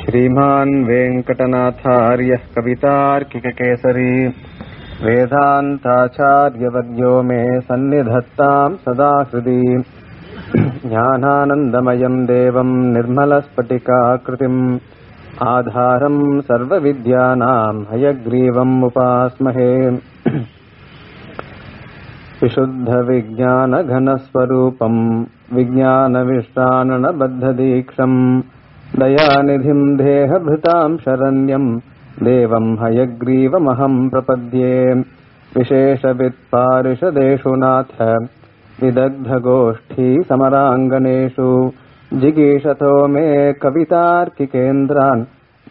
श्रीमान् वेङ्कटनाथार्यः कवितार्किककेसरी वेदान्ताचार्यवर्यो मे सन्निधत्ताम् सदा हृदि ज्ञानानन्दमयम् देवम् निर्मलस्फटिकाकृतिम् आधारम् सर्वविद्यानाम् हयग्रीवम् उपास्महे विशुद्धविज्ञानघनस्वरूपम् विज्ञानविष्टाननबद्धदीक्षम् दयानिधिम् देहभृताम् शरण्यम् देवम् हयग्रीवमहम् प्रपद्ये विशेषवित्पारिषदेषु नाथ विदग्धगोष्ठी समराङ्गनेषु जिगीषतो मे कवितार्किकेन्द्रान्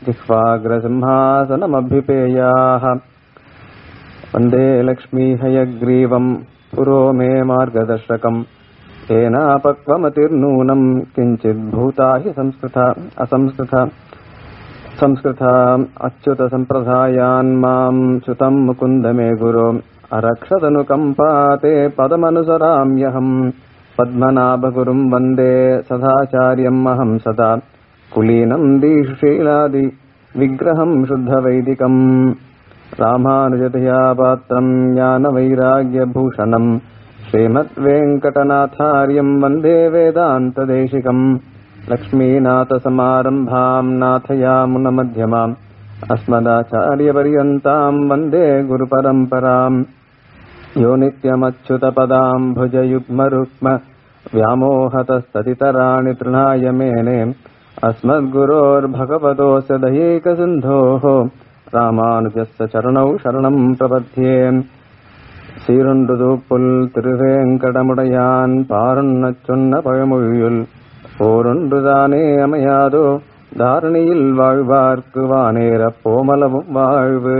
जिह्वाग्रसिंहासनमभ्युपेयाः वन्दे लक्ष्मीहयग्रीवम् पुरो मे मार्गदर्शकम् येनापक्वमतिर्नूनम् किञ्चिद्भूता हि संस्कृता असंस्कृता संस्कृता अच्युतसम्प्रदायान् माम् च्युतम् मुकुन्द मे गुरो अरक्षतनुकम्पाते पदमनुसराम्यहम् पद्मनाभगुरुम् वन्दे सदाचार्यम् अहम् सदा कुलीनम् दीक्षीलादि विग्रहम् शुद्धवैदिकम् रामानुजतया पात्रम् ज्ञानवैराग्यभूषणम् श्रीमद्वेङ्कटनाथार्यम् वन्दे वेदान्तदेशिकम् लक्ष्मीनाथसमारम्भाम् नाथयामुनमध्यमाम् अस्मदाचार्यपर्यन्ताम् वन्दे गुरुपरम्पराम् यो नित्यमच्युतपदाम् भुजयुग्मरुक्म व्यामोहतस्ततितराणि तृणाय मेने अस्मद्गुरोर्भगवतोऽस्य दयैकसिन्धोः ராமானுஜஸ்ய சரணௌ சரணம் பிரபத்தியே சீருண்டுது புல் திருவேங்கடமுடையான் பாருண்ணச் சொன்ன பழமொழியுள் போரொன்றுதானே அமையாதோ தாரணியில் வாழ்வார்க்கு வானேர போமலவும் வாழ்வு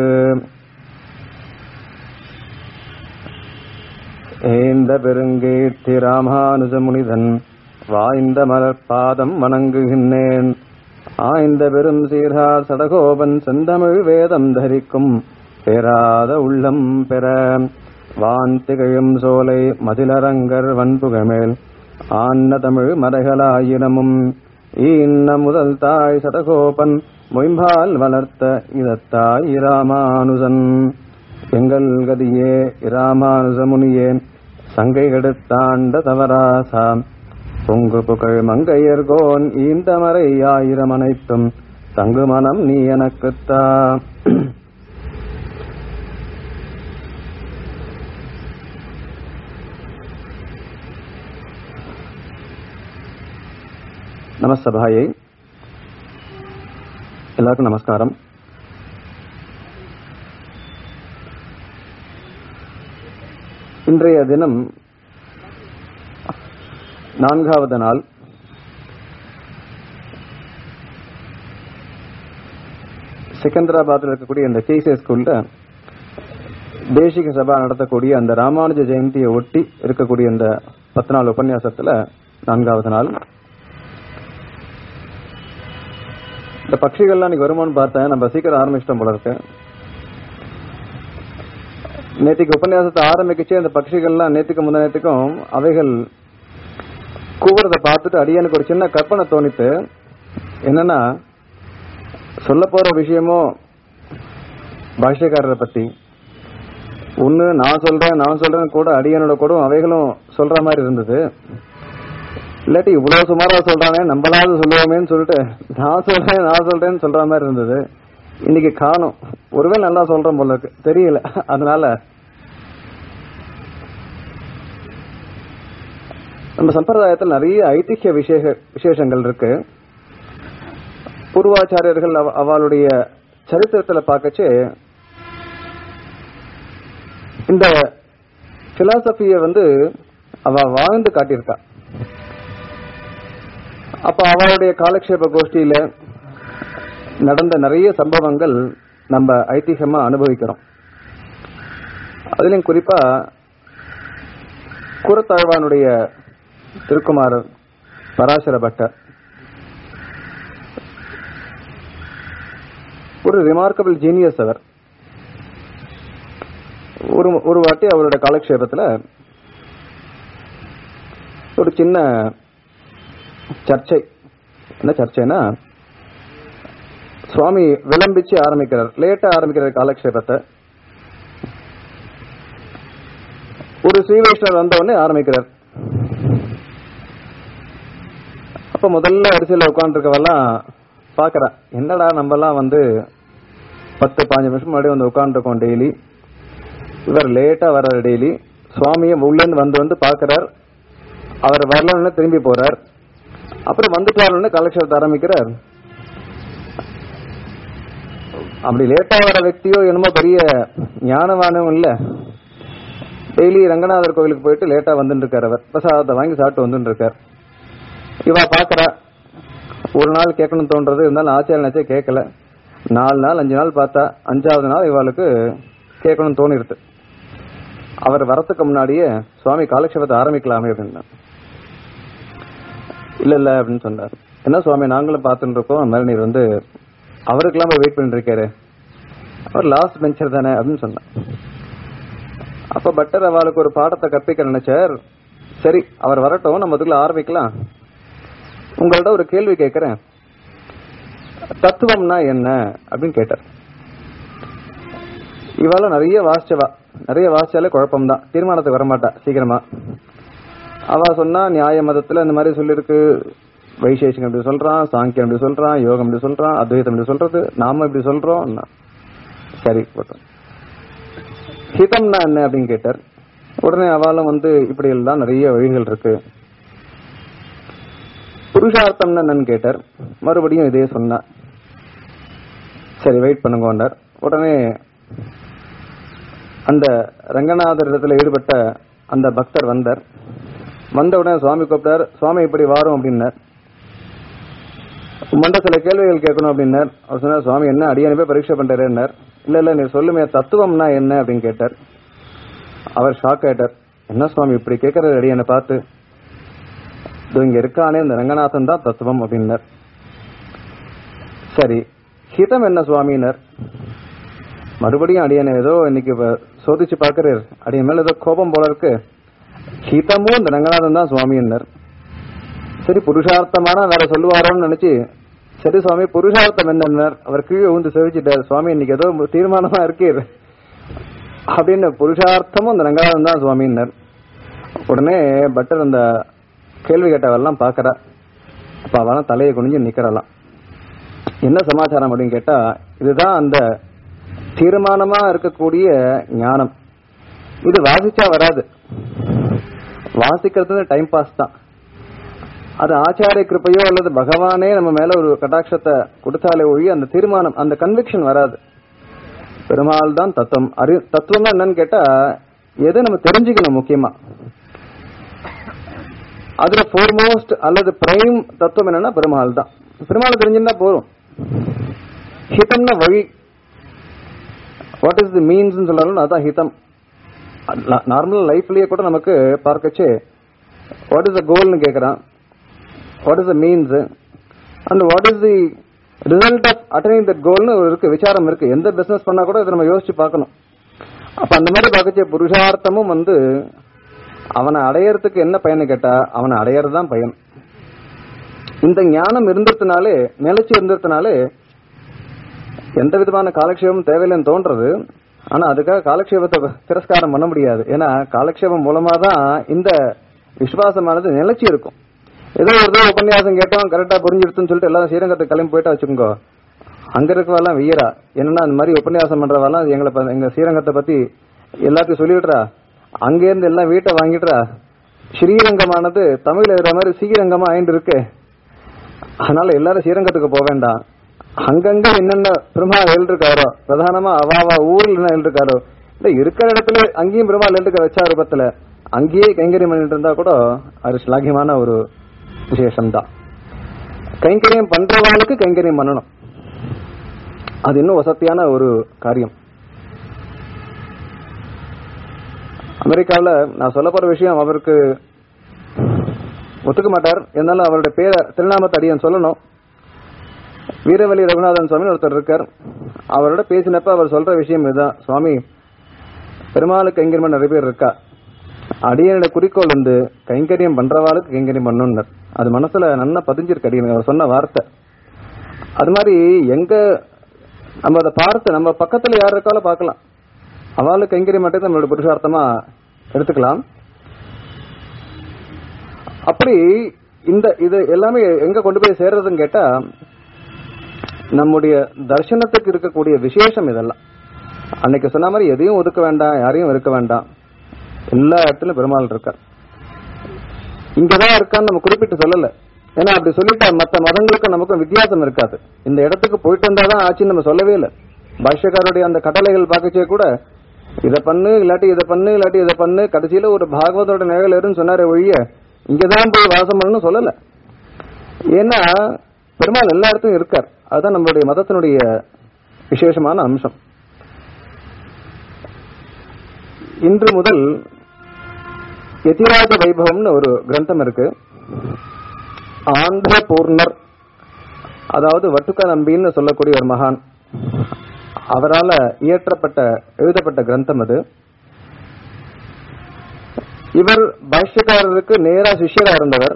ஏந்த பெருங்கீர்த்தி ராமானுஜ முனிதன் வாய்ந்த மலர்பாதம் வணங்குகின்றேன் ஆய்ந்த பெரும் சீர்கார் சடகோபன் செந்தமிழ் வேதம் தரிக்கும் பெறாத உள்ளம் பெற வான் திகழும் சோலை மதிலரங்கர் வன்புகமேல் ஆன்ன தமிழ் மறைகளாயிரமும் ஈன்ன முதல் தாய் சடகோபன் மொயம்பால் வளர்த்த இதத்தாய் இராமானுஜன் எங்கள் கதியே இராமானுஜ முனியே சங்கை கெடுத்தாண்ட தவராசாம் பொங்கு புகழ் மங்கையர்கோன் ஈந்தமரை ஆயிரம் அனைத்தும் தங்கு மனம் நீ எனக்குத்தா நமசபாயை எல்லாருக்கும் நமஸ்காரம் இன்றைய தினம் நான்காவது நாள் செகந்திராபாத்தில் இருக்கக்கூடிய இந்த கேசே ஸ்கூல்ல தேசிக சபா நடத்தக்கூடிய அந்த ராமானுஜ ஜெயந்தியை ஒட்டி இருக்கக்கூடிய இந்த பத்து நாள் உபன்யாசத்துல நான்காவது நாள் இந்த பட்சிகள்லாம் இன்னைக்கு வருமானு பார்த்தேன் நம்ம சீக்கிரம் ஆரம்பிச்சிட்டோம் போல இருக்கு நேற்றுக்கு உபன்யாசத்தை ஆரம்பிக்கச்சே அந்த பட்சிகள்லாம் நேற்றுக்கு முந்த நேற்றுக்கும் அவைகள் கூவுறத பார்த்துட்டு அடியனுக்கு ஒரு சின்ன கற்பனை தோணித்து என்னன்னா சொல்ல போற விஷயமோ பாஷ்யக்காரரை பத்தி ஒண்ணு நான் சொல்றேன் நான் சொல்றேன் கூட அடியனோட கூட அவைகளும் சொல்ற மாதிரி இருந்தது இல்லாட்டி இவ்வளவு சுமாரா சொல்றானே நம்மளாவது சொல்லுவோமேன்னு சொல்லிட்டு நான் சொல்றேன் நான் சொல்றேன்னு சொல்ற மாதிரி இருந்தது இன்னைக்கு காணும் ஒருவேளை நல்லா சொல்றேன் போல இருக்கு தெரியல அதனால நம்ம சம்பிரதாயத்தில் நிறைய ஐதிஹ்ய விசேஷ விசேஷங்கள் இருக்கு பூர்வாச்சாரியர்கள் அவளுடைய சரித்திரத்துல பார்க்கச்சு இந்த பிலாசபிய வந்து அவ வாழ்ந்து காட்டியிருக்கா அப்ப அவளுடைய காலக்ஷேப கோஷ்டியில நடந்த நிறைய சம்பவங்கள் நம்ம ஐதிஹ்யமா அனுபவிக்கிறோம் அதுலயும் குறிப்பா குரத்தாழ்வானுடைய திருக்குமாரர் பராசர பட்டர் ஒரு ரிமார்க்கபிள் ஜீனியஸ் அவர் ஒரு ஒரு வாட்டி அவரோட காலக்ஷேபத்துல ஒரு சின்ன சர்ச்சை என்ன சர்ச்சைனா சுவாமி விளம்பிச்சு ஆரம்பிக்கிறார் லேட்டா ஆரம்பிக்கிறார் காலக்ஷேபத்தை ஒரு ஸ்ரீ வைஷ்ணவர் வந்த உடனே ஆரம்பிக்கிறார் அப்ப முதல்ல அரிசியில உட்காந்துருக்கவெல்லாம் பாக்குறா என்னடா நம்ம எல்லாம் வந்து பத்து பாஞ்சு நிமிஷம் முன்னாடி வந்து உட்காந்துருக்கோம் டெய்லி இவர் லேட்டா வர்றாரு டெய்லி சுவாமியை உள்ளேந்து வந்து வந்து பாக்குறார் அவர் வரலன்னு திரும்பி போறார் அப்புறம் வந்துட்டாருன்னு கலெக்ஷன் ஆரம்பிக்கிறார் அப்படி லேட்டா வர వ్యక్తిயோ என்னமோ பெரிய ஞானவானும் இல்ல டெய்லி ரங்கநாதர் கோவிலுக்கு போயிட்டு லேட்டா வந்துட்டு இருக்காரு அவர் பிரசாதத்தை வாங்கி சாப்பிட்டு வந்துட்டு இருக்கார் இவ பாக்குறா ஒரு நாள் கேட்கணும் தோன்றது இருந்தாலும் ஆச்சாரிய நினைச்சே கேட்கல நாலு நாள் அஞ்சு நாள் பார்த்தா அஞ்சாவது நாள் இவாளுக்கு கேட்கணும்னு தோணிருது அவர் வரத்துக்கு முன்னாடியே சுவாமி காலக்ஷேபத்தை ஆரம்பிக்கலாமே அப்படின்னா இல்ல இல்ல அப்படின்னு சொன்னார் என்ன சுவாமி நாங்களும் பார்த்துட்டு இருக்கோம் அந்த மாதிரி நீர் வந்து அவருக்கெல்லாம் போய் வெயிட் பண்ணிட்டு இருக்காரு அவர் லாஸ்ட் பெஞ்சர் தானே அப்படின்னு சொன்னார் அப்ப பட்டர் அவளுக்கு ஒரு பாடத்தை கற்பிக்க நினைச்சார் சரி அவர் வரட்டும் நம்ம அதுக்குள்ள ஆரம்பிக்கலாம் உங்கள்ட்ட ஒரு கேள்வி கேட்கிறேன் தத்துவம்னா என்ன அப்படின்னு கேட்டார் இவாள நிறைய வாசிச்சவா நிறைய வாசிச்சாலே குழப்பம்தான் தீர்மானத்துக்கு வரமாட்டா சீக்கிரமா அவ சொன்னா நியாய மதத்துல இந்த மாதிரி சொல்லிருக்கு வைசேஷிகம் இப்படி சொல்றான் சாங்கியம் இப்படி சொல்றான் யோகம் இப்படி சொல்றான் அத்வைதம் இப்படி சொல்றது நாம இப்படி சொல்றோம் சரி போட்டோம் ஹிதம்னா என்ன அப்படின்னு கேட்டார் உடனே அவளும் வந்து இப்படி எல்லாம் நிறைய வழிகள் இருக்கு புருஷார்த்தம்னா என்னன்னு கேட்டார் மறுபடியும் இதே சொன்னா சரி வெயிட் பண்ணுங்க உடனே அந்த ரங்கநாதர் இடத்துல ஈடுபட்ட அந்த பக்தர் வந்தார் வந்த உடனே சுவாமி கூப்பிட்டார் சுவாமி இப்படி வாரும் அப்படின்னார் உம்மண்ட சில கேள்விகள் கேட்கணும் அப்படின்னார் அவர் சொன்னார் சுவாமி என்ன அடியானு போய் பரீட்சை பண்றாருன்னார் இல்ல இல்ல நீ சொல்லுமே தத்துவம்னா என்ன அப்படின்னு கேட்டார் அவர் ஷாக் ஆயிட்டார் என்ன சுவாமி இப்படி கேட்கறது அடியனை பார்த்து இதோ இங்க இருக்கானே இந்த ரங்கநாதன் தான் தத்துவம் அப்படின்னார் சரி ஹிதம் என்ன சுவாமினர் மறுபடியும் அடியனை ஏதோ இன்னைக்கு வ- சோதிச்சு பாக்குறாரு அடியன் மேல ஏதோ கோபம் போல இருக்கு ஹிதமும் இந்த ரங்கநாதன் தான் சுவாமின்னர் சரி புருஷார்த்தமான வேற சொல்லுவாரோன்னு நினைச்சு சரி சுவாமி புருஷார்த்தம் என்னன்னார் அவர் கீழே ஊந்து செவிச்சிட்டார் சுவாமி இன்னைக்கு ஏதோ தீர்மானமா இருக்கீர் அப்படின்னு புருஷார்த்தமும் இந்த ரங்கநாதன் தான் சுவாமின்னர் உடனே பட்டர் அந்த கேள்வி கேட்டவெல்லாம் பாக்குறா அப்ப அவெல்லாம் தலையை குனிஞ்சு நிக்கிறலாம் என்ன சமாச்சாரம் அப்படின்னு கேட்டா இதுதான் அந்த தீர்மானமா இருக்கக்கூடிய ஞானம் இது வாசிச்சா வராது வாசிக்கிறது டைம் பாஸ் தான் அது ஆச்சாரிய கிருப்பையோ அல்லது பகவானே நம்ம மேல ஒரு கட்டாட்சத்தை கொடுத்தாலே ஒழிய அந்த தீர்மானம் அந்த கன்விக்ஷன் வராது பெருமாள் தான் தத்துவம் அறி தத்துவம்னா என்னன்னு கேட்டா எது நம்ம தெரிஞ்சுக்கணும் முக்கியமா அதுல ஃபோர்மோஸ்ட் அல்லது பிரைம் தத்துவம் என்னன்னா பெருமாள் தான் பெருமாள் தெரிஞ்சிருந்தா போதும் ஹிதம்னா வழி வாட் இஸ் தி மீன்ஸ் சொல்றாலும் அதான் ஹிதம் நார்மல் லைஃப்லயே கூட நமக்கு பார்க்கச்சு வாட் இஸ் த கோல்னு கேக்குறான் what is the means and what is the result of attaining that கோல்னு இருக்கு விசாரம் இருக்கு எந்த பிசினஸ் பண்ணா கூட இதை நம்ம யோசிச்சு பார்க்கணும் அப்ப அந்த மாதிரி பார்க்கச்சு புருஷார்த்தமும் வந்து அவனை அடையறதுக்கு என்ன பயன்னு கேட்டா அவனை அடையறது தான் பயன் இந்த ஞானம் இருந்ததுனாலே நிலைச்சு இருந்ததுனாலே எந்த விதமான காலக்ஷேபம் தேவையில்லைன்னு தோன்றது ஆனா அதுக்காக காலக்ஷேபத்தை திரஸ்காரம் பண்ண முடியாது ஏன்னா காலக்ஷேபம் மூலமா தான் இந்த விசுவாசமானது நிலைச்சு இருக்கும் ஏதோ ஒரு தடவை உபன்யாசம் கேட்டோம் கரெக்டா புரிஞ்சிருச்சுன்னு சொல்லிட்டு எல்லாரும் ஸ்ரீரங்கத்துக்கு கிளம்பி போயிட்டா வச்சுக்கோங்க அங்க இருக்கவெல்லாம் வெய்யரா என்னன்னா அந்த மாதிரி உபன்யாசம் பண்றவெல்லாம் எங்களை ப- எங்க ஸ்ரீரங்கத்தை பத்தி எல்லாத்தையும் சொல்லிவிடுறா அங்க இருந்து எல்லாம் வீட்டை வாங்கிடுறா ஸ்ரீரங்கமானது தமிழ்ல இருக்கிற மாதிரி ஸ்ரீரங்கமா ஆயிட்டு இருக்கு அதனால எல்லாரும் ஸ்ரீரங்கத்துக்கு போக வேண்டாம் அங்கங்க என்னென்ன பெருமாள் எழுதிருக்காரோ பிரதானமா அவாவா ஊர்ல என்ன எழுதிருக்காரோ இல்ல இருக்கிற இடத்துல அங்கேயும் பெருமாள் எழுதிருக்க வச்சா ரூபத்துல அங்கேயே கைங்கரியம் பண்ணிட்டு இருந்தா கூட அது ஸ்லாகியமான ஒரு விசேஷம் தான் கைங்கரியம் பண்றவாளுக்கு கைங்கரியம் பண்ணணும் அது இன்னும் வசதியான ஒரு காரியம் அமெரிக்காவுல நான் சொல்ல போற விஷயம் அவருக்கு ஒத்துக்க மாட்டார் இருந்தாலும் அவருடைய பேரை திருநாமத்தை அடியன் சொல்லணும் வீரவலி ரகுநாதன் சுவாமி ஒருத்தர் இருக்கார் அவரோட பேசினப்ப அவர் சொல்ற விஷயம் இதுதான் சுவாமி பெருமாளுக்கு கைங்கரியம் நிறைய பேர் இருக்கா அடியனோட குறிக்கோள் வந்து கைங்கரியம் பண்றவாளுக்கு கைங்கரியம் பண்ணணும்னர் அது மனசுல நல்லா பதிஞ்சிருக்கு அடியனுக்கு அவர் சொன்ன வார்த்தை அது மாதிரி எங்க நம்ம அதை பார்த்து நம்ம பக்கத்துல யார் இருக்காலும் பார்க்கலாம் அவளுக்கு கைங்கரி மட்டும் நம்மளோட புருஷார்த்தமா எடுத்துக்கலாம் அப்படி இந்த இது எல்லாமே எங்க கொண்டு போய் சேர்றதுன்னு கேட்டா நம்முடைய தர்சனத்துக்கு இருக்கக்கூடிய விசேஷம் இதெல்லாம் அன்னைக்கு சொன்ன மாதிரி எதையும் ஒதுக்க வேண்டாம் யாரையும் இருக்க வேண்டாம் எல்லா இடத்துலயும் பெருமாள் இருக்கார் இங்கதான் இருக்கான்னு நம்ம குறிப்பிட்டு சொல்லல ஏன்னா அப்படி சொல்லிட்டா மத்த மதங்களுக்கும் நமக்கும் வித்தியாசம் இருக்காது இந்த இடத்துக்கு போயிட்டு வந்தாதான் ஆச்சுன்னு நம்ம சொல்லவே இல்லை பாஷ்யக்காரருடைய அந்த கட்டளைகள் பார்க்கச்சே கூட இதை பண்ணு இல்லாட்டி இதை பண்ணு இல்லாட்டி இதை பண்ணு கடைசியில ஒரு பாகவதோட நிழல் இருன்னு சொன்னாரே ஒழிய இங்கதான் போய் வாசம் பண்ணணும்னு சொல்லல ஏன்னா பெருமாள் எல்லா இடத்துலயும் இருக்கார் அதுதான் நம்மளுடைய மதத்தினுடைய விசேஷமான அம்சம் இன்று முதல் யதிராஜ வைபவம்னு ஒரு கிரந்தம் இருக்கு ஆந்திர பூர்ணர் அதாவது வட்டுக்க நம்பின்னு சொல்லக்கூடிய ஒரு மகான் அவரால இயற்றப்பட்ட எழுதப்பட்ட கிரந்தம் அது இவர் பாஷ்யக்காரருக்கு நேரா சிஷ்யரா இருந்தவர்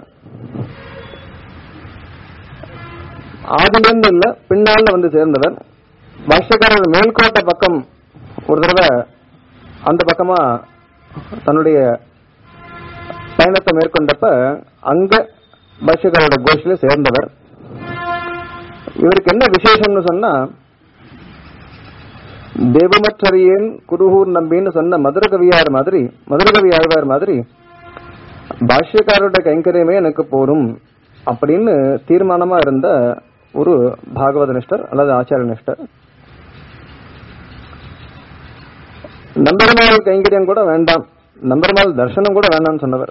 ஆதிலன்னு இல்ல பின்னால வந்து சேர்ந்தவர் பாஷ்யக்காரர் மேல்கோட்டை பக்கம் ஒரு தடவை அந்த பக்கமா தன்னுடைய பயணத்தை மேற்கொண்டப்ப அங்க பாஷ்யக்காரோட கோஷ்டில சேர்ந்தவர் இவருக்கு என்ன விசேஷம்னு சொன்னா தேவமற்றறியேன் குருகூர் நம்பின்னு சொன்ன மதுரகவியார் மாதிரி மதுரகவி ஆழ்வார் மாதிரி பாஷ்யக்காரோட கைங்கரியமே எனக்கு போரும் அப்படின்னு தீர்மானமா இருந்த ஒரு பாகவத நிஷ்டர் அல்லது ஆச்சார நிஷ்டர் நம்பெருமாள் கைங்கரியம் கூட வேண்டாம் நம்பெருமாள் தர்சனம் கூட வேண்டாம்னு சொன்னவர்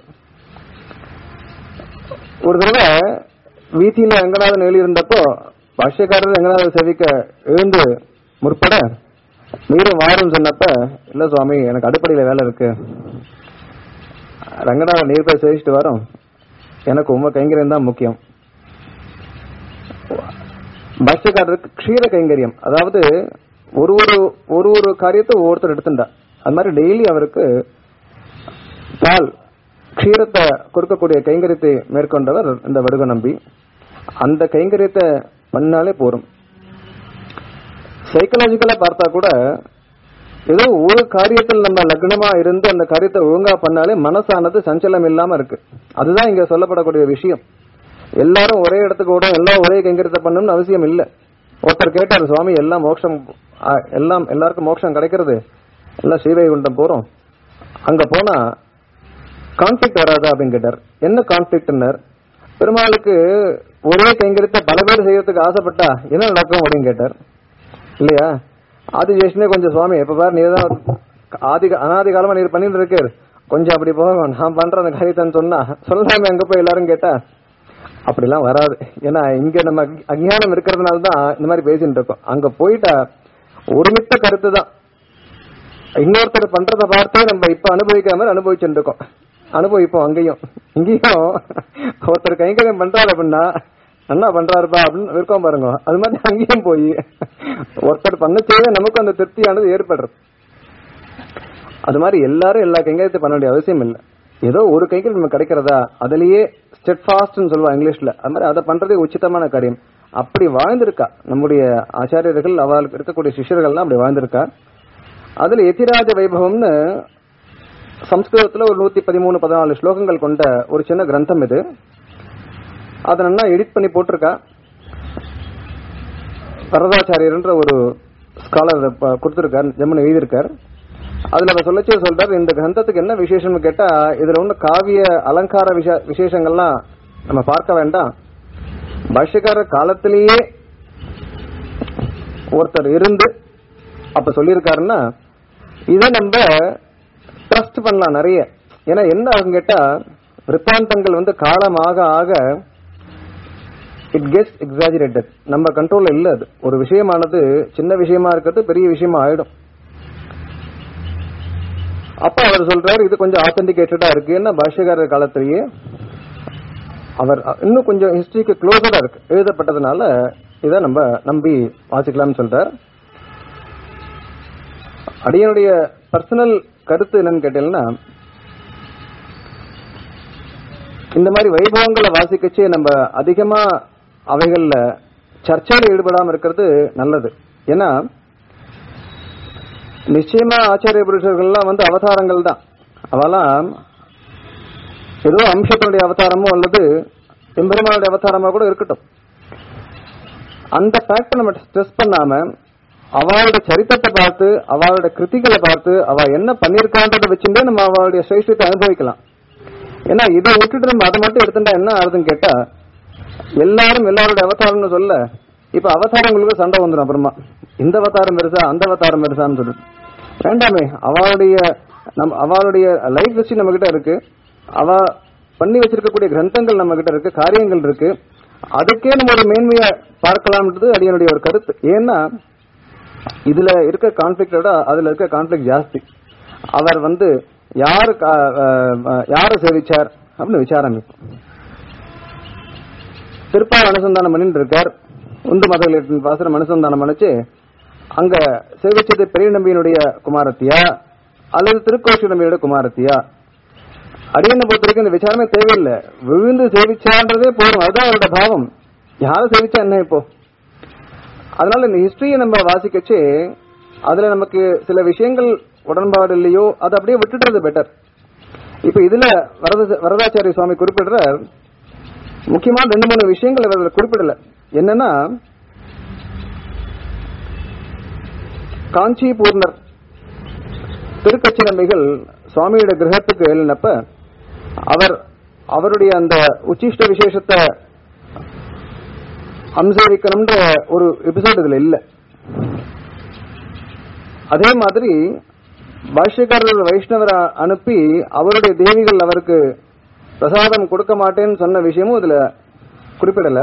ஒரு தடவை வீதியில ரங்கநாதன் எழுதி இருந்தப்போ பாஷ்யக்காரர் ரங்கநாதன் செவிக்க எழுந்து முற்பட நீரும் வாரும் சொன்னப்ப இல்ல சுவாமி எனக்கு அடுப்படையில வேலை இருக்கு ரங்கநாதன் நீர் போய் சேவிச்சுட்டு வரோம் எனக்கு உங்க கைங்கரியம் தான் முக்கியம் பாஷ்யக்காரருக்கு க்ஷீர கைங்கரியம் அதாவது ஒரு ஒரு ஒரு ஒரு காரியத்தை ஒவ்வொருத்தர் எடுத்துட்டா அது மாதிரி டெய்லி அவருக்கு பால் க்ஷீரத்தை கொடுக்கக்கூடிய கைங்கரியத்தை மேற்கொண்டவர் இந்த வடுக நம்பி அந்த கைங்கரியத்தை பண்ணாலே போரும் சைக்கலாஜிக்கலா பார்த்தா கூட ஏதோ ஒரு காரியத்தில் நம்ம லக்னமா இருந்து அந்த காரியத்தை ஒழுங்கா பண்ணாலே மனசானது சஞ்சலம் இல்லாம இருக்கு அதுதான் இங்க சொல்லப்படக்கூடிய விஷயம் எல்லாரும் ஒரே இடத்துக்கு ஓடும் எல்லாம் ஒரே கைங்கரியத்தை பண்ணணும்னு அவசியம் இல்ல ஒருத்தர் கேட்டார் சுவாமி எல்லாம் மோட்சம் ஆ, எல்லாம் எல்லாருக்கும் மோட்சம் கிடைக்கிறது எல்லாம் ஸ்ரீவைகுண்டம் போறோம் அங்க போனா கான்ஃபிளிக்ட் வராதா அப்படின்னு கேட்டார் என்ன கான்ஃபிளிக்ட்னர் பெருமாளுக்கு ஒரே கைங்கரியத்தை பல பேர் செய்யறதுக்கு ஆசைப்பட்டா என்ன நடக்கும் அப்படின்னு கேட்டார் இல்லையா ஆதிசேஷனே கொஞ்சம் சுவாமி எப்ப பாரு நீ தான் ஆதி அனாதி காலமா நீர் பண்ணிட்டு இருக்காரு கொஞ்சம் அப்படி போக நான் பண்ற அந்த காரியத்தைன்னு சொன்னா சொல்லாம எங்க போய் எல்லாரும் கேட்டா அப்படிலாம் வராது ஏன்னா இங்க நம்ம அக்- அஞ்ஞானம் இருக்கிறதுனால தான் இந்த மாதிரி பேசிட்டு இருக்கோம் அங்க போயிட்டா ஒருமித்த கருத்து தான் இன்னொருத்தர் பண்றத பார்த்தே நம்ம இப்ப அனுபவிக்காம அனுபவிச்சுட்டு இருக்கோம் அனுபவிப்போம் அங்கேயும் இங்கேயும் ஒருத்தர் கைங்கரியம் பண்றாரு அப்படின்னா அண்ணா பண்றாருப்பா அப்படின்னு இருக்கோம் பாருங்க அது மாதிரி அங்கேயும் போய் ஒருத்தர் பண்ணச்சேவே நமக்கு அந்த திருப்தியானது ஏற்படுறது அது மாதிரி எல்லாரும் எல்லா கைங்கரியத்தை பண்ண வேண்டிய அவசியம் இல்லை ஏதோ ஒரு கைங்கரியம் நமக்கு கிடைக்கிறதா அதுலயே ஸ்டெட் ஃபாஸ்ட்னு சொல்லுவா இங்கிலீஷ்ல அது மாதிரி அதை பண்றதே உச்சிதமான காரியம் அப்படி வாழ்ந்திருக்கா நம்முடைய ஆச்சாரியர்கள் அவளுக்கு இருக்கக்கூடிய சிஷ்யர்கள்லாம் அப்படி வாழ்ந்திருக்கா அதுல எதிராஜ வைபவம்னு சம்ஸ்கிருதத்துல ஒரு நூத்தி பதிமூணு பதினாலு ஸ்லோகங்கள் கொண்ட ஒரு சின்ன கிரந்தம் இது அதை நல்லா எடிட் பண்ணி போட்டிருக்கா வரதாச்சாரியர்ன்ற ஒரு ஸ்காலர் கொடுத்திருக்கார் ஜெம்மன் எழுதியிருக்கார் அதுல அவர் சொல்லச்சே சொல்றார் இந்த கிரந்தத்துக்கு என்ன விசேஷம்னு கேட்டா இதுல ஒண்ணு காவிய அலங்கார விஷ- விசேஷங்கள்லாம் நம்ம பார்க்க வேண்டாம் பாஷ்யக்கார காலத்திலேயே ஒருத்தர் இருந்து அப்ப சொல்லியிருக்காருன்னா இதை நம்ம ட்ரஸ்ட் பண்ணலாம் நிறைய ஏன்னா என்ன ஆகும் கேட்டா விற்த்தாந்தங்கள் வந்து காலமாக ஆக இட் கெட்ஸ் எக்ஸாஜிரேட்டட் நம்ம கண்ட்ரோல்ல இல்ல அது ஒரு விஷயமானது சின்ன விஷயமா இருக்கிறது பெரிய விஷயமா ஆயிடும் அப்ப அவர் சொல்றாரு இது கொஞ்சம் ஆத்தென்டிகேட்டடா இருக்கு ஏன்னா பாஷ்யக்காரர் காலத்திலேயே அவர் இன்னும் கொஞ்சம் ஹிஸ்டரிக்கு க்ளோஸரா இருக்கு எழுதப்பட்டதுனால இதை நம்ம நம்பி வாசிக்கலாம்னு சொல்றார் அடியனுடைய பர்சனல் கருத்து என்னன்னு கேட்டீங்கன்னா இந்த மாதிரி வைபவங்களை வாசிக்கச்சே நம்ம அதிகமா அவைகள்ல சர்ச்சையில ஈடுபடாம இருக்கிறது நல்லது ஏன்னா நிச்சயமா ஆச்சாரிய புருஷர்கள்லாம் வந்து அவதாரங்கள் தான் அவெல்லாம் ஏதோ அம்சத்தினுடைய அவதாரமோ அல்லது எம்பெருமானுடைய அவதாரமா கூட இருக்கட்டும் அந்த ஃபேக்டை நம்ம ஸ்ட்ரெஸ் பண்ணாம அவளோட சரித்திரத்தை பார்த்து அவளோட கிருத்திகளை பார்த்து அவ என்ன பண்ணிருக்கான்றதை வச்சுட்டே நம்ம அவளுடைய சிரேஷ்டத்தை அனுபவிக்கலாம் ஏன்னா இதை விட்டுட்டு நம்ம அதை மட்டும் எடுத்துட்டா என்ன ஆகுதுன்னு கேட்டா எல்லாரும் எல்லாரோட அவதாரம்னு சொல்ல இப்ப அவதாரங்களுக்கு சண்டை வந்துடும் அப்புறமா இந்த அவதாரம் பெருசா அந்த அவதாரம் பெருசான்னு சொல்லிட்டு வேண்டாமே அவளுடைய நம் அவளுடைய லைஃப் ஹிஸ்டரி நம்ம கிட்ட இருக்கு அவ பண்ணி வச்சிருக்கக்கூடிய கிரந்தங்கள் நம்ம கிட்ட இருக்கு காரியங்கள் இருக்கு அதுக்கே நம்ம ஒரு மேன்மையை பார்க்கலாம்ன்றது அடியனுடைய ஒரு கருத்து ஏன்னா இதுல இருக்க கான்ஃபிளிக்டோட அதுல இருக்க கான்ஃபிளிக் ஜாஸ்தி அவர் வந்து யாரு கா- அஹ், அஹ், யாரை சேவிச்சார் அப்படின்னு விசாரம் இப்போ. திருப்பால் அனுசந்தானம் பண்ணிட்டு இருக்கார் உந்து மதகளின் பாசனம் அனுசந்தானம் பண்ணிச்சு அங்க சேவிச்சது பெரிய நம்பியினுடைய குமாரத்தியா அல்லது திருக்கோஷி நம்பியோட குமாரத்தியா அடியனை பொறுத்த வரைக்கும் இந்த விசாரமே தேவையில்லை விழுந்து சேவிச்சான்றதே போதும் அதுதான் அவரோட பாவம் யாரை சேவிச்சா என்ன இப்போ அதனால இந்த ஹிஸ்டரியை நம்ம வாசிக்கச்சு அதுல நமக்கு சில விஷயங்கள் உடன்பாடு இல்லையோ அதை அப்படியே விட்டுடுறது பெட்டர் இப்ப இதுல வரத வரதாச்சாரிய சுவாமி குறிப்பிடுறார் முக்கியமான ரெண்டு மூணு விஷயங்கள் அவர் அதுல குறிப்பிடல என்னன்னா காஞ்சி பூர்ணர் திருக்கட்சி நம்பிகள் சுவாமியோட கிரகத்துக்கு எழுனப்ப அவர் அவருடைய அந்த உச்சிஷ்ட விசேஷத்தை அம்சரிக்கணும்ன்ற ஒரு எபிசோட் இதுல இல்ல அதே மாதிரி பாஷ்யக்காரர் வைஷ்ணவரை அனுப்பி அவருடைய தேவிகள் அவருக்கு பிரசாதம் கொடுக்க மாட்டேன்னு சொன்ன விஷயமும் இதுல குறிப்பிடல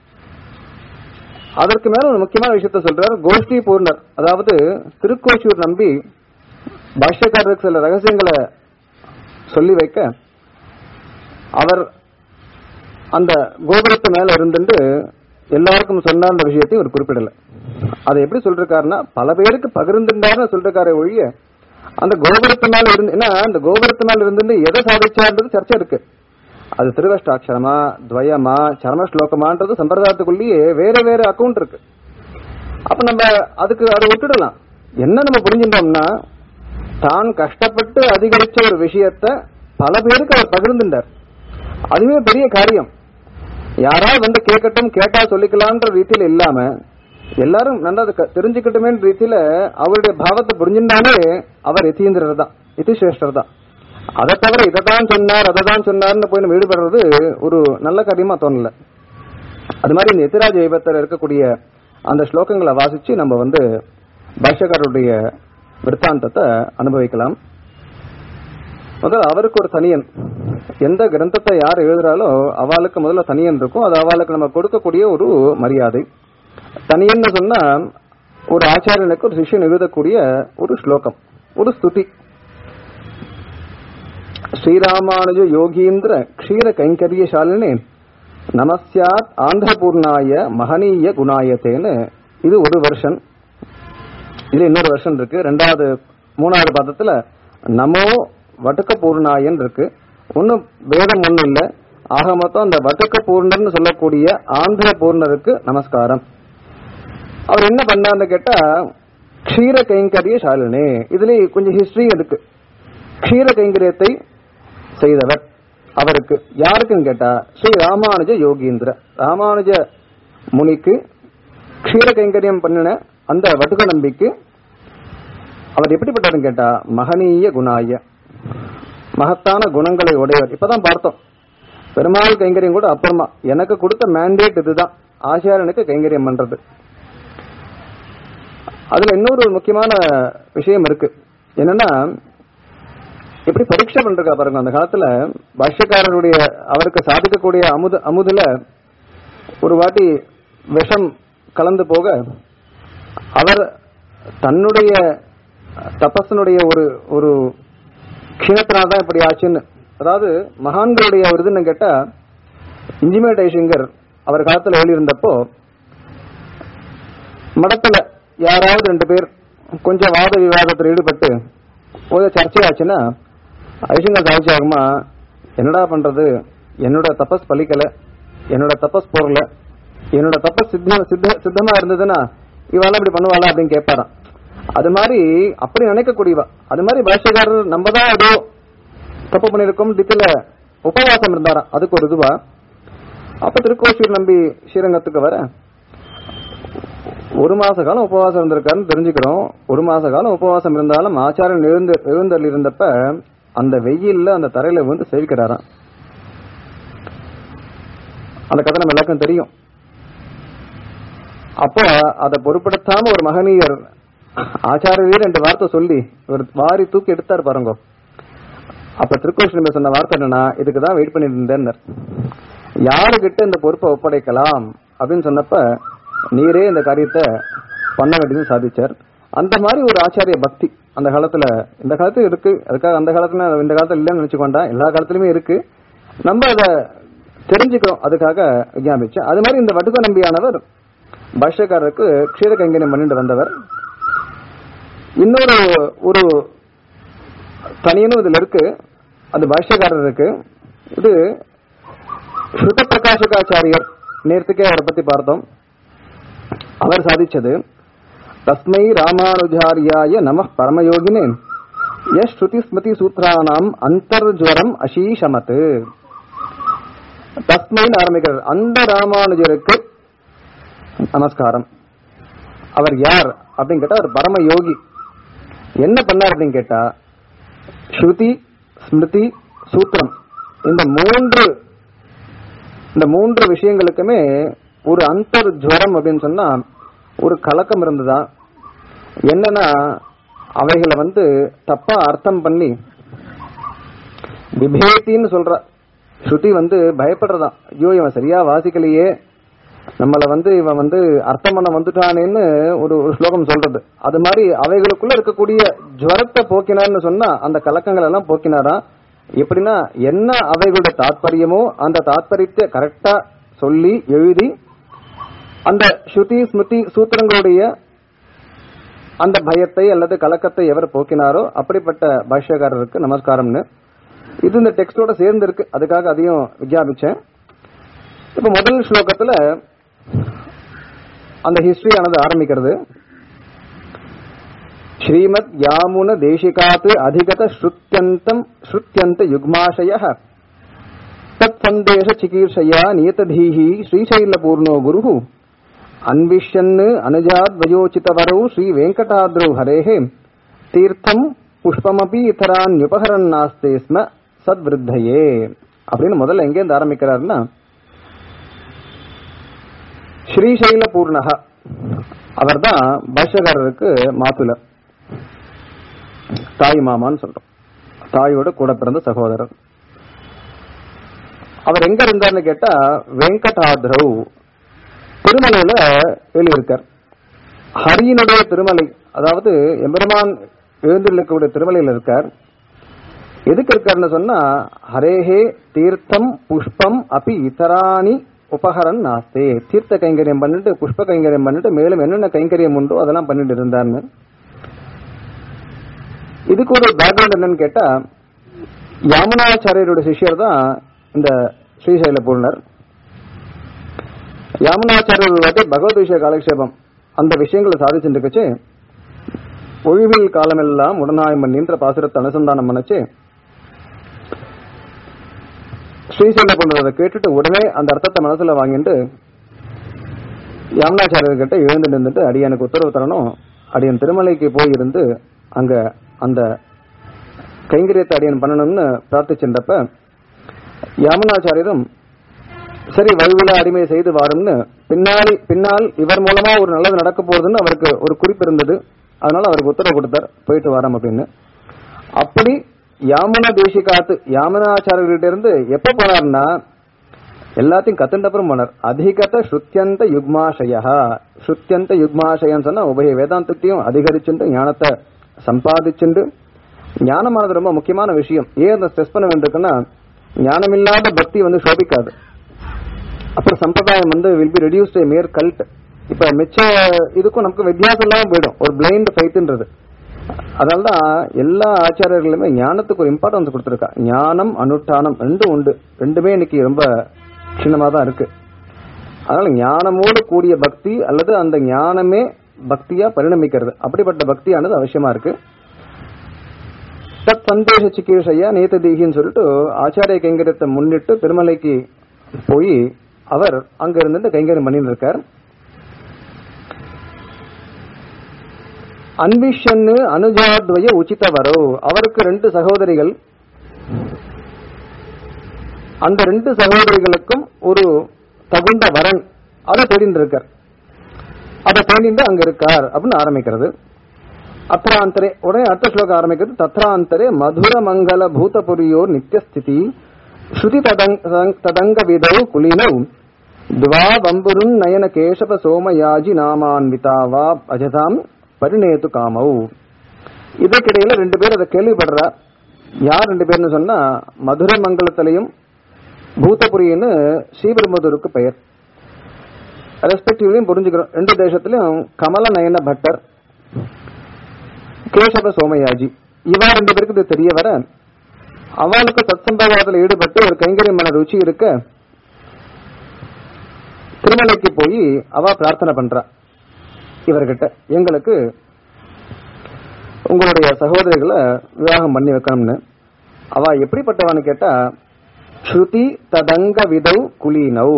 அதற்கு மேல ஒரு முக்கியமான விஷயத்த சொல்றார் கோஷ்டி பூர்ணர் அதாவது திருக்கோஷூர் நம்பி பாஷ்யக்காரருக்கு சில ரகசியங்களை சொல்லி வைக்க அவர் அந்த கோபுரத்து மேல இருந்துட்டு எல்லாருக்கும் சொன்னார்ன்ற விஷயத்தையும் அவர் குறிப்பிடல அதை எப்படி சொல்றாருன்னா பல பேருக்கு பகிர்ந்துட்டாருன்னு சொல்றாரு ஒழிய அந்த கோபுரத்து மேல இருந்து ஏன்னா அந்த கோபுரத்து மேல இருந்துட்டு எதை சாதிச்சார்ன்றது சர்ச்சை இருக்கு அது திருவஷ்டாட்சரமா துவயமா சரம ஸ்லோகமான்றது சம்பிரதாயத்துக்குள்ளேயே வேற வேற அக்கவுண்ட் இருக்கு அப்ப நம்ம அதுக்கு அதை விட்டுடலாம் என்ன நம்ம புரிஞ்சுட்டோம்னா தான் கஷ்டப்பட்டு அதிகரிச்ச ஒரு விஷயத்த பல பேருக்கு அவர் பகிர்ந்துட்டார் அதுவே பெரிய காரியம் யாராவது வந்து கேட்கட்டும் கேட்டா சொல்லிக்கலாம்ன்ற ரீதியில இல்லாம எல்லாரும் நல்லா அதை க- தெரிஞ்சுக்கட்டுமேன்ற ரீதியில அவருடைய பாவத்தை புரிஞ்சுட்டாலே அவர் யதீந்திரர் தான் யதிசிரேஷ்டர் தான் அதை தவிர இதை தான் சொன்னார் அதை தான் சொன்னார்னு போய் நம்ம ஈடுபடுறது ஒரு நல்ல காரியமா தோணல அது மாதிரி இந்த எத்திராஜ விபத்தில் இருக்கக்கூடிய அந்த ஸ்லோகங்களை வாசிச்சு நம்ம வந்து பாஷ்யக்காரருடைய விற்த்தாந்தத்தை அனுபவிக்கலாம் முதல்ல அவருக்கு ஒரு தனியன் எந்த கிரந்தத்தை யார் எழுதுறாலோ அவளுக்கு முதல்ல தனியன் இருக்கும் அது அவளுக்கு நம்ம கொடுக்கக்கூடிய ஒரு மரியாதை தனியன்னு சொன்னா ஒரு ஆச்சாரியனுக்கு ஒரு சிஷ்யன் எழுதக்கூடிய ஒரு ஸ்லோகம் ஒரு ஸ்துதி ஸ்ரீராமானுஜ யோகீந்திர க்ஷீர கைங்கரியசாலினே நமஸ்யாத் ஆந்திரபூர்ணாய மகனீய குணாயத்தேன்னு இது ஒரு வருஷன் இதுல இன்னொரு வருஷன் இருக்கு ரெண்டாவது மூணாவது பதத்துல நமோ வட்டுக்க பூர்ணாயன் இருக்கு ஒன்னும் வேதம் ஒண்ணும் இல்ல ஆக மொத்தம் அந்த வட்டுக்க பூர்ணர்னு சொல்லக்கூடிய ஆந்திர பூர்ணருக்கு நமஸ்காரம் அவர் என்ன பண்ணார்னு கேட்டா க்ஷீர கைங்கரிய சாலினே இதுல கொஞ்சம் ஹிஸ்டரி இருக்கு க்ஷீர கைங்கரியத்தை செய்தவர் அவருக்கு யாருக்குன்னு கேட்டா ஸ்ரீ ராமானுஜ யோகீந்திர ராமானுஜ முனிக்கு க்ஷீர கைங்கரியம் பண்ணின அந்த வட்டுக நம்பிக்கு அவர் எப்படிப்பட்டவர்னு கேட்டா மகனீய குணாய மகத்தான குணங்களை உடையவர் இப்பதான் பார்த்தோம் பெருமாள் கைங்கரியம் கூட அப்புறமா எனக்கு கொடுத்த மேண்டேட் இதுதான் ஆச்சாரியனுக்கு கைங்கரியம் பண்றது அதுல இன்னொரு ஒரு முக்கியமான விஷயம் இருக்கு என்னன்னா எப்படி பரீட்சை பண்றா பாருங்க அந்த காலத்துல பாஷ்யக்காரருடைய அவருக்கு சாதிக்கக்கூடிய அமுது அமுதுல ஒரு வாட்டி விஷம் கலந்து போக அவர் தன்னுடைய தபஸனுடைய ஒரு ஒரு க்ஷீணத்தினால தான் இப்படி ஆச்சுன்னு அதாவது மகான்களுடைய ஒரு இதுன்னு கேட்டா இஞ்சிமே டைசிங்கர் அவர் காலத்துல எழுதியிருந்தப்போ மடத்துல யாராவது ரெண்டு பேர் கொஞ்சம் வாத விவாதத்தில் ஈடுபட்டு ஒரு சர்ச்சையாச்சுன்னா ஐசிங்கர் சாட்சியாகுமா என்னடா பண்றது என்னோட தபஸ் பலிக்கல என்னோட தபஸ் போறல என்னோட தப்ப சித்த சித்த சித்தமா இருந்ததுன்னா இவெல்லாம் இப்படி பண்ணுவாளா அப்படின்னு கேட்பாராம் அது மாதிரி அப்படி நினைக்கக்கூடியவா அது மாதிரி பாஷ்யக்காரர் நம்ம தான் ஏதோ தப்பு பண்ணிருக்கோம் திட்டில உபவாசம் இருந்தாராம் அதுக்கு ஒரு இதுவா அப்ப திருக்கோஷூர் நம்பி ஸ்ரீரங்கத்துக்கு வர ஒரு மாச காலம் உபவாசம் இருந்திருக்காருன்னு தெரிஞ்சுக்கிறோம் ஒரு மாச காலம் உபவாசம் இருந்தாலும் ஆச்சாரியன் எழுந்து எழுந்தல் இருந்தப்ப அந்த வெயில்ல அந்த தரையில வந்து சேவிக்கிறாராம் அந்த கதை நம்ம எல்லாருக்கும் தெரியும் அப்போ அதை பொருட்படுத்தாம ஒரு மகனீயர் ஆச்சாரியர் ரெண்டு வார்த்தை சொல்லி ஒரு வாரி தூக்கி எடுத்தார் பாருங்க அப்ப திருக்கோஷ்ணமே சொன்ன வார்த்தை என்னன்னா இதுக்கு தான் வெயிட் பண்ணிட்டு இருந்தேன் யாருகிட்ட இந்த பொறுப்பை ஒப்படைக்கலாம் அப்படின்னு சொன்னப்ப நீரே இந்த காரியத்தை பண்ண வேண்டியது சாதிச்சார் அந்த மாதிரி ஒரு ஆச்சாரிய பக்தி அந்த காலத்துல இந்த காலத்துல இருக்கு அதுக்காக அந்த காலத்துல இந்த காலத்துல இல்லைன்னு நினைச்சுக்கொண்டா எல்லா காலத்துலயுமே இருக்கு நம்ம அதை தெரிஞ்சுக்கிறோம் அதுக்காக விஞ்ஞாபிச்சேன் அது மாதிரி இந்த வடுக நம்பியானவர் பாஷ்யக்காரருக்கு க்ஷீர கைங்கரியம் பண்ணிட்டு வந்தவர் இன்னொரு ஒரு தனியனும் இதுல இருக்கு அது பாஷ்யக்காரர் இருக்கு இது ஸ்ருத பிரகாஷகாச்சாரியர் நேர்த்துக்கே அவரை பத்தி பார்த்தோம் அவர் சாதிச்சது தஸ்மை ராமானுஜாரியாய நம பரமயோகினே யஸ் ஸ்ருதி ஸ்மிருதி சூத்ரானாம் அந்தர்ஜ்வரம் அசீஷமத்து தஸ்மைன்னு ஆரம்பிக்கிறார் அந்த ராமானுஜருக்கு நமஸ்காரம் அவர் யார் அப்படின்னு கேட்டா அவர் பரம யோகி என்ன பண்ணார் அப்படின்னு கேட்டா ஸ்ருதி ஸ்மிருதி சூத்திரம் இந்த மூன்று இந்த மூன்று விஷயங்களுக்குமே ஒரு அந்தர் ஜுவரம் அப்படின்னு சொன்னா ஒரு கலக்கம் இருந்ததா என்னன்னா அவைகளை வந்து தப்பா அர்த்தம் பண்ணி விபேத்தின்னு சொல்ற ஸ்ருதி வந்து பயப்படுறதா ஐயோ இவன் சரியா வாசிக்கலையே நம்மள வந்து இவன் வந்து அர்த்தம் பண்ண வந்துட்டானேன்னு ஒரு ஒரு ஸ்லோகம் சொல்றது அது மாதிரி அவைகளுக்குள்ள இருக்கக்கூடிய ஜுவரத்தை போக்கினார்னு சொன்னா அந்த கலக்கங்கள் எல்லாம் போக்கினாரா எப்படின்னா என்ன அவைகளோட தாத்பரியமோ அந்த தாத்பரியத்தை கரெக்டா சொல்லி எழுதி அந்த ஸ்ருதி ஸ்மிருதி சூத்திரங்களுடைய அந்த பயத்தை அல்லது கலக்கத்தை எவர் போக்கினாரோ அப்படிப்பட்ட பாஷ்யக்காரருக்கு நமஸ்காரம்னு இது இந்த டெக்ஸ்டோட சேர்ந்து இருக்கு அதுக்காக அதையும் விஜயாபிச்சேன் இப்ப முதல் ஸ்லோகத்துல அந்த ஹிஸ்டரியானது ஆரம்பிக்கிறது ஸ்ரீமத் யாமுன தேசிகாத் அதிகத ஸ்ருத்யந்தம் ஸ்ருத்யந்த யுக்மாஷய தத் சந்தேஷ சிகீர்ஷயா நியததீஹி ஸ்ரீசைலபூர்ணோ குரு அன்விஷ்யன் அனுஜாத் வயோச்சிதவரௌ ஸ்ரீ வெங்கடாத்ரௌ ஹரேஹே தீர்த்தம் புஷ்பமபி இதரான்யுபகரன் நாஸ்தே ஸ்ம சத்விருத்தையே அப்படின்னு முதல்ல எங்கேருந்து ஆரம்பிக்கிறாருன்னா ஸ்ரீசைல பூர்ணக அவர் தான் பாஷ்யக்காரருக்கு மாத்துலர் தாய் மாமான்னு சொல்றோம் தாயோட கூட பிறந்த சகோதரர் அவர் எங்க இருந்தார்னு கேட்டா வெங்கடாத்ரவ் திருமலையில எழுதியிருக்கார் ஹரியினுடைய திருமலை அதாவது எம்பெருமான் எழுந்திருக்கக்கூடிய திருமலையில் இருக்கார் எதுக்கு இருக்காருன்னு சொன்னா ஹரேஹே தீர்த்தம் புஷ்பம் அப்பி இதராணி உபகரன் நாஸ்தே தீர்த்த கைங்கரியம் பண்ணிட்டு புஷ்ப கைங்கரியம் பண்ணிட்டு மேலும் என்னென்ன கைங்கரியம் உண்டோ அதெல்லாம் பண்ணிட்டு இருந்தார்னு இதுக்கு ஒரு பேக்ரவுண்ட் என்னன்னு கேட்டா யாமுனாச்சாரியருடைய சிஷ்யர் தான் இந்த ஸ்ரீசைல பூர்ணர் யாமுனாச்சாரியர் வாட்டி பகவத் விஷய காலக்ஷேபம் அந்த விஷயங்களை சாதிச்சுட்டு இருக்கச்சு ஒழிவில் காலமெல்லாம் உடனாயம் பண்ணின்ற பாசுரத்தை அனுசந்தானம் பண்ணச்சு ஸ்ரீசைல பூர்ணர் கேட்டுட்டு உடனே அந்த அர்த்தத்தை மனசுல வாங்கிட்டு யாமுனாச்சாரியர் கிட்ட எழுந்து நின்றுட்டு அடியனுக்கு உத்தரவு தரணும் அடியன் திருமலைக்கு போய் இருந்து அங்க அந்த கைங்கரியத்தை அடியன் பண்ணணும்னு பிரார்த்திச்சின்றப்ப யாமுனாச்சாரியரும் சரி வலுவில அடிமை செய்து வாரும்னு பின்னாடி பின்னால் இவர் மூலமா ஒரு நல்லது நடக்க போகுதுன்னு அவருக்கு ஒரு குறிப்பு இருந்தது அதனால அவருக்கு உத்தரவு கொடுத்தார் போயிட்டு வரோம் அப்படின்னு அப்படி யாமுன தேசிகாத்து யாமுனாச்சாரியர்கிட்ட இருந்து எப்ப போனார்னா எல்லாத்தையும் கத்துண்ட அப்புறம் போனார் அதிகத ஸ்ருத்தியந்த யுக்மாஷயா ஸ்ருத்தியந்த யுக்மாஷயன்னு சொன்னா உபய வேதாந்தத்தையும் அதிகரிச்சுண்டு ஞானத்தை சம்பாதிச்சுண்டு ஞானமானது ரொம்ப முக்கியமான விஷயம் ஏன் அதை ஸ்ட்ரெஸ் பண்ண வேண்டியிருக்குன்னா ஞானமில்லாத பக்தி வந்து சோபிக்காது அப்புறம் சம்பிரதாயம் வந்து will be reduced mere cult இப்ப மிச்ச இதுக்கும் நமக்கு வித்தியாசம் இல்லாம போயிடும் ஒரு பிளைண்ட் ஃபைட்ன்றது அதனாலதான் எல்லா ஆச்சாரியர்களுமே ஞானத்துக்கு ஒரு இம்பார்ட்டன்ஸ் கொடுத்துருக்கா ஞானம் அனுஷ்டானம் ரெண்டும் உண்டு ரெண்டுமே இன்னைக்கு ரொம்ப சின்னமா தான் இருக்கு அதனால ஞானமோடு கூடிய பக்தி அல்லது அந்த ஞானமே பக்தியா பரிணமிக்கிறது அப்படிப்பட்ட பக்தியானது அவசியமா இருக்கு தத் சந்தேஷ சிகிச்சையா நேத்த தீகின்னு சொல்லிட்டு ஆச்சாரிய கைங்கரியத்தை முன்னிட்டு திருமலைக்கு போய் அவர் அங்க இருந்துட்டு கைங்கரியம் பண்ணிட்டு இருக்கார் அன்விஷன்னு அனுஜாத்வய உச்சிதவரோ அவருக்கு ரெண்டு சகோதரிகள் அந்த ரெண்டு சகோதரிகளுக்கும் ஒரு தகுந்த வரன் அதை தேடிட்டு இருக்கார் அதை தேடிட்டு அங்க இருக்கார் அப்படின்னு ஆரம்பிக்கிறது அத்ராந்தரே உடனே அடுத்த ஸ்லோகம் ஆரம்பிக்கிறது தத்ராந்தரே மதுர மங்கள பூதபுரியோர் நித்தியஸ்திதி ஸ்ருதி ததங் ததங்க விதௌ குலினௌ துவா வம்புருன் நயன கேசவ சோமயாஜி நாமான்விதா வா அஜதாம் பரிணேத்து காமௌ இதற்கிடையில ரெண்டு பேர் அதை கேள்விப்படுறா யார் ரெண்டு பேர்னு சொன்னா மதுர மங்கலத்திலையும் பூதபுரின்னு ஸ்ரீபெரும்புதூருக்கு பெயர் ரெஸ்பெக்டிவ்லையும் புரிஞ்சுக்கிறோம் ரெண்டு தேசத்திலும் கமல நயன பட்டர் கேசவ சோமயாஜி இவா ரெண்டு பேருக்கு இது தெரிய வர அவளுக்கு சத்சம்பாதத்தில் ஈடுபட்டு ஒரு கைங்கரியமான ருச்சி இருக்க திருமலைக்கு போய் அவ பிரார்த்தனை பண்றா இவர்கிட்ட எங்களுக்கு உங்களுடைய சகோதரிகளை விவாகம் பண்ணி வைக்கணும்னு அவ எப்படிப்பட்டவான்னு கேட்டா ஸ்ருதி ததங்க விதௌ குலீனௌ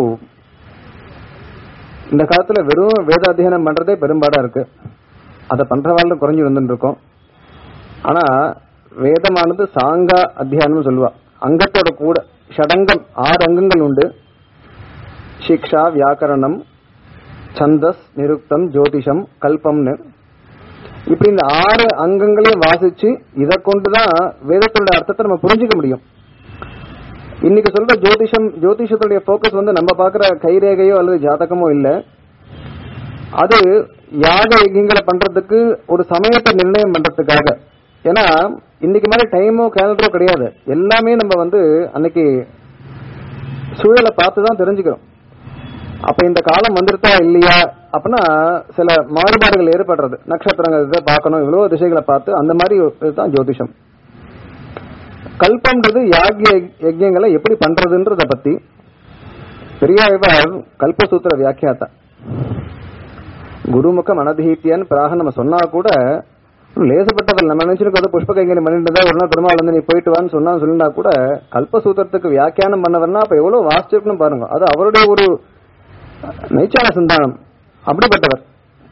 இந்த காலத்துல வெறும் வேதாத்தியனம் பண்றதே பெரும்பாடா இருக்கு அதை பண்றவாள் குறைஞ்சு வந்துட்டு இருக்கோம் ஆனா வேதமானது சாங்கா அத்தியானம்னு சொல்லுவா அங்கத்தோட கூட ஷடங்கம் ஆறு அங்கங்கள் உண்டு சிக்ஷா வியாக்கரணம் சந்தஸ் நிருக்தம் ஜோதிஷம் கல்பம்னு இப்படி இந்த ஆறு அங்கங்களையும் வாசிச்சு இதை கொண்டுதான் வேதத்தோட அர்த்தத்தை நம்ம புரிஞ்சுக்க முடியும் இன்னைக்கு சொல்ற ஜோதிஷம் ஜோதிஷத்துடைய போக்கஸ் வந்து நம்ம பாக்குற கைரேகையோ அல்லது ஜாதகமோ இல்ல அது யாக யஜ்யங்களை பண்றதுக்கு ஒரு சமயத்தை நிர்ணயம் பண்றதுக்காக ஏன்னா இன்னைக்கு மாதிரி டைமோ கேலண்டரோ கிடையாது எல்லாமே நம்ம வந்து அன்னைக்கு சூழலை பார்த்து தான் தெரிஞ்சுக்கிறோம் அப்ப இந்த காலம் வந்துருத்தா இல்லையா அப்படின்னா சில மாறுபாடுகள் ஏற்படுறது நட்சத்திரங்கள் இதை பார்க்கணும் இவ்வளவு திசைகளை பார்த்து அந்த மாதிரி தான் ஜோதிஷம் கல்பம்ன்றது யாகிய யஜ்யங்களை எப்படி பண்றதுன்றத பத்தி பெரியாழ்வார் கல்பசூத்திர வியாக்கியாத்தா குருமுகம் அனதீத்தியன் பிராக நம்ம சொன்னா கூட லேசப்பட்டவர் நம்ம நினைச்சிருக்கோம் புஷ்ப கைங்கரி பண்ணிட்டு இருந்தா ஒரு நாள் பெருமாள் வந்து நீ போயிட்டு வான்னு சொன்னா சொல்லினா கூட கல்பசூத்திரத்துக்கு வியாக்கியானம் பண்ணவர்னா அப்ப எவ்வளவு வாசிச்சிருக்கணும் பாருங்க அது அவருடைய ஒரு நைச்சான சிந்தானம் அப்படிப்பட்டவர்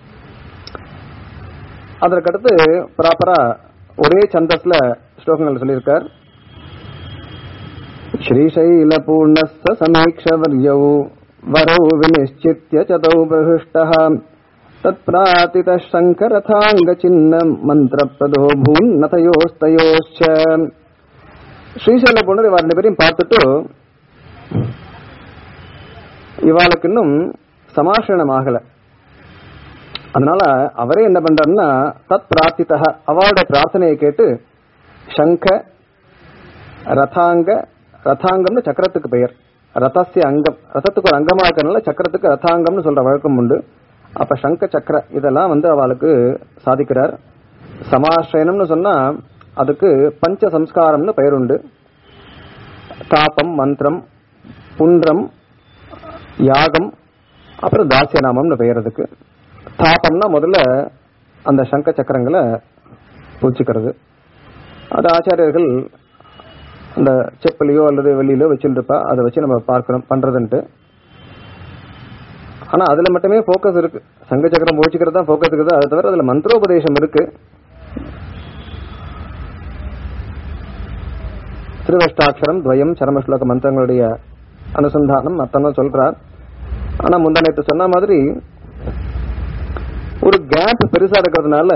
அதற்கடுத்து ப்ராப்பரா ஒரே சந்தஸ்ல ஸ்லோகங்கள் சொல்லியிருக்கார் श्रीशैलपूर्णस्य समीक्षवर्यौ वरौ विनिश्चित्य चतौ प्रहृष्टः तत्प्रातितः शङ्करथाङ्गचिह्नम् मन्त्रप्रदो भून्नतयोस्तयोश्च ஸ்ரீசைல பொண்ணு இவ ரெண்டு பேரையும் பார்த்துட்டு இவாளுக்கு இன்னும் சமாசனம் ஆகல அதனால அவரே என்ன பண்றாருன்னா தத் பிரார்த்தித்தக அவளுடைய பிரார்த்தனையை கேட்டு சங்க ரதாங்க ரதாங்கம்னு சக்கரத்துக்கு பெயர் ரதஸ்ய அங்கம் ரதத்துக்கு ஒரு அங்கமா இருக்கறனால சக்கரத்துக்கு ரதாங்கம்னு சொல்ற வழக்கம் உண்டு அப்ப சங்க சக்கர இதெல்லாம் வந்து அவளுக்கு சாதிக்கிறார் சமாசயனம்னு சொன்னா அதுக்கு பஞ்ச சம்ஸ்காரம்னு பெயர் உண்டு தாபம் மந்திரம் புன்றம் யாகம் அப்புறம் தாசியநாமம்னு பெயர் அதுக்கு தாபம்னா முதல்ல அந்த சங்க சக்கரங்களை பூச்சிக்கிறது அது ஆச்சாரியர்கள் அந்த செப்பலையோ அல்லது வெளியிலோ வச்சுருப்பா அதை வச்சு நம்ம பார்க்கணும் பண்றதுன்ட்டு ஆனா அதுல மட்டுமே போக்கஸ் இருக்கு சங்க சக்கரம் பூச்சிக்கிறது தான் போக்கஸ் இருக்குது அதை தவிர அதுல மந்திரோபதேசம் இருக்கு திருவஷ்டாட்சரம் துவயம் சரமஸ்லோக மந்திரங்களுடைய அனுசந்தானம் மத்தனும் சொல்றார் ஆனா முந்தானத்து சொன்ன மாதிரி ஒரு கேப் பெருசா இருக்கிறதுனால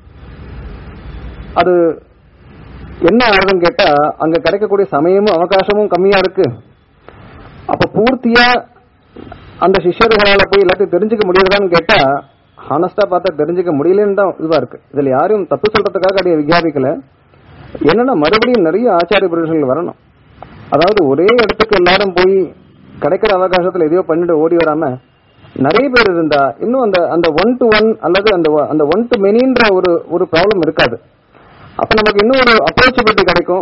அது என்ன ஆகுதுன்னு கேட்டா அங்க கிடைக்கக்கூடிய சமயமும் அவகாசமும் கம்மியா இருக்கு அப்ப பூர்த்தியா அந்த சிஷ்யர்களால போய் எல்லாத்தையும் தெரிஞ்சுக்க முடியுதான்னு கேட்டா ஹானஸ்டா பார்த்தா தெரிஞ்சுக்க முடியலன்னு தான் இதுவா இருக்கு இதுல யாரையும் தப்பு சொல்றதுக்காக அடைய விஞ்ஞாபிக்கல என்னன்னா மறுபடியும் நிறைய ஆச்சாரிய புருஷர்கள் வரணும் அதாவது ஒரே இடத்துக்கு எல்லாரும் போய் கிடைக்கிற அவகாசத்துல எதையோ பண்ணிட்டு ஓடி வராம நிறைய பேர் இருந்தா இன்னும் அந்த அந்த ஒன் டு ஒன் அல்லது அந்த அந்த ஒன் டு மெனின்ற ஒரு ஒரு ப்ராப்ளம் இருக்காது அப்ப நமக்கு இன்னும் ஒரு அப்ரோச்சபிலிட்டி கிடைக்கும்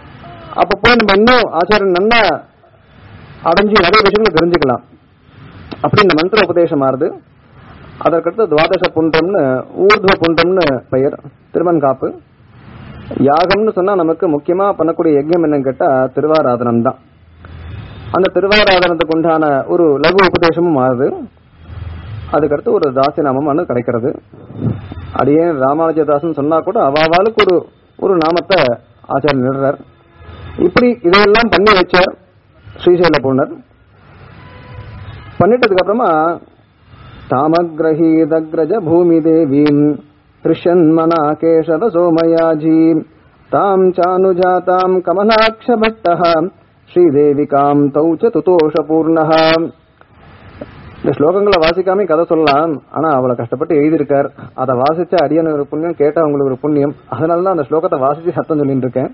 அப்ப போய் நம்ம இன்னும் ஆச்சாரியன் நல்லா அடைஞ்சு நிறைய விஷயங்களை தெரிஞ்சுக்கலாம் அப்படி இந்த மந்திர உபதேசம் ஆறுது அதற்கடுத்து துவாதச புண்டம்னு ஊர்துவ புண்டம்னு பெயர் திருமண் காப்பு யாகம்னு சொன்னா நமக்கு முக்கியமா பண்ணக்கூடிய யஜ்யம் என்னன்னு கேட்டா திருவாராதனம் தான் அந்த திருவாராதனத்துக்கு உண்டான ஒரு லகு உபதேசமும் மாறுது அதுக்கடுத்து ஒரு தாசி நாமம் கிடைக்கிறது அடியே ராமானுஜதாசன் சொன்னா கூட அவாவாளுக்கு ஒரு ஒரு நாமத்தை ஆச்சாரியர் நிடுறார் இப்படி இதையெல்லாம் பண்ணி வச்ச ஸ்ரீசைல பூர்ணர் பண்ணிட்டதுக்கு அப்புறமா தாமகிரகீதக்ரஜ பூமி தேவீம் ஹிருஷன்மனா கேசவ சோமயாஜி தாம் சானுஜாதாம் கமலாட்ச பட்டः ஸ்ரீதேவிகாம் தௌச்ச துதோஷ பூர்ணஹா இந்த ஸ்லோகங்களை வாசிக்காம கதை சொல்லலாம் ஆனா அவளை கஷ்டப்பட்டு எழுதியிருக்கார் அதை வாசிச்ச அடியனுக்கு ஒரு புண்ணியம் கேட்ட அவங்களுக்கு ஒரு புண்ணியம் அதனால தான் அந்த ஸ்லோகத்தை வாசிச்சு சத்தம் சொல்லிட்டு இருக்கேன்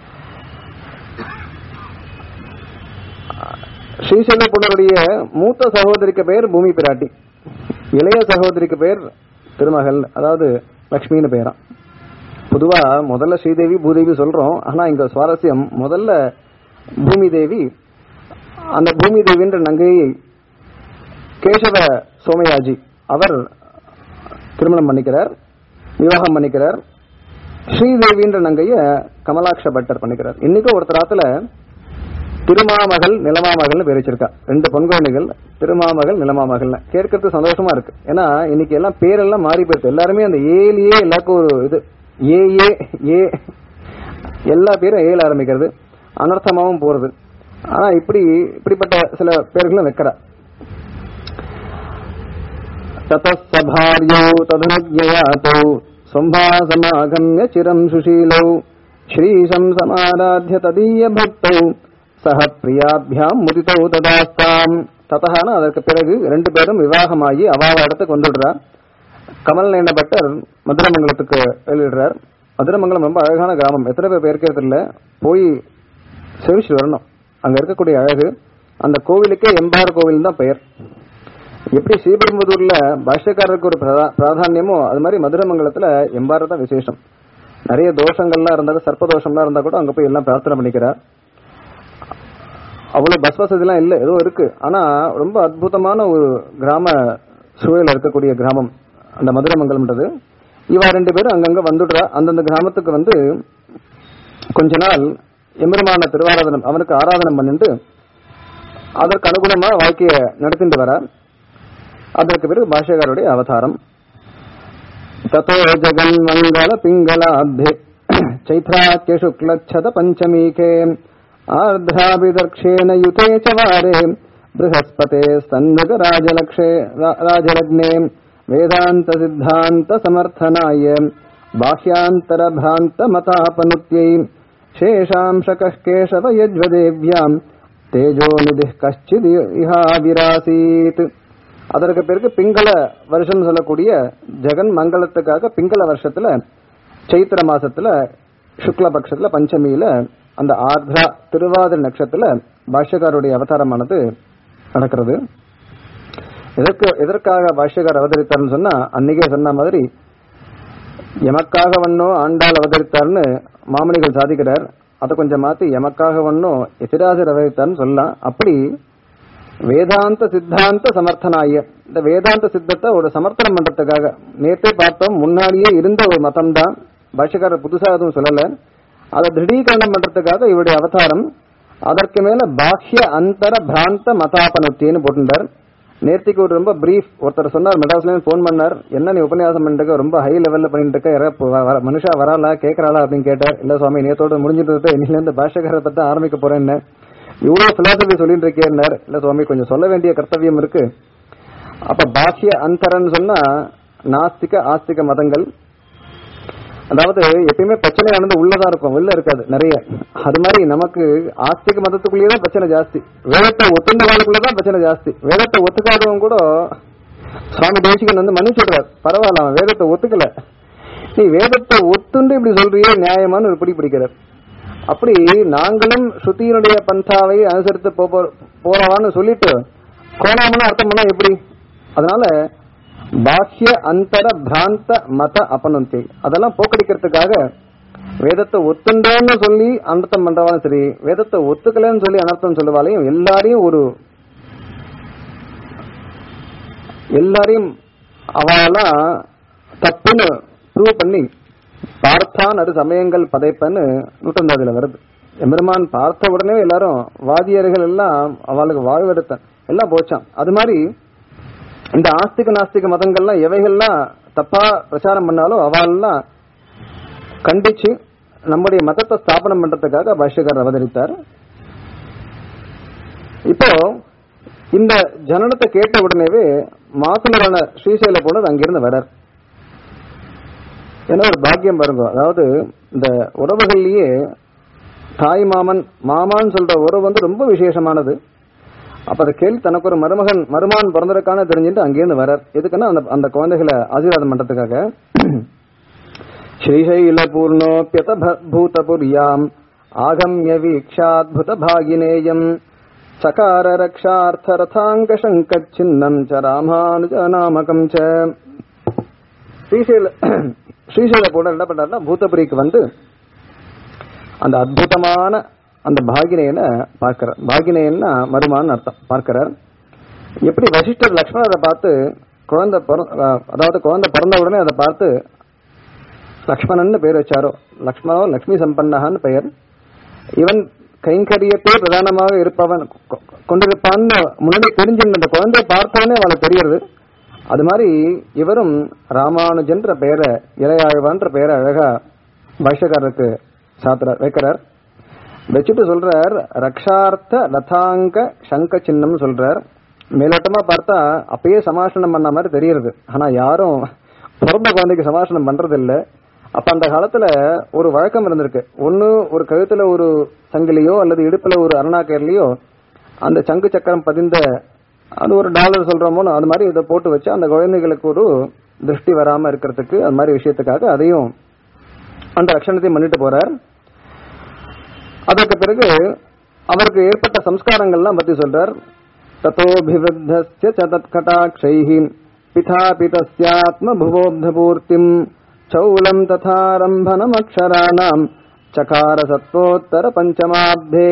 ஸ்ரீசைல புனருடைய மூத்த சகோதரிக்கு பேர் பூமி பிராட்டி இளைய சகோதரிக்கு பேர் திருமகள் அதாவது லக்ஷ்மின்னு பேராம் பொதுவா முதல்ல ஸ்ரீதேவி பூதேவி சொல்றோம் ஆனா இங்க சுவாரஸ்யம் முதல்ல பூமி தேவி அந்த பூமி தேவின்ற நங்கையை கேசவ சோமயாஜி அவர் திருமணம் பண்ணிக்கிறார் விவாகம் பண்ணிக்கிறார் ஸ்ரீதேவின்ற நங்கைய கமலாட்ச பட்டர் பண்ணிக்கிறார் இன்னைக்கும் ஒருத்தராத்துல திருமாமகள் நிலமாமகள்னு பேர் வச்சிருக்கா ரெண்டு பொன் குழந்தைகள் திருமாமகள் நிலமாமகள் கேட்கறது சந்தோஷமா இருக்கு ஏன்னா இன்னைக்கு எல்லாம் பேரெல்லாம் மாறி போயிருக்கு எல்லாருமே அந்த ஏலியே எல்லாருக்கும் ஒரு இது ஏ ஏ ஏ எல்லா பேரும் ஏல ஆரம்பிக்கிறது அனர்த்தமாவும் போறது ஆனா இப்படி இப்படிப்பட்ட சில பேர்களும் வைக்கிறா ततः तदनुज्ञयातौ सम्भासमागम्य चिरम् सुशीलौ श्रीशम् समाराध्य तदीयभक्तौ சக பிரியாபியாம் முதித்தோ ததாஸ்தாம் ததகான அதற்கு பிறகு ரெண்டு பேரும் விவாகமாகி அவாவ இடத்தை கொண்டுடுறார் கமல் நேன பட்டர் மதுரமங்கலத்துக்கு வெளியிடுறார் மதுரமங்கலம் ரொம்ப அழகான கிராமம் எத்தனை பேர் பேருக்கிறது இல்ல போய் செவிச்சு வரணும் அங்க இருக்கக்கூடிய அழகு அந்த கோவிலுக்கே எம்பார் கோவில் தான் பெயர் எப்படி ஸ்ரீபெரும்புதூர்ல பாஷ்யக்காரருக்கு ஒரு பிரதா- பிராதானியமோ அது மாதிரி மதுரமங்கலத்துல எம்பார் தான் விசேஷம் நிறைய தோஷங்கள்லாம் இருந்தாலும் சர்ப்ப தோஷம்லாம் இருந்தா கூட அங்க போய் எல்லாம் பிரார்த்தனை பண்ணிக்கிறார் அவ்வளவு பஸ் வசதிலாம் இல்ல ஏதோ இருக்கு ஆனா ரொம்ப அற்புதமான ஒரு கிராம சூழல் இருக்கக்கூடிய கிராமம் அந்த மதுரமங்கலம்ன்றது இவா ரெண்டு பேரும் அங்கங்க வந்துடுறா அந்தந்த கிராமத்துக்கு வந்து கொஞ்ச நாள் எம்பெருமான திருவாராதனம் அவனுக்கு ஆராதனம் பண்ணிட்டு அதற்கு அனுகுணமா வாழ்க்கைய நடத்திட்டு வர அதற்கு பிறகு பாஷகாருடைய அவதாரம் தத்தோ ஜெகன் மங்கள பிங்களாப்தே चैत्राख्य शुक्लच्छद पञ्चमीके आर्द्राभिदर्क्षेण युते च वारे बृहस्पते स्तन्नग राजलक्षे रा- राजलग्ने वेदान्तसिद्धान्तसमर्थनाय बाह्यान्तरभ्रान्तमतापनुत्यै शेषांशकः केशव यज्वदेव्याम् तेजोनिधिः कश्चिद् इहाविरासीत् அதற்கு பிறகு பிங்கள வருஷம் சொல்லக்கூடிய ஜெகன் மங்களத்துக்காக பிங்கள வருஷத்துல சைத்திர மாசத்துல சுக்ல பட்சத்துல பஞ்சமியில அந்த ஆர்த்ரா திருவாதிரை நட்சத்திரத்துல பாஷ்யக்காருடைய அவதாரமானது நடக்கிறது எதற்கு எதற்காக பாஷ்யக்கார் அவதரித்தார்னு சொன்னா அன்னைக்கே சொன்ன மாதிரி எமக்காக வண்ணோ ஆண்டாள் அவதரித்தார்னு மாமனிகள் சாதிக்கிறார் அதை கொஞ்சம் மாத்தி எமக்காக வண்ணோ எதிராசர் அவதரித்தார்னு சொல்லலாம் அப்படி வேதாந்த சித்தாந்த சமர்த்தனாய இந்த வேதாந்த சித்தத்தை ஒரு சமர்த்தனம் பண்றதுக்காக நேற்றே பார்த்தோம் முன்னாடியே இருந்த ஒரு மதம் தான் பாஷ்யக்காரர் புதுசா எதுவும் சொல்லல அதை திடீகரணம் பண்றதுக்காக இவருடைய அவதாரம் அதற்கு மேல பாஹ்ய அந்தர பிராந்த மதாபனத்தின்னு போட்டுட்டார் நேர்த்திக்கு ஒரு ரொம்ப பிரீஃப் ஒருத்தர் சொன்னார் மெட்ராஸ்ல போன் பண்ணார் என்ன நீ உபன்யாசம் பண்ணிட்டு இருக்க? ரொம்ப ஹை லெவல்ல பண்ணிட்டு இருக்க யாரா இப்ப வ- வர- மனுஷா வராளா கேக்குறாளா அப்படின்னு கேட்டார் இல்ல சுவாமி நேத்தோட முடிஞ்சிட்டு இன்னில இருந்து பாஷகரத்தை தான் ஆரம்பிக்க போறேன்னு இவ்வளவு பிலாசபி சொல்லிட்டு இருக்கேன்னார் இல்ல சுவாமி கொஞ்சம் சொல்ல வேண்டிய கர்த்தவியம் இருக்கு அப்ப பாஹ்ய அந்தரன்னு சொன்னா நாஸ்திக ஆஸ்திக மதங்கள் அதாவது எப்பயுமே பிரச்சனையானது உள்ளதா இருக்கும் வெளில இருக்காது நிறைய அது மாதிரி நமக்கு ஆஸ்திக மதத்துக்குள்ளேயே தான் பிரச்சனை ஜாஸ்தி வேதத்தை ஒத்துண்ட வாழ்க்குள்ளதான் பிரச்சனை ஜாஸ்தி வேதத்தை ஒத்துக்காதவங்க கூட சுவாமி தேசிகன் வந்து மன்னிச்சுடுறார் பரவாயில்ல அவன் வேதத்தை ஒத்துக்கல நீ வேதத்தை ஒத்துண்டு இப்படி சொல்றியே நியாயமான ஒரு பிடி பிடிக்கிறார் அப்படி நாங்களும் ஸ்ருதியினுடைய பந்தாவை அனுசரித்து போ- போ- போறவான்னு சொல்லிட்டு கோணாமன்னு அர்த்தம் பண்ணா எப்படி அதனால பாஹ்ய அந்தர பிராந்த மத அபனந்தி அதெல்லாம் போக்கடிக்கிறதுக்காக வேதத்தை ஒத்துண்டோன்னு சொல்லி அனர்த்தம் பண்றவாலும் சரி வேதத்தை ஒத்துக்கலன்னு சொல்லி அனர்த்தம் சொல்லுவாலையும் எல்லாரையும் ஒரு எல்லாரையும் அவெல்லாம் தப்புன்னு ப்ரூவ் பண்ணி பார்த்தான் அது சமயங்கள் பதைப்பன்னு நூற்றந்தாதுல வருது எம்பெருமான் பார்த்த உடனே எல்லாரும் வாதியர்கள் எல்லாம் அவளுக்கு வாழ்வெடுத்த எல்லாம் போச்சான் அது மாதிரி இந்த ஆஸ்திக நாஸ்திக மதங்கள்லாம் எவைகள்லாம் தப்பா பிரச்சாரம் பண்ணாலும் அவெல்லாம் கண்டிச்சு நம்முடைய மதத்தை ஸ்தாபனம் பண்றதுக்காக பாஷ்யக்காரர் அவதரித்தார் இப்போ இந்த ஜனனத்தை கேட்ட உடனேவே மாசுலரான ஸ்ரீசைல போனது அங்கிருந்து வரார் ஏன்னா ஒரு பாக்கியம் பாருங்க அதாவது இந்த உறவுகள்லயே தாய் மாமன் மாமான்னு சொல்ற உறவு வந்து ரொம்ப விசேஷமானது அப்ப அதை கேள்வி தனக்கு ஒரு மருமகன் மருமான் பிறந்திருக்கான தெரிஞ்சுட்டு அங்கேருந்து வரார் எதுக்குன்னா அந்த அந்த குழந்தைகளை ஆசீர்வாதம் பண்றதுக்காக ஸ்ரீசைல பூர்ணோப்பியத பூதபுரியாம் ஆகம்ய வீக்ஷாத்புத பாகினேயம் சகார ரக்ஷார்த்த ரதாங்க சங்கச்சின்னம் ச ராமானுஜ நாமகம் ச ஸ்ரீசைல ஸ்ரீசைல கூட என்ன பண்றாருன்னா பூதபுரிக்கு வந்து அந்த அற்புதமான அந்த பாகினேயனை பார்க்கிறார் பாகினேயன்னா மருமான்னு அர்த்தம் பார்க்கிறார் எப்படி வசிஷ்டர் லக்ஷ்மணரை பார்த்து குழந்தை பிற- அதாவது குழந்தை பிறந்த உடனே அதை பார்த்து லக்ஷ்மணன் பேர் வச்சாரோ லக்ஷ்மணோ லக்ஷ்மி சம்பன்னஹான்னு பெயர் இவன் கைங்கரியத்தை பிரதானமாக இருப்பவன் கொ- கொண்டிருப்பான்னு முன்னாடி தெரிஞ்சிருந்த அந்த குழந்தையை பார்த்தவனே அவளுக்கு தெரியறது அது மாதிரி இவரும் ராமானுஜன்ற பெயரை இளையாழ்வான்ற பெயரை அழகா பாஷ்யக்காரருக்கு சாத்துறார் வைக்கிறார் வச்சுட்டு சொல்றார் ரக்ஷார்த்த ரதாங்க சங்க சின்னம் சொல்றார் மேலோட்டமா பார்த்தா அப்பயே சமாசனம் பண்ண மாதிரி தெரியுது ஆனா யாரும் பிறந்த குழந்தைக்கு சமாசனம் பண்றது இல்ல அப்ப அந்த காலத்துல ஒரு வழக்கம் இருந்திருக்கு ஒண்ணு ஒரு கழுத்துல ஒரு சங்கிலியோ அல்லது இடுப்புல ஒரு அருணாக்கர்லயோ அந்த சங்கு சக்கரம் பதிந்த அது ஒரு டாலர் சொல்றோமோ அது மாதிரி இதை போட்டு வச்சு அந்த குழந்தைகளுக்கு ஒரு திருஷ்டி வராம இருக்கிறதுக்கு அது மாதிரி விஷயத்துக்காக அதையும் அந்த லட்சணத்தையும் பண்ணிட்டு போறார் அதற்கு பிறகு அவருக்கு ஏற்பட்ட சம்ஸ்காரங்கள்லாம் பத்தி சொல்றார் தத்தோபிவத்தஸ்ய ச தத்கட்டாட்சைஹி பிதாபிதஸ்யாத்ம புவோப்தபூர்த்திம் சௌலம் ததாரம்பனம் அக்ஷராணாம் சகார சத்வோத்தர பஞ்சமாப்தே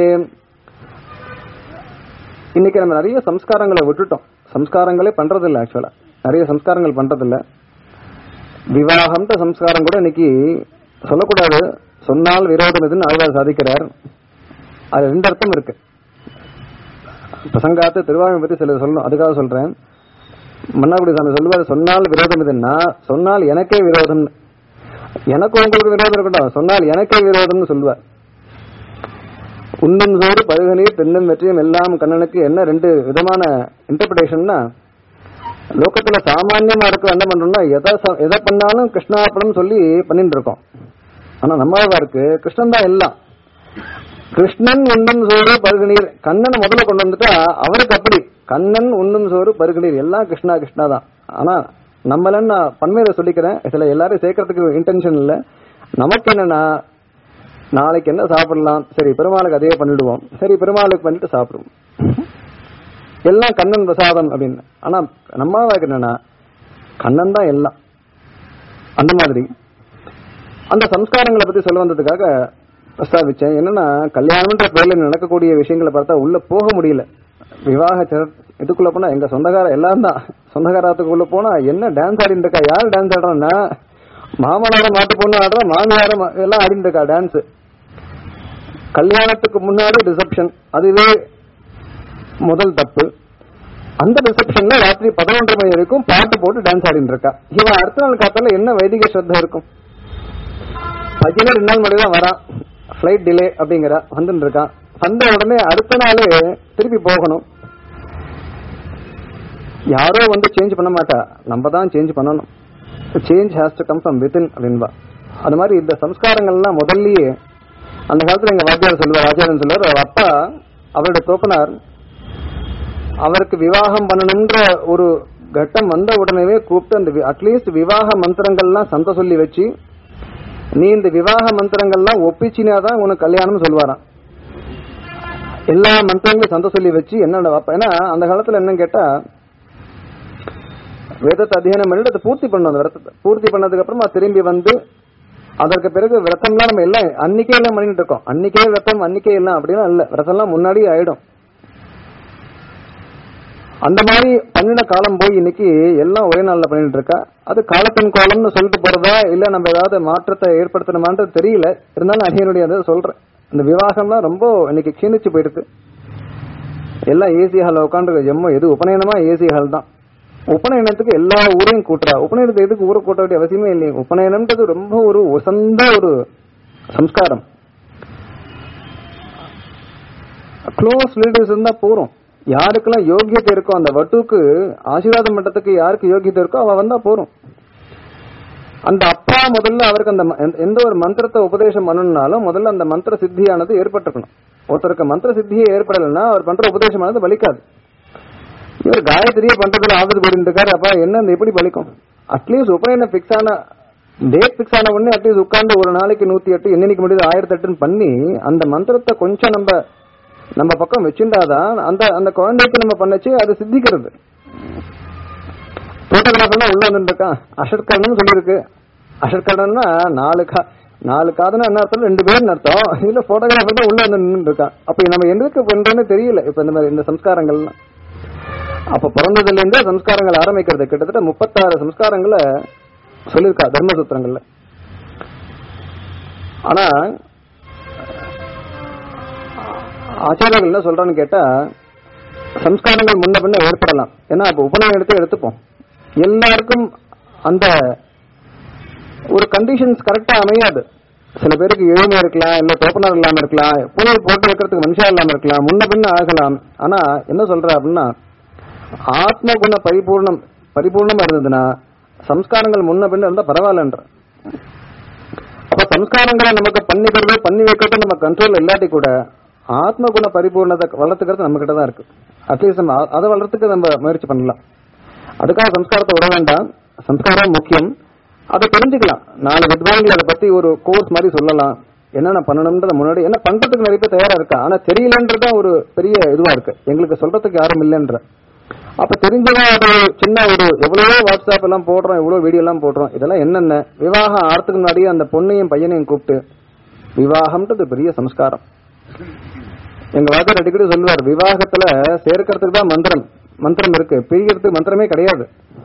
இன்னைக்கு நம்ம நிறைய சம்ஸ்காரங்களை விட்டுட்டோம் சம்ஸ்காரங்களே பண்றதில்ல ஆக்சுவலா நிறைய சம்ஸ்காரங்கள் பண்றதில்ல விவாகம்ன்ற சம்ஸ்காரம் கூட இன்னைக்கு சொல்லக்கூடாது சொன்னால் விரோதம் எதுன்னு ஆழ்வார் சாதிக்கிறார் அது ரெண்டு அர்த்தம் இருக்கு பிரசங்காத்து திருவாரூர் பத்தி சில சொல்லணும் அதுக்காக சொல்றேன் மன்னார்குடி சாமி சொல்லுவார் சொன்னால் விரோதம் எதுன்னா சொன்னால் எனக்கே விரோதம் எனக்கு உங்களுக்கு விரோதம் இருக்கட்டும் சொன்னால் எனக்கே விரோதம்னு சொல்லுவார் உண்ணும் சோறு பருகநீர் பெண்ணும் வெற்றியும் எல்லாம் கண்ணனுக்கு என்ன ரெண்டு விதமான இன்டர்பிரேஷன்னா லோகத்துல சாமான்யமா இருக்க என்ன பண்றோம்னா எதை ச- எதை பண்ணாலும் கிருஷ்ணார்ப்பணம் சொல்லி பண்ணிட்டு இருக்கோம் ஆனா நம்மளுக்கு கிருஷ்ணன் தான் எல்லாம் கிருஷ்ணன் உண்ணும் சோறு பருகுநீர் கண்ணனை முதல்ல கொண்டு வந்துட்டா அவருக்கு அப்படி கண்ணன் உண்ணும் சோறு பருகுநீர் எல்லாம் கிருஷ்ணா கிருஷ்ணா தான் ஆனா நம்மள நான் பன்மையில சொல்லிக்கிறேன் இதுல எல்லாரும் சேர்க்கறதுக்கு இன்டென்ஷன் இல்ல நமக்கு என்னன்னா நாளைக்கு என்ன சாப்பிடலாம் சரி பெருமாளுக்கு அதே பண்ணிடுவோம் சரி பெருமாளுக்கு பண்ணிட்டு சாப்பிடுவோம் எல்லாம் கண்ணன் பிரசாதம் அப்படின்னு ஆனா நம்ம என்னன்னா கண்ணன் தான் எல்லாம் அந்த மாதிரி அந்த சம்ஸ்காரங்களை பத்தி சொல்ல வந்ததுக்காக பிரஸ்தாபிச்சேன் என்னன்னா கல்யாணம்ன்ற பேர்ல நடக்கக்கூடிய விஷயங்களை பார்த்தா உள்ள போக முடியல விவாக சர- இதுக்குள்ள போனா எங்க சொந்தக்கார எல்லாம் தான் சொந்தக்காரத்துக்குள்ள போனா என்ன டான்ஸ் ஆடிட்டு இருக்கா யார் டான்ஸ் ஆடுறான்னா மாமனார மாட்டு பொண்ணு ஆடுறா மாமியார மா- எல்லாம் ஆடிட்டு இருக்கா டான்ஸ் கல்யாணத்துக்கு முன்னாடி ரிசப்ஷன் அதுவே முதல் தப்பு அந்த ரிசப்ஷன்ல ராத்திரி பதினொன்றரை மணி வரைக்கும் பாட்டு போட்டு டான்ஸ் ஆடிட்டு இருக்கா இவன் அடுத்த நாள் காத்தால என்ன வைதிக ஸ்ரத்தா இருக்கும் பையனே ரெண்டு நாள் முன்னாடி தான் வரான் ஃபிளைட் டிலே அப்படிங்கிறா வந்துட்டு இருக்கான் வந்த உடனே அடுத்த நாள் திருப்பி போகணும் யாரோ வந்து சேஞ்ச் பண்ண மாட்டா நம்ம தான் சேஞ்ச் பண்ணணும் change has to come from within அப்படின்பா அது மாதிரி இந்த சம்ஸ்காரங்கள்லாம் முதல்லயே அந்த காலத்துல எங்க வாத்தியார் சொல்லுவார் ஆச்சாரியன் சொல்லுவார் அவர் அப்பா அவருடைய தோப்பனார் அவருக்கு விவாகம் பண்ணணும்ன்ற ஒரு கட்டம் வந்த உடனே கூப்பிட்டு அந்த அட்லீஸ்ட் விவாக மந்திரங்கள்லாம் சந்த சொல்லி வச்சு நீ இந்த விவாக மந்திரங்கள்லாம் ஒப்பிச்சினாதான் உனக்கு கல்யாணம் சொல்வாராம் எல்லா மந்திரங்களையும் சந்த சொல்லி வச்சு என்னோட அப்ப ஏன்னா அந்த காலத்துல என்னன்னு கேட்டா வேதத்தை அத்தியனம் பண்ணிட்டு அதை பூர்த்தி பண்ணணும் அந்த விரதத்தை பூர்த்தி பண்ணதுக்கு அப்புறமா திரும்பி வந்து அதற்கு பிறகு விரதம்லாம் நம்ம எல்லாம் அன்னைக்கே எல்லாம் பண்ணிட்டு இருக்கோம் அன்னைக்கே விரதம் அன்னைக்கே எல்லாம் அப்படிலாம் இல்ல விரதம்லாம் முன்னாடியே ஆயிடும் அந்த மாதிரி பண்ணின காலம் போய் இன்னைக்கு எல்லாம் ஒரே நாள்ல பண்ணிட்டு இருக்கா அது காலத்தின் கோலம்னு சொல்லிட்டு போறதா இல்ல நம்ம ஏதாவது மாற்றத்தை ஏற்படுத்தணுமான்றது தெரியல இருந்தாலும் அடியனுடைய அதை சொல்றேன் இந்த விவாகம்லாம் ரொம்ப இன்னைக்கு க்ஷீணிச்சு போயிடுது எல்லாம் ஏசி ஹால் உட்காந்து ஜம்மு எது உபநயனமா ஏசி ஹால் தான் உபநயனத்துக்கு எல்லா ஊரையும் கூட்டுறா உபநயனத்தை எதுக்கு ஊரை கூட்ட வேண்டிய அவசியமே இல்லையே உபநயனம்ன்றது ரொம்ப ஒரு உசந்த ஒரு சம்ஸ்காரம் க்ளோஸ் ரிலேட்டிவ்ஸ் இருந்தா போறோம் யாருக்கெல்லாம் யோகியத்தை இருக்கோ அந்த வட்டுக்கு ஆசீர்வாதம் பண்றதுக்கு யாருக்கு யோகியத்தை இருக்கோ அவ வந்தா போறோம் அந்த அப்பா முதல்ல அவருக்கு அந்த ம- எந்த- எந்த ஒரு மந்திரத்தை உபதேசம் பண்ணணும்னாலும் முதல்ல அந்த மந்திர சித்தியானது ஏற்பட்டிருக்கணும் ஒருத்தருக்கு மந்திர சித்தியே ஏற்படலைன்னா அவர் பண்ற உபதேசமானது பலிக்காது இவர் காயத்ரியே பண்றதுல ஆதரவு போயிருக்காரு அப்ப என்ன இந்த எப்படி பலிக்கும் அட்லீஸ்ட் உபநயனம் பிக்ஸ் ஆன டேட் பிக்ஸ் ஆன உடனே அட்லீஸ்ட் உட்கார்ந்து ஒரு நாளைக்கு நூத்தி எட்டு என்னைக்கு முடியுது ஆயிரத்தி எட்டுன்னு பண்ணி அந்த மந்திரத்தை கொஞ்சம் நம்ம நம்ம பக்கம் வச்சுட்டாதான் அந்த அந்த குழந்தைக்கு நம்ம பண்ணச்சு அது சித்திக்கிறது போட்டோகிராஃபர் எல்லாம் உள்ள வந்துருக்கான் அஷர்கர்ணன் சொல்லியிருக்கு அஷர்கர்ணன்னா நாலு கா நாலு காதுனா என்ன அர்த்தம் ரெண்டு பேரும் அர்த்தம் இதுல போட்டோகிராஃபர் தான் உள்ள வந்து நின்று இருக்கான் அப்ப நம்ம எதுக்கு பண்றோம்னு தெரியல இப்ப இந்த மாதிரி இந்த சம்ஸ்காரங்கள்லாம் அப்ப பிறந்ததுல இருந்தே சம்ஸ்காரங்கள் ஆரம்பிக்கிறது கிட்டத்தட்ட முப்பத்தாறு சம்ஸ்காரங்களை சொல்லியிருக்கா தர்மசூத்திரங்கள்ல ஆனா ஆச்சாரியர்கள் என்ன சொல்றான்னு கேட்டா சம்ஸ்காரங்கள் முன்ன பின்ன ஏற்படலாம் ஏன்னா அப்ப உபநயம் எடுத்து எடுத்துப்போம் எல்லாருக்கும் அந்த ஒரு கண்டிஷன்ஸ் கரெக்டா அமையாது சில பேருக்கு எளிமை இருக்கலாம் இல்ல தோப்பனர் இல்லாம இருக்கலாம் புனல் போட்டு வைக்கிறதுக்கு மனுஷா இல்லாம இருக்கலாம் முன்ன பின்ன ஆகலாம் ஆனா என்ன சொல்ற அப்படின்னா ஆத்ம குண பரிபூர்ணம் பரிபூர்ணமா இருந்ததுன்னா சம்ஸ்காரங்கள் முன்ன பின்ன இருந்தா பரவாயில்லன்ற அப்ப சம்ஸ்காரங்களை நமக்கு பண்ணிக்கிறது பண்ணி வைக்கிறது நம்ம கண்ட்ரோல் இல்லாட்டி கூட ஆத்ம குண பரிபூர்ணத்தை வளர்த்துக்கிறது நம்ம கிட்ட தான் இருக்கு அட்லீஸ்ட் நம்ம அ- அதை வளர்த்துக்க நம்ம முயற்சி பண்ணலாம் அதுக்காக சம்ஸ்காரத்தை விட வேண்டாம் சம்ஸ்காரம் முக்கியம் அதை தெரிஞ்சுக்கலாம் நாலு வித்வான்கள் அதை பத்தி ஒரு கோர்ஸ் மாதிரி சொல்லலாம் என்னென்ன பண்ணணும்ன்றத முன்னாடி என்ன பண்றதுக்கு நிறைய பேர் தயாரா இருக்கா ஆனா தெரியலன்றதான் ஒரு பெரிய இதுவா இருக்கு எங்களுக்கு சொல்றதுக்கு யாரும் இல்லைன்ற அப்ப தெரிஞ்சவன் அது சின்ன ஒரு எவ்வளவோ வாட்ஸ்அப் எல்லாம் போடுறோம் எவ்வளவு வீடியோ எல்லாம் போடுறோம் இதெல்லாம் என்னென்ன விவாகம் ஆறதுக்கு முன்னாடியே அந்த பொண்ணையும் பையனையும் கூப்பிட்டு விவாகம்ன்றது பெரிய சம்ஸ்காரம் எங்க வாத்தியார் அடிக்கடி சொல்லுவார் விவாகத்துல சேர்க்கறதுக்கு தான் மந்திரம் மந்திரம் இருக்கு பிரிக்கிறதுக்கு மந்திரமே கிடையாது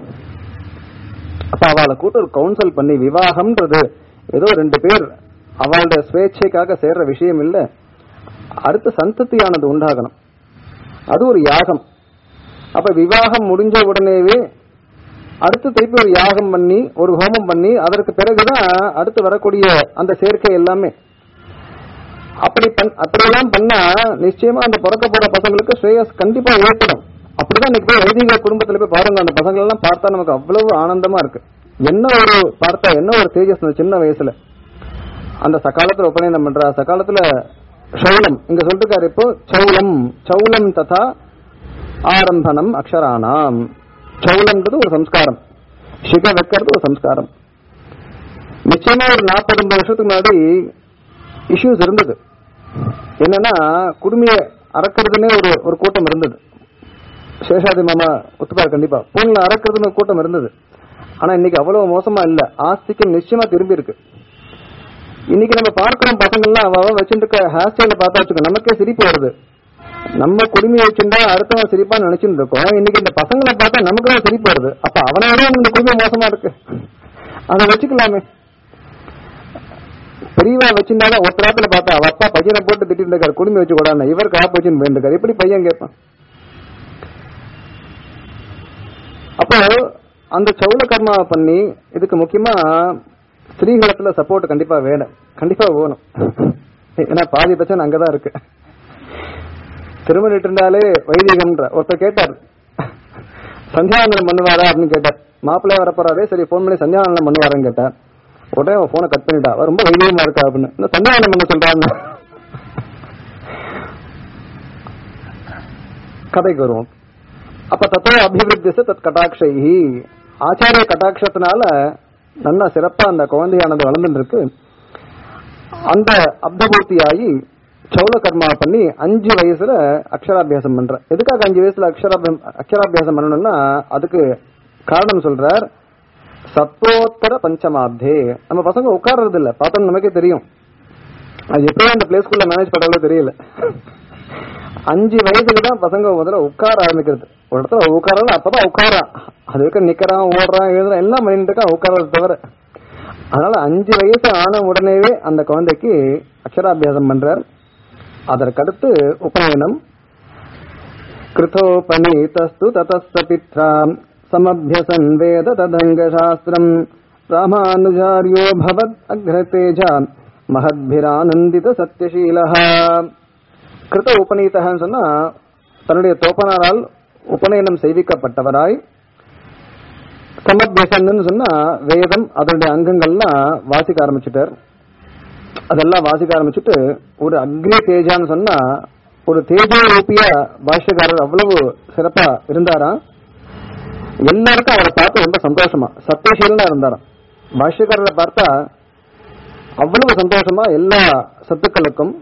அப்ப அவளை கூட்டு ஒரு கவுன்சில் பண்ணி விவாகம்ன்றது ஏதோ ரெண்டு பேர் அவளோட சுவேட்சைக்காக சேர்ற விஷயம் இல்ல அடுத்த சந்ததியானது உண்டாகணும் அது ஒரு யாகம் அப்ப விவாகம் முடிஞ்ச உடனேவே அடுத்து திருப்பி ஒரு யாகம் பண்ணி ஒரு ஹோமம் பண்ணி அதற்கு பிறகுதான் அடுத்து வரக்கூடிய அந்த சேர்க்கை எல்லாமே அப்படி பண் அப்படியெல்லாம் பண்ணா நிச்சயமா அந்த பிறக்க போற பசங்களுக்கு ஸ்ரேயஸ் கண்டிப்பா ஏற்படும் அப்படிதான் இன்னைக்கு போய் வைதிக குடும்பத்துல போய் பாருங்க அந்த பசங்க எல்லாம் பார்த்தா நமக்கு அவ்வளவு ஆனந்தமா இருக்கு என்ன ஒரு பார்த்தா என்ன ஒரு தேஜஸ் அந்த சின்ன வயசுல அந்த சகாலத்துல உபநயனம் பண்றா சகாலத்துல சௌலம் இங்க சொல்லிருக்காரு இப்போ சௌலம் சௌலம் ததா ஆரம்பனம் அக்ஷரானாம் சௌலம்ன்றது ஒரு சம்ஸ்காரம் சிக வைக்கிறது ஒரு சம்ஸ்காரம் நிச்சயமா ஒரு நாற்பது வருஷத்துக்கு முன்னாடி இஷ்யூஸ் இருந்தது என்னன்னா குடுமைய அறக்கிறதுனே ஒரு ஒரு கூட்டம் இருந்தது சேஷாதி மாமா ஒத்துப்பார் கண்டிப்பா பூன்ல அறக்கிறதுன்னு ஒரு கூட்டம் இருந்தது ஆனா இன்னைக்கு அவ்வளவு மோசமா இல்ல ஆஸ்திக்கம் நிச்சயமா திரும்பி இருக்கு இன்னைக்கு நம்ம பார்க்கிறோம் பசங்கள்லாம் அவ அவ வச்சுட்டு இருக்க ஹேர் ஸ்டைல பார்த்தா வச்சுக்கோ நமக்கே சிரிப்பு வருது நம்ம குடுமையை வச்சுட்டா அடுத்தவன் சிரிப்பான்னு நினைச்சுட்டு இருக்கோம் இன்னைக்கு இந்த பசங்களை பார்த்தா நமக்கு தான் சிரிப்பு வருது அப்ப அவனை விட இந்த குடும்பம் மோசமா இருக்கு அதை வச்சுக்கலாமே பெரியவா வச்சிருந்தாலும் ஒருத்தராத்துல பார்த்தா அவ அப்பா பையனை போட்டு திட்டிட்டு இருக்காரு குடுமி வச்சு கூடாது இவர் காப்பு வச்சுன்னு போயிருக்காரு எப்படி பையன் கேட்பான் அப்போ அந்த சௌல கர்மா பண்ணி இதுக்கு முக்கியமா ஸ்திரீகளத்துல சப்போர்ட் கண்டிப்பா வேணும் கண்டிப்பா வேணும் ஏன்னா பாதி பிரச்சனை அங்கதான் இருக்கு திருமணிட்டு இருந்தாலே வைதிகம்ன்ற ஒருத்தர் கேட்டார் சந்தியாவந்தனம் பண்ணுவாரா அப்படின்னு கேட்டார் மாப்பிள்ளையா வரப்போறாரே சரி போன் பண்ணி சந்தியாவந்தனம் பண்ணுவாரான்னு கேட்டார் உடனே அவன் போனை கட் பண்ணிட்டா அவ ரொம்ப வைதிகமா இருக்கா அப்படின்னு இந்த சந்தியாவந்தனம் பண்ண சொல்றான்னு கதைக்கு வருவோம் அப்ப தத்துவ அபிவிருத்தி தத் கட்டாட்சைஹி ஆச்சாரிய கட்டாட்சத்தினால நல்லா சிறப்பா அந்த குழந்தையானது வளர்ந்துட்டு இருக்கு அந்த அப்தபூர்த்தியாகி சௌல கர்மா பண்ணி அஞ்சு வயசுல அக்ஷராபியாசம் பண்ற எதுக்காக அஞ்சு வயசுல அக்ஷராபியம் அக்ஷராபியாசம் பண்ணணும்னா அதுக்கு காரணம் சொல்றார் சத்தோத்தர பஞ்சமாப்தே நம்ம பசங்க உட்கார்றது இல்ல பார்த்தோம் நமக்கே தெரியும் அது எப்படி அந்த பிளே ஸ்கூல்ல மேனேஜ் பண்றதோ தெரியல அஞ்சு வயசுல தான் பசங்க முதல்ல உட்கார ஆரம்பிக்கிறது ஒரு இடத்துல உட்காரல அப்பதான் உட்காரான் அது வரைக்கும் நிக்கிறான் ஓடுறான் எழுதுறான் எல்லாம் பண்ணிட்டு இருக்கான் உட்காரத தவிர அதனால அஞ்சு வயசு ஆன உடனேவே அந்த குழந்தைக்கு அக்ஷராபியாசம் பண்றார் அதற்கடுத்து உபநயனம் கிருதோபநீதஸ்து ததஸ்தபித்ராம் சமபியசன் வேத ததங்க சாஸ்திரம் ராமானுஜாரியோ பவத் அக்ரதேஜா மகத்பிரானந்தித சத்யசீலஹா கிருத உபநீதகன்னு சொன்னா தன்னுடைய தோப்பனாரால் உபநயனம் செய்விக்கப்பட்டவராய் சமபியசன்னு சொன்னா வேதம் அதனுடைய அங்கங்கள்லாம் வாசிக்க ஆரம்பிச்சுட்டார் அதெல்லாம் வாசிக்க ஆரம்பிச்சுட்டு ஒரு அக்னி தேஜான்னு சொன்னா ஒரு தேஜோ ரூபிய பாஷ்யக்காரர் அவ்வளவு சிறப்பா இருந்தாராம் எல்லாருக்கும் அவரை பார்த்து ரொம்ப சந்தோஷமா சத்தியசீலனா இருந்தாராம் பாஷ்யக்காரரை பார்த்தா அவ்வளவு சந்தோஷமா எல்லா சத்துக்களுக்கும்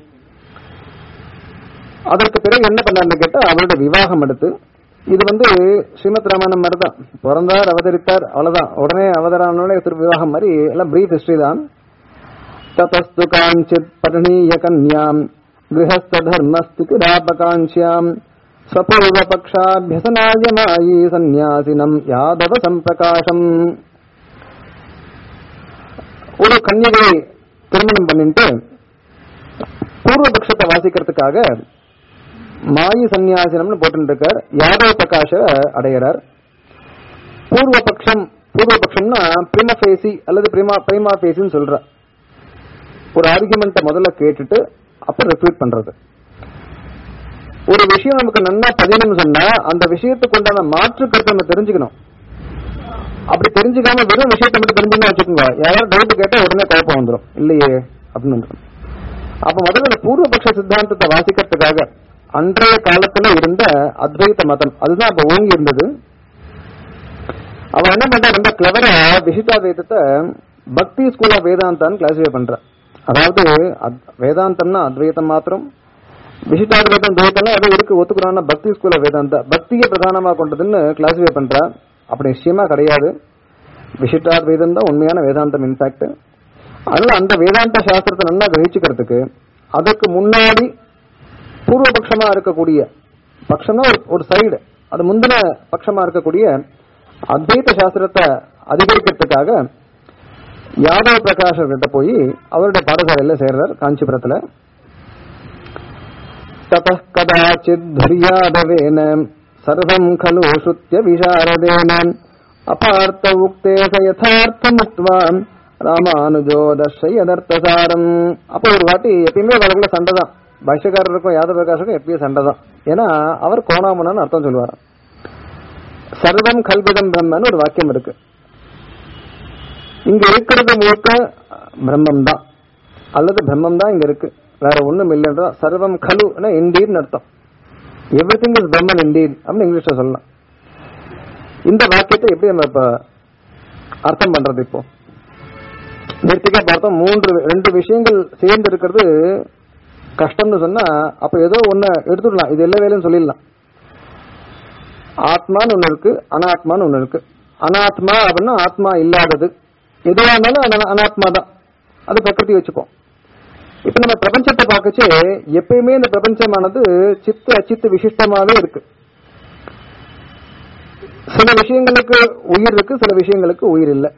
அதற்கு பிறகு என்ன பண்ணாருன்னு கேட்டா அவருடைய விவாகம் எடுத்து இது வந்து ஸ்ரீமத் ராமாயணம் மாதிரி தான் பிறந்தார் அவதரித்தார் அவ்வளவுதான் உடனே அவதாரனோட திரு விவாகம் மாதிரி எல்லாம் பிரீஃப் ஹிஸ்டரி தான் ததஸ்து காஞ்சித் பரிணீய கன்யாம் கிரகஸ்த தர்மஸ்திகிராபகாஞ்சியாம் ஸ்வபூர்வபக்ஷாபியசனாய மாயி சந்நியாசினம் யாதவ சம்பிரகாசம் ஒரு கன்யகை திருமணம் பண்ணிட்டு பூர்வபக்ஷத்தை வாசிக்கிறதுக்காக மாயி சந்நியாசினம்னு போட்டு இருக்கார் யாதவ பிரகாஷ அடையிறார் பூர்வபக்ஷம் பூர்வபக்ஷம்னா பிரிமபேசி அல்லது பிரிமா பிரிமா பேசின்னு சொல்ற ஒரு ஆர்குமெண்ட்டை முதல்ல கேட்டுட்டு அப்புறம் ரெஃப்யூட் பண்றது ஒரு விஷயம் நமக்கு நன்னா பதியணும்னு சொன்னா அந்த விஷயத்துக்கு உண்டான மாற்று கருத்தை நம்ம தெரிஞ்சுக்கணும் அப்படி தெரிஞ்சுக்காம வெறும் விஷயத்தை மட்டும் தெரிஞ்சுக்கணும் வச்சுக்கோங்க யாராவது டவுட் கேட்டா உடனே குழப்பம் வந்துடும் இல்லையே அப்படின்னு வந்துடும் அப்ப முதல்ல இந்த பூர்வபக்ஷ சித்தாந்தத்தை வாசிக்கிறதுக்காக அன்றைய காலத்துல இருந்த அத்வைத மதம் அதுதான் அப்ப ஓங்கி இருந்தது அவன் என்ன பண்றா ரொம்ப கிளவரா விசிதாத்வைதத்தை பக்தி ஸ்கூல் ஆஃப் வேதாந்தான்னு கிளாசிஃபை பண்ற அதாவது அத்- வேதாந்தம்னா அத்வைதம் மாத்திரம் விசிட்டாத்வைதம் துவைத்தம்னா அது இருக்கு ஒத்துக்கிறான பக்தி ஸ்கூல் ஆஃப் வேதாந்தா பக்தியை பிரதானமா கொண்டதுன்னு கிளாசிஃபை பண்றா அப்படி நிச்சயமா கிடையாது விசிட்டாத்வைதம் தான் உண்மையான வேதாந்தம் இன்ஃபேக்ட் அதனால அந்த வேதாந்த சாஸ்திரத்தை நல்லா கிரகிச்சுக்கிறதுக்கு அதுக்கு முன்னாடி பூர்வபக்ஷமா இருக்கக்கூடிய பட்சம்னா ஒரு- ஒரு சைடு அது முந்தின பட்சமா இருக்கக்கூடிய அத்வைத சாஸ்திரத்தை அதிகரிக்கிறதுக்காக யாதவ பிரகாஷர் கிட்ட போய் அவருடைய பாடசாலையில சேர்றார் காஞ்சிபுரத்துல ततः कदाचित् धर्यादवेन सर्वम् खलु श्रुत्य विशारदेन अपार्थ उक्ते स यथार्थमुक्त्वा ராமானுஜோ தர்ஷயதர்த்தசாரம் அப்போ ஒரு வாட்டி எப்பயுமே அவர்களுக்குள்ள சண்டை தான் பாஷ்யக்காரருக்கும் யாதவ பிரகாஷுக்கும் எப்பயும் சண்டை தான் ஏன்னா அவர் கோணாமனான்னு அர்த்தம் சொல்லுவார் சர்வம் கல்விதம் பிரம்மன்னு ஒரு வாக்கியம் இருக்கு இங்க இருக்கிறது முழுக்க பிரம்மம் தான் அல்லது பிரம்மம் தான் இங்க இருக்கு வேற ஒண்ணும் இல்லைன்றா சர்வம் கலுன்னா இண்டீட்னு அர்த்தம் everything is Brahman indeed அப்படின்னு இங்கிலீஷ்ல சொல்லலாம் இந்த வாக்கியத்தை எப்படி நம்ம இப்ப அர்த்தம் பண்றது இப்போ நேர்த்திக்கா பார்த்தோம் மூன்று ரெண்டு விஷயங்கள் சேர்ந்து இருக்கிறது கஷ்டம்னு சொன்னா அப்ப ஏதோ ஒண்ணு எடுத்துடலாம் இது எல்லா வேலையும் சொல்லிடலாம் ஆத்மான்னு ஒண்ணு இருக்கு அனாத்மான்னு ஒண்ணு இருக்கு அனாத்மா அப்படின்னா ஆத்மா இல்லாதது எதுவா இருந்தாலும் அது அனாத்மா தான் அது பிரகிருதி வச்சுக்கோ இப்ப நம்ம பிரபஞ்சத்தை பார்க்கச்சு எப்பயுமே இந்த பிரபஞ்சமானது சித்து அச்சித்து விசிஷ்டமாவே இருக்கு சில விஷயங்களுக்கு உயிர் இருக்கு சில விஷயங்களுக்கு உயிர் இல்லை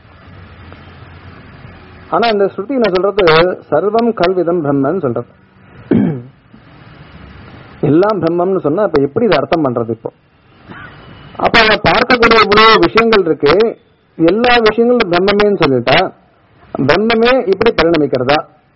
ஆனா இந்த ஸ்ருதி நான் சொல்றது சர்வம் கல்விதம் பிரம்மன் சொல்றது எல்லாம் பிரம்மம்னு சொன்னா இப்ப எப்படி இதை அர்த்தம் பண்றது இப்போ அப்ப அவன் பார்க்கக்கூடிய இவ்வளவு விஷயங்கள் இருக்கு எல்லா விஷயங்களும் பிரம்மமேன்னு சொல்லிட்டா பிரம்மமே இப்படி பரிணமிக்கிறதா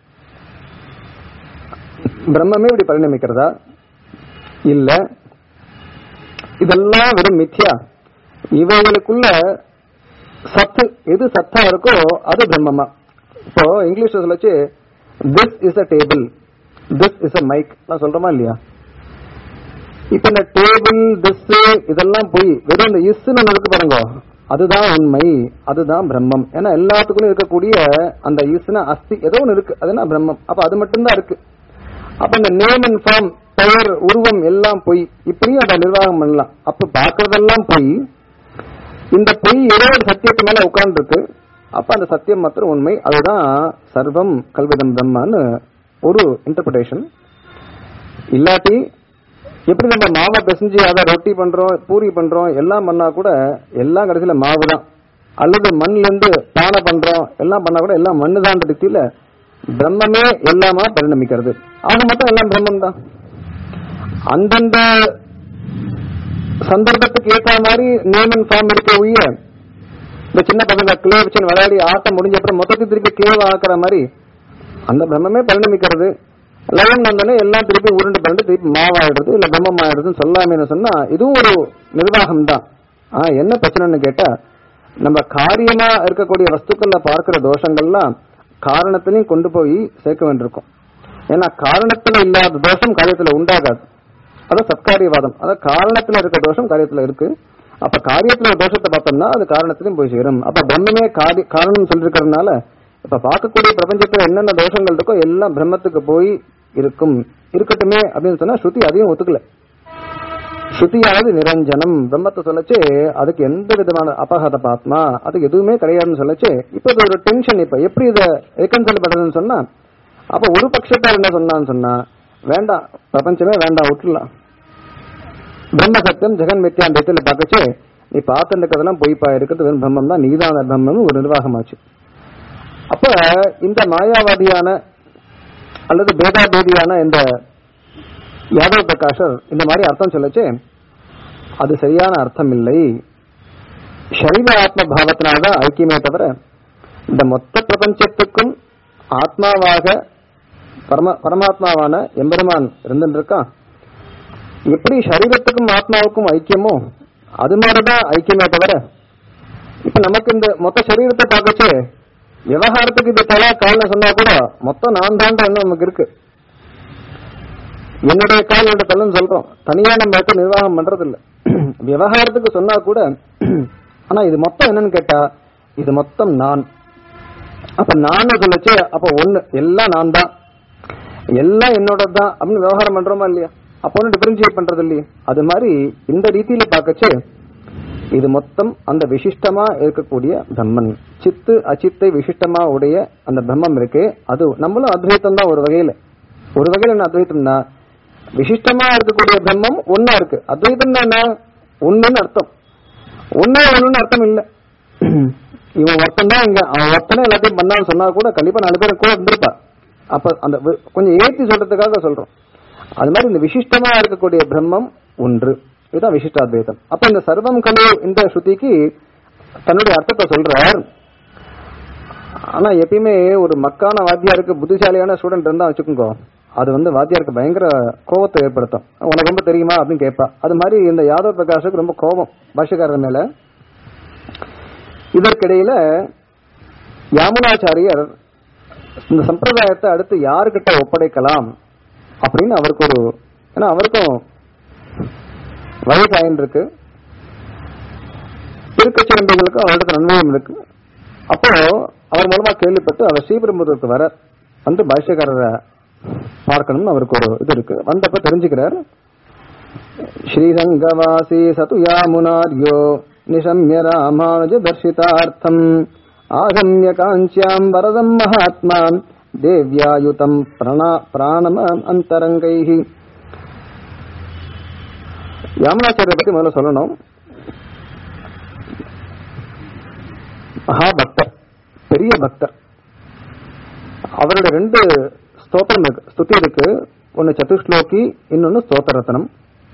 பிரம்மமே இப்படி பரிணமிக்கிறதா இல்ல இதெல்லாம் வெறும் மித்யா இவைகளுக்குள்ள சத்து எது சத்தா இருக்கோ அது பிரம்மமா இப்போ இங்கிலீஷ்ல சொல்லச்சு this is a table this is a mic நான் சொல்றோமா இல்லையா இப்ப இந்த டேபிள் திஸ் இதெல்லாம் போய் வெறும் இந்த இஸ்ன்னு ஒண்ணு இருக்கு பாருங்க அதுதான் உண்மை அதுதான் பிரம்மம் ஏன்னா எல்லாத்துக்குள்ளும் இருக்கக்கூடிய அந்த இஸ்னா அஸ்தி ஏதோ ஒண்ணு இருக்கு அதுனா பிரம்மம் அப்ப அது மட்டும்தான் இருக்கு அப்ப இந்த நேம் அண்ட் ஃபார்ம் பெயர் உருவம் எல்லாம் பொய் இப்படியும் அதை நிர்வாகம் பண்ணலாம் அப்ப பார்க்கறதெல்லாம் பொய் இந்த பொய் ஏதோ ஒரு சத்தியத்து மேல உட்கார்ந்துருக்கு அப்ப அந்த சத்தியம் மாத்திரம் உண்மை அதுதான் சர்வம் கல்விதம் பிரம்மான்னு ஒரு இன்டர்பிரேஷன் இல்லாட்டி எப்படி நம்ம மாவை பிசைஞ்சு அதை ரொட்டி பண்றோம் பூரி பண்றோம் எல்லாம் பண்ணா கூட எல்லாம் கடைசியில மாவு தான் அல்லது மண்ல இருந்து பானை பண்றோம் எல்லாம் பண்ணா கூட எல்லாம் மண்ணு தான் ரீதியில பிரம்மமே எல்லாமா பரிணமிக்கிறது ஆக மொத்தம் எல்லாம் பிரம்மம் தான் அந்தந்த சந்தர்ப்பத்துக்கு ஏற்ற மாதிரி நேம் அண்ட் ஃபார்ம் இருக்க ஒழிய இந்த சின்ன பசங்க கிளே வச்சு விளையாடி ஆட்டம் முடிஞ்ச அப்புறம் மொத்தத்தை திருப்பி கிளேவா ஆக்குற மாதிரி அந்த பிரம்மமே பரிணமிக்கிறது லயம் வந்தோடனே எல்லாம் திருப்பி உருண்டு பரண்டு திருப்பி மாவாயிடுறது இல்ல பிரம்மம் ஆயிடுறதுன்னு சொல்லாமேன்னு சொன்னா இதுவும் ஒரு நிர்வாகம் தான் ஆனா என்ன பிரச்சனைன்னு கேட்டா நம்ம காரியமா இருக்கக்கூடிய வஸ்துக்கள்ல பார்க்கிற தோஷங்கள்லாம் காரணத்திலையும் கொண்டு போய் சேர்க்க வேண்டியிருக்கும் ஏன்னா காரணத்துல இல்லாத தோஷம் காரியத்துல உண்டாகாது அதான் சத்காரியவாதம் அதான் காரணத்துல இருக்க தோஷம் காரியத்துல இருக்கு அப்ப காரியத்துல ஒரு தோஷத்தை பார்த்தோம்னா அது காரணத்திலையும் போய் சேரும் அப்ப பிரம்மமே காரி காரணம் சொல்லிருக்கிறதுனால இப்ப பார்க்கக்கூடிய பிரபஞ்சத்துல என்னென்ன தோஷங்கள் இருக்கோ எல்லாம் பிரம்மத்துக்கு போய் இருக்கும் இருக்கட்டுமே அப்படின்னு சொன்னா ஸ்ருதி அதையும் ஒத்துக்கல ஸ்ருதியானது நிரஞ்சனம் பிரம்மத்தை சொல்லச்சு அதுக்கு எந்த விதமான அபகத பாத்மா அதுக்கு எதுவுமே கிடையாதுன்னு சொல்லச்சு இப்ப இது ஒரு டென்ஷன் இப்ப எப்படி இதை ரெக்கன்சல் பண்றதுன்னு சொன்னா அப்ப ஒரு பட்சத்தார் என்ன சொன்னான்னு சொன்னா வேண்டாம் பிரபஞ்சமே வேண்டாம் விட்டுலாம் பிரம்ம சத்தியம் ஜெகன் மித்யான் இடத்துல பார்க்கச்சு நீ பார்த்துட்டு இருக்கிறதெல்லாம் பொய்ப்பா இருக்கிறது வெறும் பிரம்மம் தான் நீதான பிரம்மம் ஒரு நிர்வாகமாச்சு அப்ப இந்த மாயாவாதியான அல்லது பேதாபேதியான இந்த யாதவ் பிரகாஷர் இந்த மாதிரி அர்த்தம் சொல்லச்சு அது சரியான அர்த்தம் இல்லை சரீர ஆத்ம பாவத்தினால்தான் ஐக்கியமே தவிர இந்த மொத்த பிரபஞ்சத்துக்கும் ஆத்மாவாக பரம பரமாத்மாவான எம்பெருமான் இருந்துட்டு இருக்கான் எப்படி சரீரத்துக்கும் ஆத்மாவுக்கும் ஐக்கியமோ அது மாதிரிதான் ஐக்கியமே தவிர இப்ப நமக்கு இந்த மொத்த சரீரத்தை பார்க்கச்சு விவகாரத்துக்கு இது தலா கால்னு சொன்னா கூட மொத்தம் நான் தாண்ட என்ன நமக்கு இருக்கு என்னுடைய கால் என்னுடைய தலன்னு சொல்றோம் தனியா நம்ம இருக்க நிர்வாகம் பண்றது இல்ல விவகாரத்துக்கு சொன்னா கூட ஆனா இது மொத்தம் என்னன்னு கேட்டா இது மொத்தம் நான் அப்ப நான் சொல்லச்சு அப்ப ஒண்ணு எல்லாம் நான் தான் எல்லாம் என்னோட தான் அப்படின்னு விவகாரம் பண்றோமா இல்லையா அப்போ ஒன்றும் டிஃபரன்ஷியேட் பண்றது இல்லையா அது மாதிரி இந்த ரீதியில பார்க்கச்சு இது மொத்தம் அந்த விசிஷ்டமா இருக்கக்கூடிய பிரம்மன் சித்து அச்சித்தை விசிஷ்டமா உடைய அந்த பிரம்மம் இருக்கு அது நம்மளும் அத்வைத்தம் தான் ஒரு வகையில ஒரு வகையில என்ன அத்வைத்தம்னா விசிஷ்டமா இருக்கக்கூடிய பிரம்மம் ஒன்னா இருக்கு அத்வைத்தம் என்ன ஒண்ணுன்னு அர்த்தம் ஒன்னே ஒண்ணுன்னு அர்த்தம் இல்ல இவன் ஒருத்தன் தான் இங்க அவன் ஒருத்தனே எல்லாத்தையும் பண்ணான்னு சொன்னா கூட கண்டிப்பா நாலு பேர் கூட இருந்திருப்பா அப்ப அந்த வி- கொஞ்சம் ஏத்தி சொல்றதுக்காக சொல்றோம் அது மாதிரி இந்த விசிஷ்டமா இருக்கக்கூடிய பிரம்மம் ஒன்று இதுதான் விசிஷ்டாத்வைதம் அப்ப இந்த சர்வம் கலு இந்த ஸ்ருதிக்கு தன்னுடைய அர்த்தத்தை சொல்றார் ஆனா எப்பயுமே ஒரு மக்கான வாத்தியாருக்கு புத்திசாலியான ஸ்டூடெண்ட் இருந்தா வச்சுக்கோங்க அது வந்து வாத்தியாருக்கு பயங்கர கோபத்தை ஏற்படுத்தும் உனக்கு ரொம்ப தெரியுமா அப்படின்னு கேட்பா அது மாதிரி இந்த யாதவ் பிரகாஷுக்கு ரொம்ப கோபம் பாஷக்காரர் மேல இதற்கிடையில யாமுனாச்சாரியர் இந்த சம்பிரதாயத்தை அடுத்து யாருக்கிட்ட ஒப்படைக்கலாம் அப்படின்னு அவருக்கு ஒரு ஏன்னா அவருக்கும் வயசாயின் இருக்கு இருக்க சேர்ந்தவங்களுக்கும் அவருக்கு நன்மையும் இருக்கு அப்போ அவர் மூலமா கேள்விப்பட்டு அவர் ஸ்ரீபெரும்புதூருக்கு வர வந்து பாஷ்யக்காரரை பார்க்கணும்னு அவருக்கு ஒரு இது இருக்கு வந்தப்ப தெரிஞ்சுக்கிறார் ஸ்ரீரங்கவாசி சது யாமுனார்யோ நிஷம்ய ராமானுஜ தர்ஷிதார்த்தம் ஆகம்ய காஞ்சியாம் வரதம் மகாத்மா தேவ்யாயுதம் பிரணா பிராணம அந்தரங்கைஹி யாமுனாச்சாரியரை பத்தி முதல்ல சொல்லணும் மகாபக்தர் பெரிய பக்தர் அவருடைய ரெண்டு ஸ்தோத்திரம் இருக்கு ஸ்துதி இருக்கு ஒன்னு சதுஸ்லோகி இன்னொன்னு ஸ்தோத்திர ரத்னம்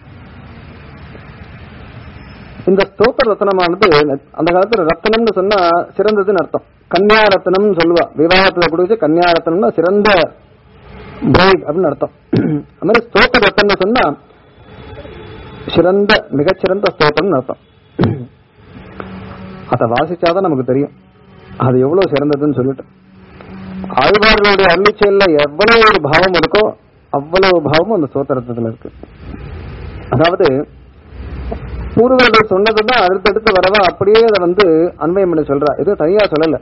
இந்த ஸ்தோத்திர ரத்னமானது அந்த காலத்துல ரத்னம்னு சொன்னா சிறந்ததுன்னு அர்த்தம் கன்னியா ரத்னம்னு சொல்லுவா விவாகத்துல கொடுத்து கன்னியா ரத்னம்னா சிறந்த பிரைட் அப்படின்னு அர்த்தம் அது மாதிரி ஸ்தோத்திர ரத்னம்னு சொன்னா சிறந்த மிகச்சிறந்த ஸ்தோத்திரம்னு அர்த்தம் அதை வாசிச்சாதான் நமக்கு தெரியும் அது எவ்வளவு சிறந்ததுன்னு சொல்லிட்டு ஆழ்வார்களுடைய அருளிச்செயல்ல எவ்வளவு ஒரு பாவம் இருக்கோ அவ்வளவு பாவமும் அந்த ஸ்தோத்திரத்துல இருக்கு அதாவது பூர்வர்கள் சொன்னதுதான் அடுத்தடுத்து வரவா அப்படியே அதை வந்து அன்வயம் பண்ணி சொல்றா இது தனியா சொல்லல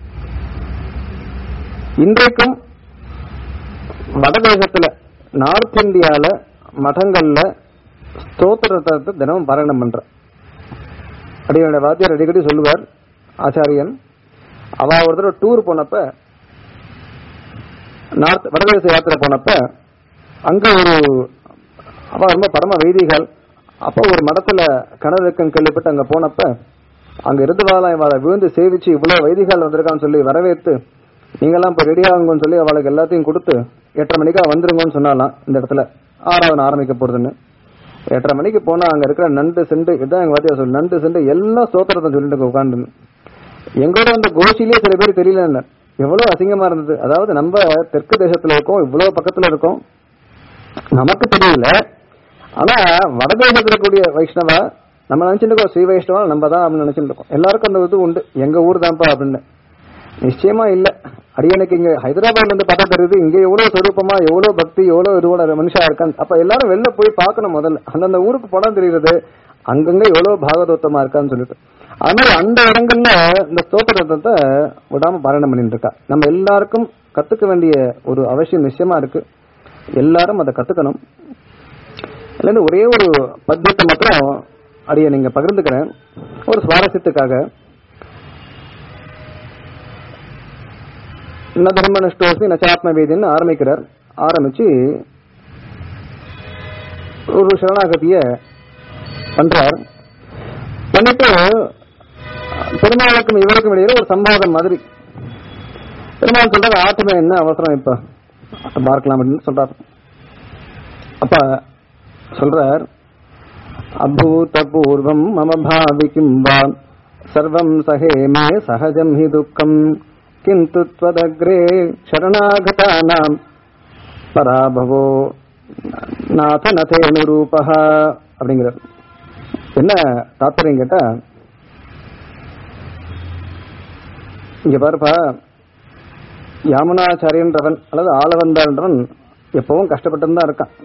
இன்றைக்கும் வடதேசத்துல நார்த் இந்தியால மடங்கள்ல ஸ்தோத்திரத்தை தினமும் பாராயணம் பண்ற அடியோட வாத்தியார் அடிக்கடி சொல்லுவார் ஆச்சாரியன் அவ ஒரு தடவை டூர் போனப்ப நார்த் வடதேச யாத்திரை போனப்ப அங்க ஒரு அவ ரொம்ப பரம வைதிகள் அப்போ ஒரு மடத்துல கிணறு இருக்குன்னு கேள்விப்பட்டு அங்க போனப்ப அங்க இருந்தவாளை அவளை விழுந்து சேவிச்சு இவ்வளவு வைதிகள் வந்திருக்கான்னு சொல்லி வரவேற்று நீங்கெல்லாம் இப்ப ரெடி ஆகுங்கன்னு சொல்லி அவளுக்கு எல்லாத்தையும் கொடுத்து எட்டரை மணிக்கா வந்துருங்கன்னு சொன்னாலாம் இந்த இடத்துல ஆராதனை ஆரம்பிக்க போறதுன்னு எட்டரை மணிக்கு போனா அங்க இருக்கிற நண்டு செண்டு இதான் எங்க வாத்தியா சொல்லு நண்டு செண்டு எல்லாம் ஸ்தோத்திரத்தை சொல்லிட்டு உட்காந்து எங்களோட அந்த கோஷிலேயே சில பேர் தெரியல என்ன எவ்வளவு அசிங்கமா இருந்தது அதாவது நம்ம தெற்கு தேசத்துல இருக்கோம் இவ்வளவு பக்கத்துல இருக்கோம் நமக்கு தெரியல ஆனா வடதேசத்துல இருக்கக்கூடிய வைஷ்ணவா நம்ம நினைச்சிட்டு இருக்கோம் ஸ்ரீ வைஷ்ணவா நம்ம தான் அப்படின்னு நினைச்சிட்டு இருக்கோம் எல்லாருக்கும் அந்த இது உண்டு எங்க ஊர் தான்ப்பா அப்படின்னு நிச்சயமா இல்ல அடியனுக்கு இங்க ஹைதராபாத்ல இருந்து பார்த்தா தெரியுது இங்க எவ்வளவு சொரூபமா எவ்வளவு பக்தி எவ்வளவு இதுவோட மனுஷா இருக்கான் அப்ப எல்லாரும் வெளில போய் பார்க்கணும் முதல்ல அந்தந்த ஊருக்கு படம் தெரியுது அங்கங்க எவ்வளவு பாகவதோத்தமா இருக்கான்னு சொல்லிட்டு அது மாதிரி அந்த இடங்கள்ல இந்த ஸ்தோத்திரத்தை விடாம பாராயணம் பண்ணிட்டு இருக்கா நம்ம எல்லாருக்கும் கத்துக்க வேண்டிய ஒரு அவசியம் நிச்சயமா இருக்கு எல்லாரும் அதை கத்துக்கணும் இதுல இருந்து ஒரே ஒரு பத்தியத்தை மாத்திரம் அடைய நீங்க பகிர்ந்துக்கிறேன் ஒரு சுவாரஸ்யத்துக்காக ந தர்ம நஷ்டோஸ்மி நச்சாத்ம வேதின்னு ஆரம்பிக்கிறார் ஆரம்பிச்சு ஒரு சரணாகதிய பண்றார் பண்ணிட்டு பெருமாளுக்கும் இவருக்கும் இடையில ஒரு சம்பாதம் மாதிரி பெருமாள் சொல்றாரு ஆட்டுமே என்ன அவசரம் இப்ப பார்க்கலாம் அப்படின்னு சொல்றார் அப்ப சொல்றார் அபூத பூர்வம் மம பாவி கிம் வா சர்வம் சகே மே சகஜம் ஹி துக்கம் கிந்து त्वदग्रे சரணாகதானாம் பராபவோ நாத நதேனுரூபः அப்படிங்கிறார் என்ன தாத்பரியம் கேட்டா இங்க பாருப்பா யாமுனாச்சாரியன்றவன் அல்லது ஆளவந்தான்றவன் எப்பவும் கஷ்டப்பட்டு தான் இருக்கான்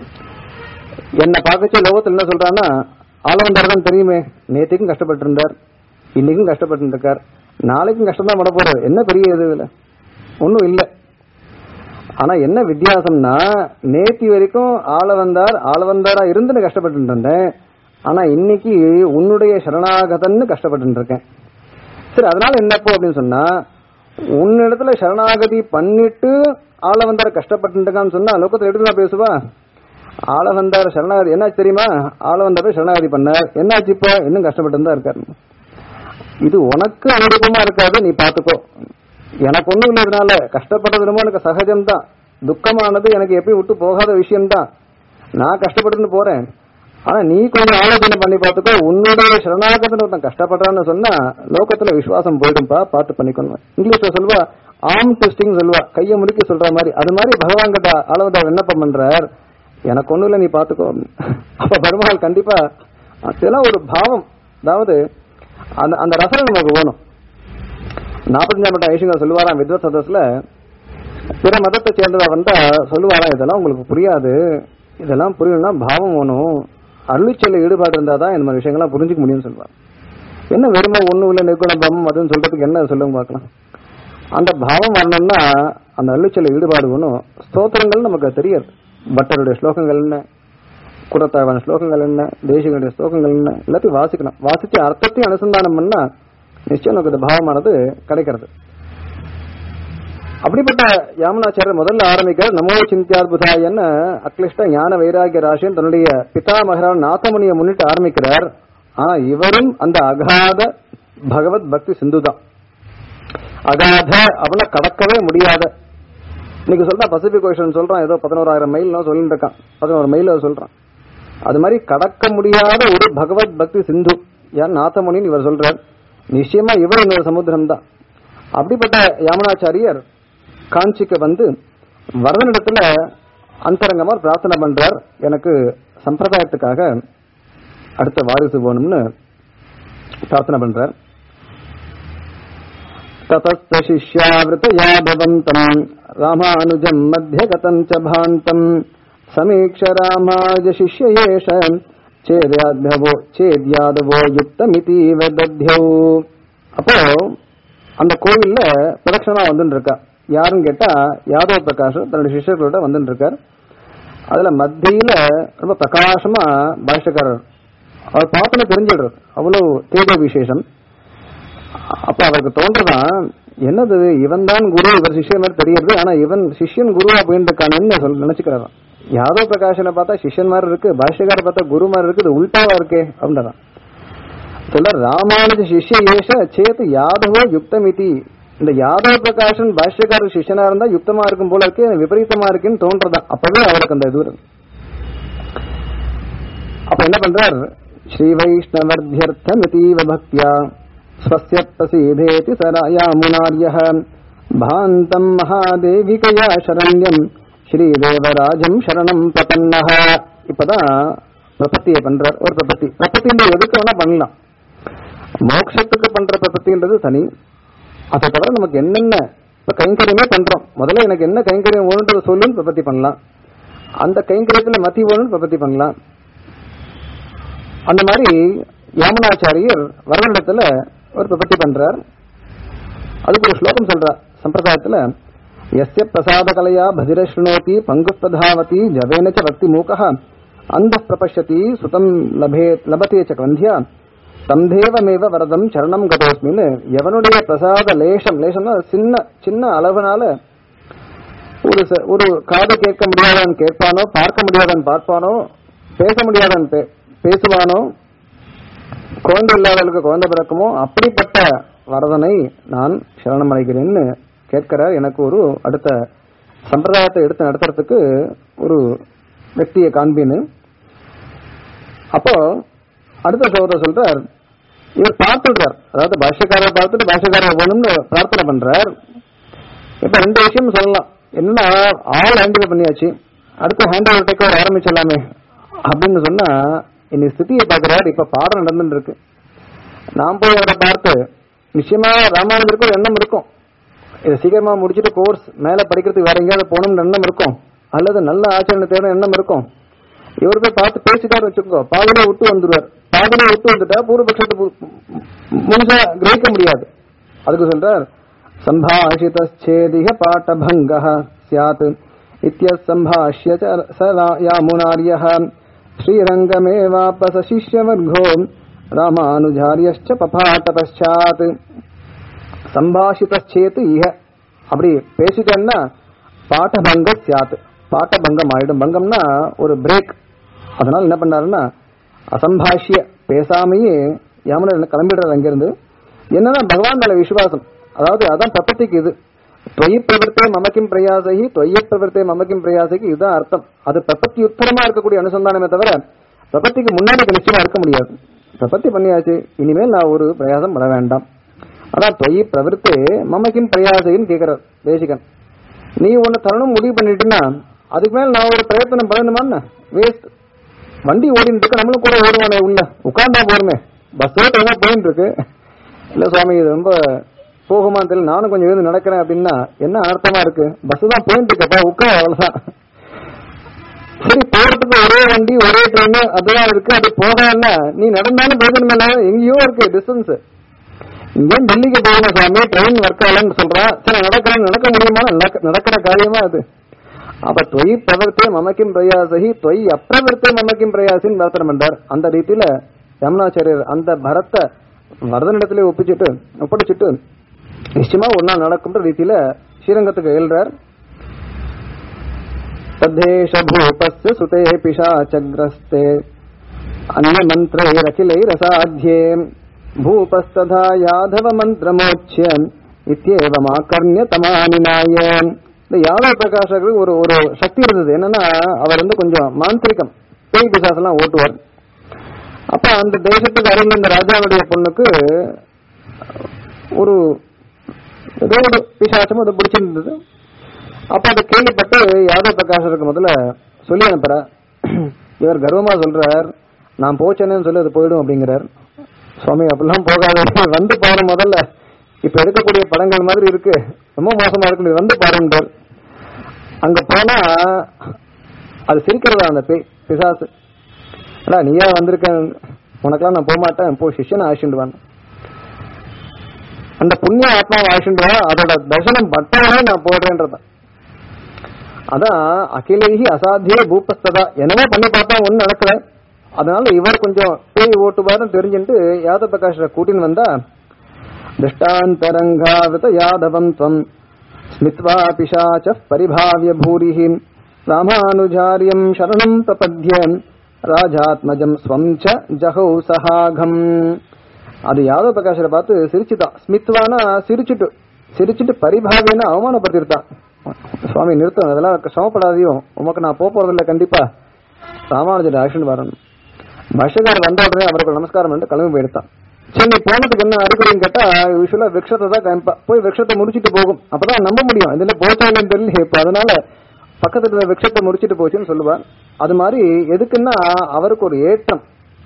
என்ன பார்க்கச்ச லோகத்தில் என்ன சொல்றான்னா ஆளவந்தார் தான் தெரியுமே நேற்றுக்கும் கஷ்டப்பட்டு இருந்தார் இன்னைக்கும் கஷ்டப்பட்டு இருக்கார் நாளைக்கும் கஷ்டம் தான் பட போறாரு என்ன பெரிய இது இதுல ஒன்றும் இல்லை ஆனா என்ன வித்தியாசம்னா நேத்தி வரைக்கும் ஆள வந்தார் ஆள வந்தாரா இருந்து கஷ்டப்பட்டு இருந்தேன் ஆனா இன்னைக்கு உன்னுடைய சரணாகதன்னு கஷ்டப்பட்டு இருக்கேன் சரி அதனால என்னப்போ அப்படின்னு சொன்னா உன்னிடத்துல சரணாகதி பண்ணிட்டு ஆள வந்தார கஷ்டப்பட்டு இருக்கான்னு சொன்னா லோகத்துல எடுத்து பேசுவா ஆள வந்தார் சரணாகதி என்னாச்சு தெரியுமா ஆள வந்தார் சரணாகதி பண்ணார் என்னாச்சு இப்போ இன்னும் கஷ்டப்பட்டு தான் இருக்காரு இது உனக்கு அனுபவமா இருக்காது நீ பாத்துக்கோ எனக்கு ஒண்ணும் இல்லாதனால கஷ்டப்படுறதுமோ எனக்கு சகஜம்தான் துக்கமானது எனக்கு எப்படி விட்டு போகாத விஷயம்தான் நான் கஷ்டப்பட்டு போறேன் ஆனா நீ கொஞ்சம் ஆலோசனை பண்ணி பார்த்துக்கோ உன்னுடைய சரணாகத்தில் ஒருத்தன் கஷ்டப்படுறான்னு சொன்னா லோகத்துல விசுவாசம் போயிடும்பா பார்த்து பண்ணிக்கணும் இங்கிலீஷ்ல சொல்வா ஆம் டெஸ்டிங் சொல்லுவா கையை முறுக்கி சொல்ற மாதிரி அது மாதிரி பகவான் கிட்ட ஆளவதா விண்ணப்பம் பண்றார் எனக்கு ஒண்ணும் இல்லை நீ பாத்துக்கோ அப்ப பெருமாள் கண்டிப்பா அதெல்லாம் ஒரு பாவம் அதாவது அந்த அந்த ரசனை நமக்கு வேணும் நாற்பத்தஞ்சாம் பட்ட ஐஷிங்க சொல்லுவாராம் வித்வத் சதஸ்ல பிற மதத்தை சேர்ந்ததா வந்தா சொல்லுவாராம் இதெல்லாம் உங்களுக்கு புரியாது இதெல்லாம் புரியணும்னா பாவம் வேணும் அருளிச்சொல்ல ஈடுபாடு இருந்தாதான் இந்த மாதிரி விஷயங்கள்லாம் புரிஞ்சுக்க முடியும்னு சொல்லுவார் என்ன வெறுமை ஒண்ணும் இல்லை நிற்குண பிரம்மம் அதுன்னு சொல்றதுக்கு என்ன சொல்லுங்க பார்க்கலாம் அந்த பாவம் வரணும்னா அந்த அருளிச்சொல்ல ஈடுபாடு வேணும் ஸ்தோத்திரங்கள் நமக்கு தெரியாது பட்டருடைய ஸ்லோகங்கள் என்ன குடத்தாழ்வான ஸ்லோகங்கள் என்ன தேசிகளுடைய ஸ்லோகங்கள் என்ன எல்லாத்தையும் வாசிக்கணும் வாசிச்சு அர்த்தத்தையும் அனுசந்தானம் பண்ணா நிச்சயம் நமக்கு இந்த பாவமானது கிடைக்கிறது அப்படிப்பட்ட யாமனாச்சாரியர் முதல்ல ஆரம்பிக்கிற நமோ சிந்தியாத்புதாயன்னு அக்லிஷ்ட ஞான வைராகிய ராசியன் தன்னுடைய பிதாமகரான நாத்தமுனியை முன்னிட்டு ஆரம்பிக்கிறார் ஆனா இவரும் அந்த அகாத பகவத் பக்தி சிந்து தான் அகாத அவனை கடக்கவே முடியாத இன்னைக்கு சொல்றா பசிபிக் ஓஷன் சொல்றான் ஏதோ பதினோராயிரம் மைல் சொல்லிட்டு இருக்கான் பதினோரு மைல் சொல்றான் அது மாதிரி கடக்க முடியாத ஒரு பகவத் பக்தி சிந்து யார் நாத்தமுனின்னு இவர் சொல்றார் நிச்சயமா இவர் இன்னொரு சமுத்திரம் தான் அப்படிப்பட்ட யாமனாச்சாரியர் காஞ்சிக்கு வந்து வரதனிடத்துல அந்தரங்கமா பிரார்த்தனை பண்றார் எனக்கு சம்பிரதாயத்துக்காக அடுத்த வாரிசு போகணும்னு பிரார்த்தனை பண்றார் ततस्त शिष्यावृत यादवन्तम् रामानुजम् मध्यगतम् च भान्तम् समीक्ष रामाज शिष्य एष சேத்யாதவோ சேத்யாதவோ யுக்தமிதீவ தத்யௌ அப்போ அந்த கோவில்ல பிரதட்சணா வந்துட்டு இருக்கா யாருன்னு கேட்டா யாதவ பிரகாஷ் தன்னுடைய சிஷ்யர்களோட வந்துட்டு இருக்கார் அதுல மத்தியில ரொம்ப பிரகாசமா பாஷ்யக்காரர் அவர் பார்த்தோன்னே தெரிஞ்சிடுறது அவ்வளவு தேஜ விசேஷம் அப்ப அவருக்கு தோன்றதான் என்னது இவன் தான் குரு இவர் சிஷ்யன் மாதிரி தெரியுது ஆனா இவன் சிஷ்யன் குரு அப்படின்றக்கான என்ன சொல் நினைச்சுக்கிறாராம் யாதவ பிரகாஷனை பார்த்தா சிஷ்யன் மாதிரி இருக்கு பாஷ்யக்கார பார்த்தா குரு மாதிரி இருக்கு இது உல்டாவா இருக்கே அப்படின்றான் சொல்ல ராமானுஜ சிஷ்ய ஏஷ சேத் யாதவோ யுக்தமிதி இந்த யாதவ பிரகாஷன் பாஷ்யக்கார சிஷ்யனா இருந்தா யுக்தமா இருக்கும் போல இருக்கு விபரீதமா இருக்குன்னு தோன்றதான் அப்பவே அவருக்கு அந்த இது வருது. அப்ப என்ன பண்றார் ஸ்ரீ வைஷ்ணவர்த்தியர்த்தமிதீவ பக்தியா ஸ்வஸ்ய பிரசீதேதி சராயாமுனார்ய பாந்தம் மகாதேவிகயா சரண்யம் ஸ்ரீதேவராஜம் சரணம் பிரபன்னஹ இப்பதான் பிரபத்தியை பண்றார் ஒரு பிரபத்தி பிரபத்தின்ற எதுக்கு வேணா பண்ணலாம் மோட்சத்துக்கு பண்ற பிரபத்தின்றது தனி அதை தவிர நமக்கு என்னென்ன இப்ப கைங்கரியமே பண்றோம் முதல்ல எனக்கு என்ன கைங்கரியம் வேணுன்றதை சொல்லுன்னு பிரபத்தி பண்ணலாம் அந்த கைங்கரியத்துல மத்தி வேணும்னு பிரபத்தி பண்ணலாம் அந்த மாதிரி யாமுனாச்சாரியர் வரவண்டத்துல ஒரு பிரபத்தி பண்றார் அதுக்கு ஒரு ஸ்லோகம் சொல்றார் சம்பிரதாயத்துல எஸ்ய பிரசாத கலையா பதிரஸ்ருணோதி பங்கு பிரதாவதி ஜவேன ச பக்தி மூகः அந்த பிரபஷ்யதி சுதம் லபே லபதே ச கந்தியா தந்தேவமேவ வரதம் சரணம் கதோஸ்மின்னு எவனுடைய பிரசாத லேசம் லேசம்னா சின்ன சின்ன அளவுனால ஒரு ச- ஒரு காது கேட்க முடியாதவன் கேட்பானோ பார்க்க முடியாதவன் பார்ப்பானோ பேச முடியாதவன் பே- பேசுவானோ குழந்தை இல்லாதவர்களுக்கு குழந்தை பிறக்குமோ அப்படிப்பட்ட வரதனை நான் சரணம் அடைகிறேன்னு கேட்கிறார் எனக்கு ஒரு அடுத்த சம்பிரதாயத்தை எடுத்து நடத்துறதுக்கு ஒரு व्यक्तिயை காண்பின்னு அப்போ அடுத்த சோதர சொல்றார் இவர் பார்த்துடுறார் அதாவது பாஷ்யக்காரரை பார்த்துட்டு பாஷ்யக்காரர் வேணும்னு பிரார்த்தனை பண்றார் இப்ப ரெண்டு விஷயம் சொல்லலாம் என்னன்னா ஆள் ஹேண்டில் பண்ணியாச்சு அடுத்து ஹேண்ட் ஓவர் டேக் ஓவர் ஆரம்பிச்சிடலாமே அப்படின்னு சொன்னா இன்னைக்கு ஸ்திதியை பாக்குறாரு இப்ப பாடம் நடந்துட்டு இருக்கு நான் போய் அவரை பார்த்து நிச்சயமா ராமானுஜருக்கு ஒரு எண்ணம் இருக்கும் இதை சீக்கிரமா முடிச்சுட்டு கோர்ஸ் மேல படிக்கிறதுக்கு வேற எங்கேயாவது போகணும்னு எண்ணம் இருக்கும் அல்லது நல்ல ஆச்சரணை தேவை எண்ணம் இருக்கும் இவர் போய் பார்த்து பேசிட்டாரு வச்சுக்கோ பாதியில விட்டு வந்துருவார் பாதியில விட்டு வந்துட்டா பூர்வபக்ஷத்தை பு- முழுசா கிரகிக்க முடியாது அதுக்கு சொல்றார் சம்பாஷிதேதிக பாட்டபங்க சியாத் இத்தியசம்பாஷ்ய ச ச யாமுனாரிய ஸ்ரீரங்கமேவாபச சிஷ்யவர்கோ ராமானுஜாரியश्च பபாட்ட பశ్చాத் சம்பாஷிதேத் இஹ அப்படி பேசிட்டேன்னா பாட்டபங்க சியாத் பாட்டபங்கம் ஆயிடும் பங்கம்னா ஒரு பிரேக் அதனால என்ன பண்ணாருன்னா அசம்பாஷ்ய பேசாமையே யாமுனர் கிளம்பிடுறாரு அங்கிருந்து என்னன்னா பகவான் மேல விசுவாசம் அதாவது அதான் பிரபத்திக்கு இது தொய் பிரவர்த்தே மமக்கிம் பிரயாசகி தொய்ய பிரவர்த்தே மமக்கிம் பிரயாசகி இதுதான் அர்த்தம் அது பிரபத்தி உத்தரமா இருக்கக்கூடிய அனுசந்தானமே தவிர பிரபத்திக்கு முன்னாடி இது நிச்சயமா இருக்க முடியாது பிரபத்தி பண்ணியாச்சு இனிமேல் நான் ஒரு பிரயாசம் பட வேண்டாம் அதான் தொய் பிரவர்த்தே மமக்கிம் பிரயாசகின்னு கேட்கிறார் தேசிகன் நீ ஒன்னு தரணும் முடிவு பண்ணிட்டுன்னா அதுக்கு மேல நான் ஒரு பிரயத்தனம் பண்ணணுமா வேஸ்ட் வண்டி ஓடிட்டு இருக்கு நம்மளும் கூட ஓடுவானே உள்ள உட்கார்ந்தா போருமே பஸ் ட்ரெயினா போயிட்டு இருக்கு இல்ல சுவாமி இது ரொம்ப போகுமான்னு தெரியல நானும் கொஞ்சம் எழுந்து நடக்கிறேன் அப்படின்னா என்ன அர்த்தமா இருக்கு பஸ் தான் போயிட்டு இருக்கப்பா உட்கார் அவ்வளவுதான் சரி போறதுக்கு ஒரே வண்டி ஒரே ட்ரெயின் அதுதான் இருக்கு அது போகலன்னா நீ நடந்தாலும் பிரயோஜனம் இல்ல எங்கேயோ இருக்கு டிஸ்டன்ஸ் இங்கே டெல்லிக்கு போகணும் சாமி ட்ரெயின் ஒர்க் ஆகலன்னு சொல்றான் சரி நடக்கிறேன் நடக்க முடியுமா நடக்க- நடக்கிற காரியமா அது அப்ப தொய் பிரவர்த்தே மமக்கிம் பிரயாசகி தொய் அப்பிரவர்த்தே மமக்கிம் பிரயாசின்னு பிரார்த்தனை பண்றார் அந்த ரீதியில யமுனாச்சாரியர் அந்த பரத்தை வரதனிடத்திலே ஒப்பிச்சுட்டு ஒப்படைச்சிட்டு நிச்சயமா ஒரு நாள் நடக்கும்ன்ற ரீதியில ஸ்ரீரங்கத்துக்கு எழுறார் तद्धेश भूपस्य सुते पिशाचग्रस्ते अन्यमन्त्रैरखिलैरसाध्ये भूपस्तथा यादवमन्त्रमोच्य இத்தியேவமாக்கர்ணிய தமானினாய இந்த யாதவ பிரகாஷருக்கு ஒரு ஒரு சக்தி இருந்தது என்னன்னா அவர் வந்து கொஞ்சம் மாந்திரிகம் பேய் பிசாசெல்லாம் ஓட்டுவார் அப்ப அந்த தேசத்துக்கு அருகில் இந்த ராஜாவுடைய பொண்ணுக்கு ஒரு ஏதோ ஒரு பிசாசம் அது பிடிச்சிருந்தது அப்ப அதை கேள்விப்பட்டு யாதவ பிரகாஷருக்கு முதல்ல சொல்லி அனுப்புற இவர் கர்வமா சொல்றார் நான் போச்சேன்னு சொல்லி அது போயிடும் அப்படிங்கிறார் சுவாமி அப்படிலாம் போகாத வந்து பாரு முதல்ல இப்ப எடுக்கக்கூடிய படங்கள் மாதிரி இருக்கு ரொம்ப மோசமா இருக்கு நீ வந்து பாருன்றார் அங்க போனா அது சிரிக்கிறதா அந்த பேய் பிசாசு அடா நீயா வந்திருக்க உனக்கெல்லாம் நான் போக மாட்டேன் போ சிஷ்யனை ஆசிண்டுவான் அந்த புண்ணிய ஆத்மாவை ஆசிண்டுவா அதோட தர்சனம் பட்டாலே நான் போடுறேன்றதான் அதான் அகிலேஹி அசாத்திய பூபஸ்ததா என்னவோ பண்ணி பார்த்தா ஒன்னும் நடக்கல அதனால இவர் கொஞ்சம் பேய் ஓட்டுவாருன்னு தெரிஞ்சுட்டு யாதவ பிரகாஷ கூட்டின்னு வந்தா திருஷ்டாந்தரங்காவித யாதவம் துவம் ஸ்மித்வா பிசாச்ச பரிபாவிய பூரிஹி ராமானுஜாரியம் சரணம் பிரபத்ய ராஜாத்மஜம் ஸ்வம் ச ஜஹௌ சஹாகம் அது யாதவ பிரகாஷரை பார்த்து சிரிச்சுதான் ஸ்மித்வானா சிரிச்சுட்டு சிரிச்சுட்டு பரிபாவியன்னு அவமானப்படுத்திருத்தான் சுவாமி நிறுத்தம் அதெல்லாம் சமப்படாதையும் உமக்கு நான் போக போறதில்ல கண்டிப்பா ராமானுஜர் ஆக்ஷன் வரணும் பாஷகார் வந்த உடனே அவருக்கு நமஸ்காரம் பண்ணிட்டு கிளம்பி போயிருத்தான் சரி நீ போனதுக்கு என்ன அறிகுறின்னு கேட்டா யூஸ்வலா விக்ஷத்தை தான் காமிப்பா போய் விக்ஷத்தை முடிச்சிட்டு போகும் அப்பதான் நம்ப முடியும் இதுல போச்சாலும் தெரியல இப்ப அதனால பக்கத்துல இருந்த விக்ஷத்தை முடிச்சிட்டு போச்சுன்னு சொல்லுவா அது மாதிரி எதுக்குன்னா அவருக்கு ஒரு ஏற்றம்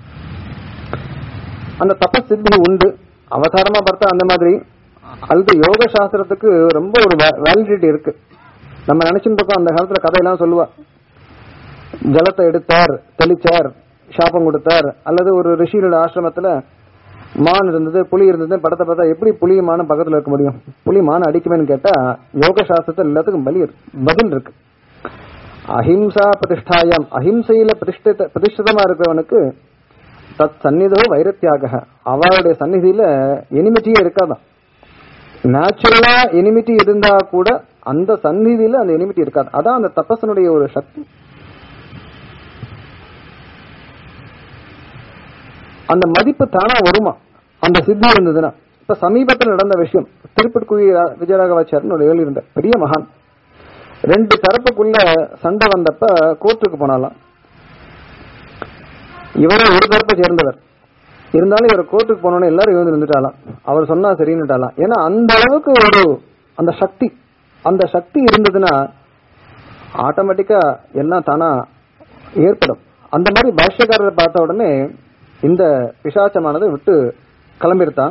அந்த தபஸ் சித்தி உண்டு அவதாரமா பார்த்தா அந்த மாதிரி அல்லது யோக சாஸ்திரத்துக்கு ரொம்ப ஒரு வேலிடிட்டி இருக்கு நம்ம நினைச்சுட்டு இருக்கோம் அந்த காலத்துல கதையெல்லாம் சொல்லுவா ஜலத்தை எடுத்தார் தெளிச்சார் சாபம் கொடுத்தார் அல்லது ஒரு ரிஷியோட ஆசிரமத்துல மான் இருந்தது புலி இருந்தது படத்தை பார்த்தா எப்படி புலி மான் பக்கத்துல இருக்க முடியும் புலி மான் அடிக்குமேன்னு கேட்டா யோக சாஸ்திரத்துல எல்லாத்துக்கும் பலி இருக்கு பதில் இருக்கு அஹிம்சா பிரதிஷ்டாயம் அஹிம்சையில பிரதிஷ்டித பிரதிஷ்டிதமா இருக்கிறவனுக்கு தத் சந்நிதோ வைரத்தியாக அவளுடைய சந்நிதியில எனிமிட்டியே இருக்காதான் நேச்சுரலா எனிமிட்டி இருந்தா கூட அந்த சந்நிதியில அந்த எனிமிட்டி இருக்காது அதான் அந்த தபசனுடைய ஒரு சக்தி அந்த மதிப்பு தானா வருமா அந்த சித்தி இருந்ததுன்னா இப்ப சமீபத்தில் நடந்த விஷயம் திருப்பட்குழி விஜயராகவாச்சாரன் ஒரு ஏழு இருந்த பெரிய மகான் ரெண்டு தரப்புக்குள்ள சண்டை வந்தப்ப கோர்ட்டுக்கு போனாலாம் இவரும் ஒரு தரப்பை சேர்ந்தவர் இருந்தாலும் இவர் கோர்ட்டுக்கு போனோன்னு எல்லாரும் இவந்து இருந்துட்டாலாம் அவர் சொன்னா சரின்னுட்டாலாம் ஏன்னா அந்த அளவுக்கு ஒரு அந்த சக்தி அந்த சக்தி இருந்ததுன்னா ஆட்டோமேட்டிக்கா எல்லாம் தானா ஏற்படும் அந்த மாதிரி பாஷ்யக்காரரை பார்த்த உடனே இந்த பிசாச்சமானது விட்டு கிளம்பிருத்தான்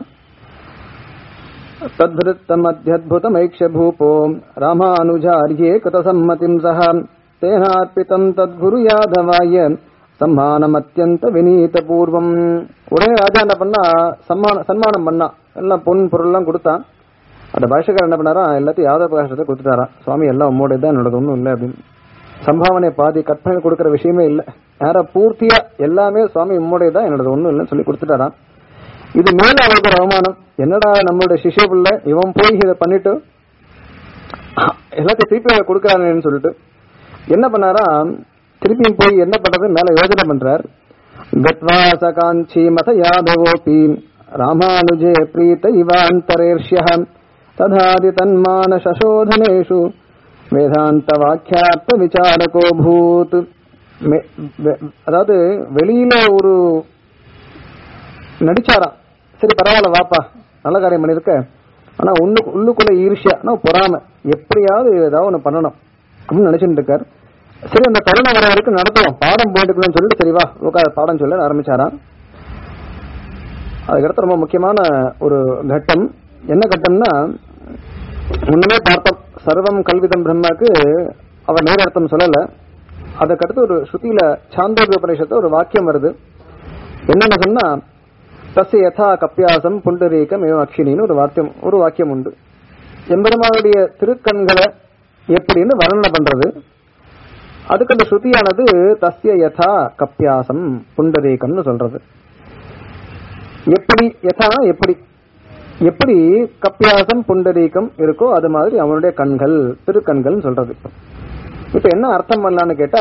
तद्भृत्तमध्यद्भुतमैक्ष्य भूपो रामानुजार्ये कृतसम्मतिम् सह तेनार्पितम् तद्गुरु यादवाय சம்மானம் அத்தியந்த வினீத பூர்வம் உடனே ராஜா என்ன பண்ணா சம்மான சன்மானம் பண்ணா எல்லாம் பொன் பொருள்லாம் கொடுத்தான் அந்த பாஷக்காரர் என்ன பண்ணாரா எல்லாத்தையும் யாதவ பிரகாசத்தை கொடுத்துட்டாராம் சுவாமி எல்லாம் உம்மோட தான் என்னோட ஒன்றும் இல்லை அப்படின்னு சம்பாவனை பாதி கற்பனை கொடுக்கற விஷயமே இல்லை யாரா பூர்த்தியா எல்லாமே சுவாமி உம்மோடைய தான் என்னோட ஒன்றும் இல்லைன்னு சொல்லி கொடுத்துட்டாராம் இது மேல அவருக்கு ஒரு அவமானம் என்னடா நம்மளுடைய சிஷ்ய பிள்ளை இவன் போய் இதை பண்ணிட்டு எல்லாத்தையும் திருப்பி கொடுக்கறானேன்னு சொல்லிட்டு என்ன பண்ணாரா திருப்பியும் போய் என்ன பண்றது மேல யோஜனை பண்றார் கத்வா சகாஞ்சி மத யாதவோபி ராமானுஜே பிரீத இவாந்தரேர்ஷ்ய ததாதி தன்மான சசோதனேஷு வேதாந்த வாக்கியார்த்த விசாரகோ பூத் அதாவது வெளியில ஒரு நடிச்சாராம் சரி பரவாயில்ல வாப்பா நல்ல காரியம் பண்ணிருக்க ஆனா உள்ளு உள்ளுக்குள்ள ஈர்ஷ்யா ஆனா பொறாம எப்படியாவது ஏதாவது ஒண்ணு பண்ணணும் அப்படின்னு நினைச்சுட்டு இருக்காரு சரி அந்த தருணம் வர வரைக்கும் நடத்துவோம் பாடம் போட்டுக்கணும்னு சொல்லிட்டு சரி வா உட்கார பாடம் சொல்ல ஆரம்பிச்சாராம் அதுக்கடுத்து ரொம்ப முக்கியமான ஒரு கட்டம் என்ன கட்டம்னா முன்னமே பார்த்தோம் சர்வம் கல்விதம் பிரம்மாக்கு அவர் நேரர்த்தம் சொல்லல அதுக்கடுத்து ஒரு ஸ்ருதியில சாந்தோக உபநிஷத்துல ஒரு வாக்கியம் வருது என்னன்னு சொன்னா தஸ்ய யதா கப்பியாசம் புண்டரீகம் ஏவ அக்ஷினின்னு ஒரு வாக்கியம் ஒரு வாக்கியம் உண்டு எம்பெருமானுடைய திருக்கண்களை எப்படின்னு வர்ணனை பண்றது அதுக்கு அந்த ஸ்ருதியானது தஸ்ய யதா கப்பியாசம் புண்டரீகம்னு சொல்றது எப்படி யதா எப்படி எப்படி கப்பியாசம் புண்டரீகம் இருக்கோ அது மாதிரி அவனுடைய கண்கள் திருக்கண்கள் சொல்றது இப்ப என்ன அர்த்தம் பண்ணலான்னு கேட்டா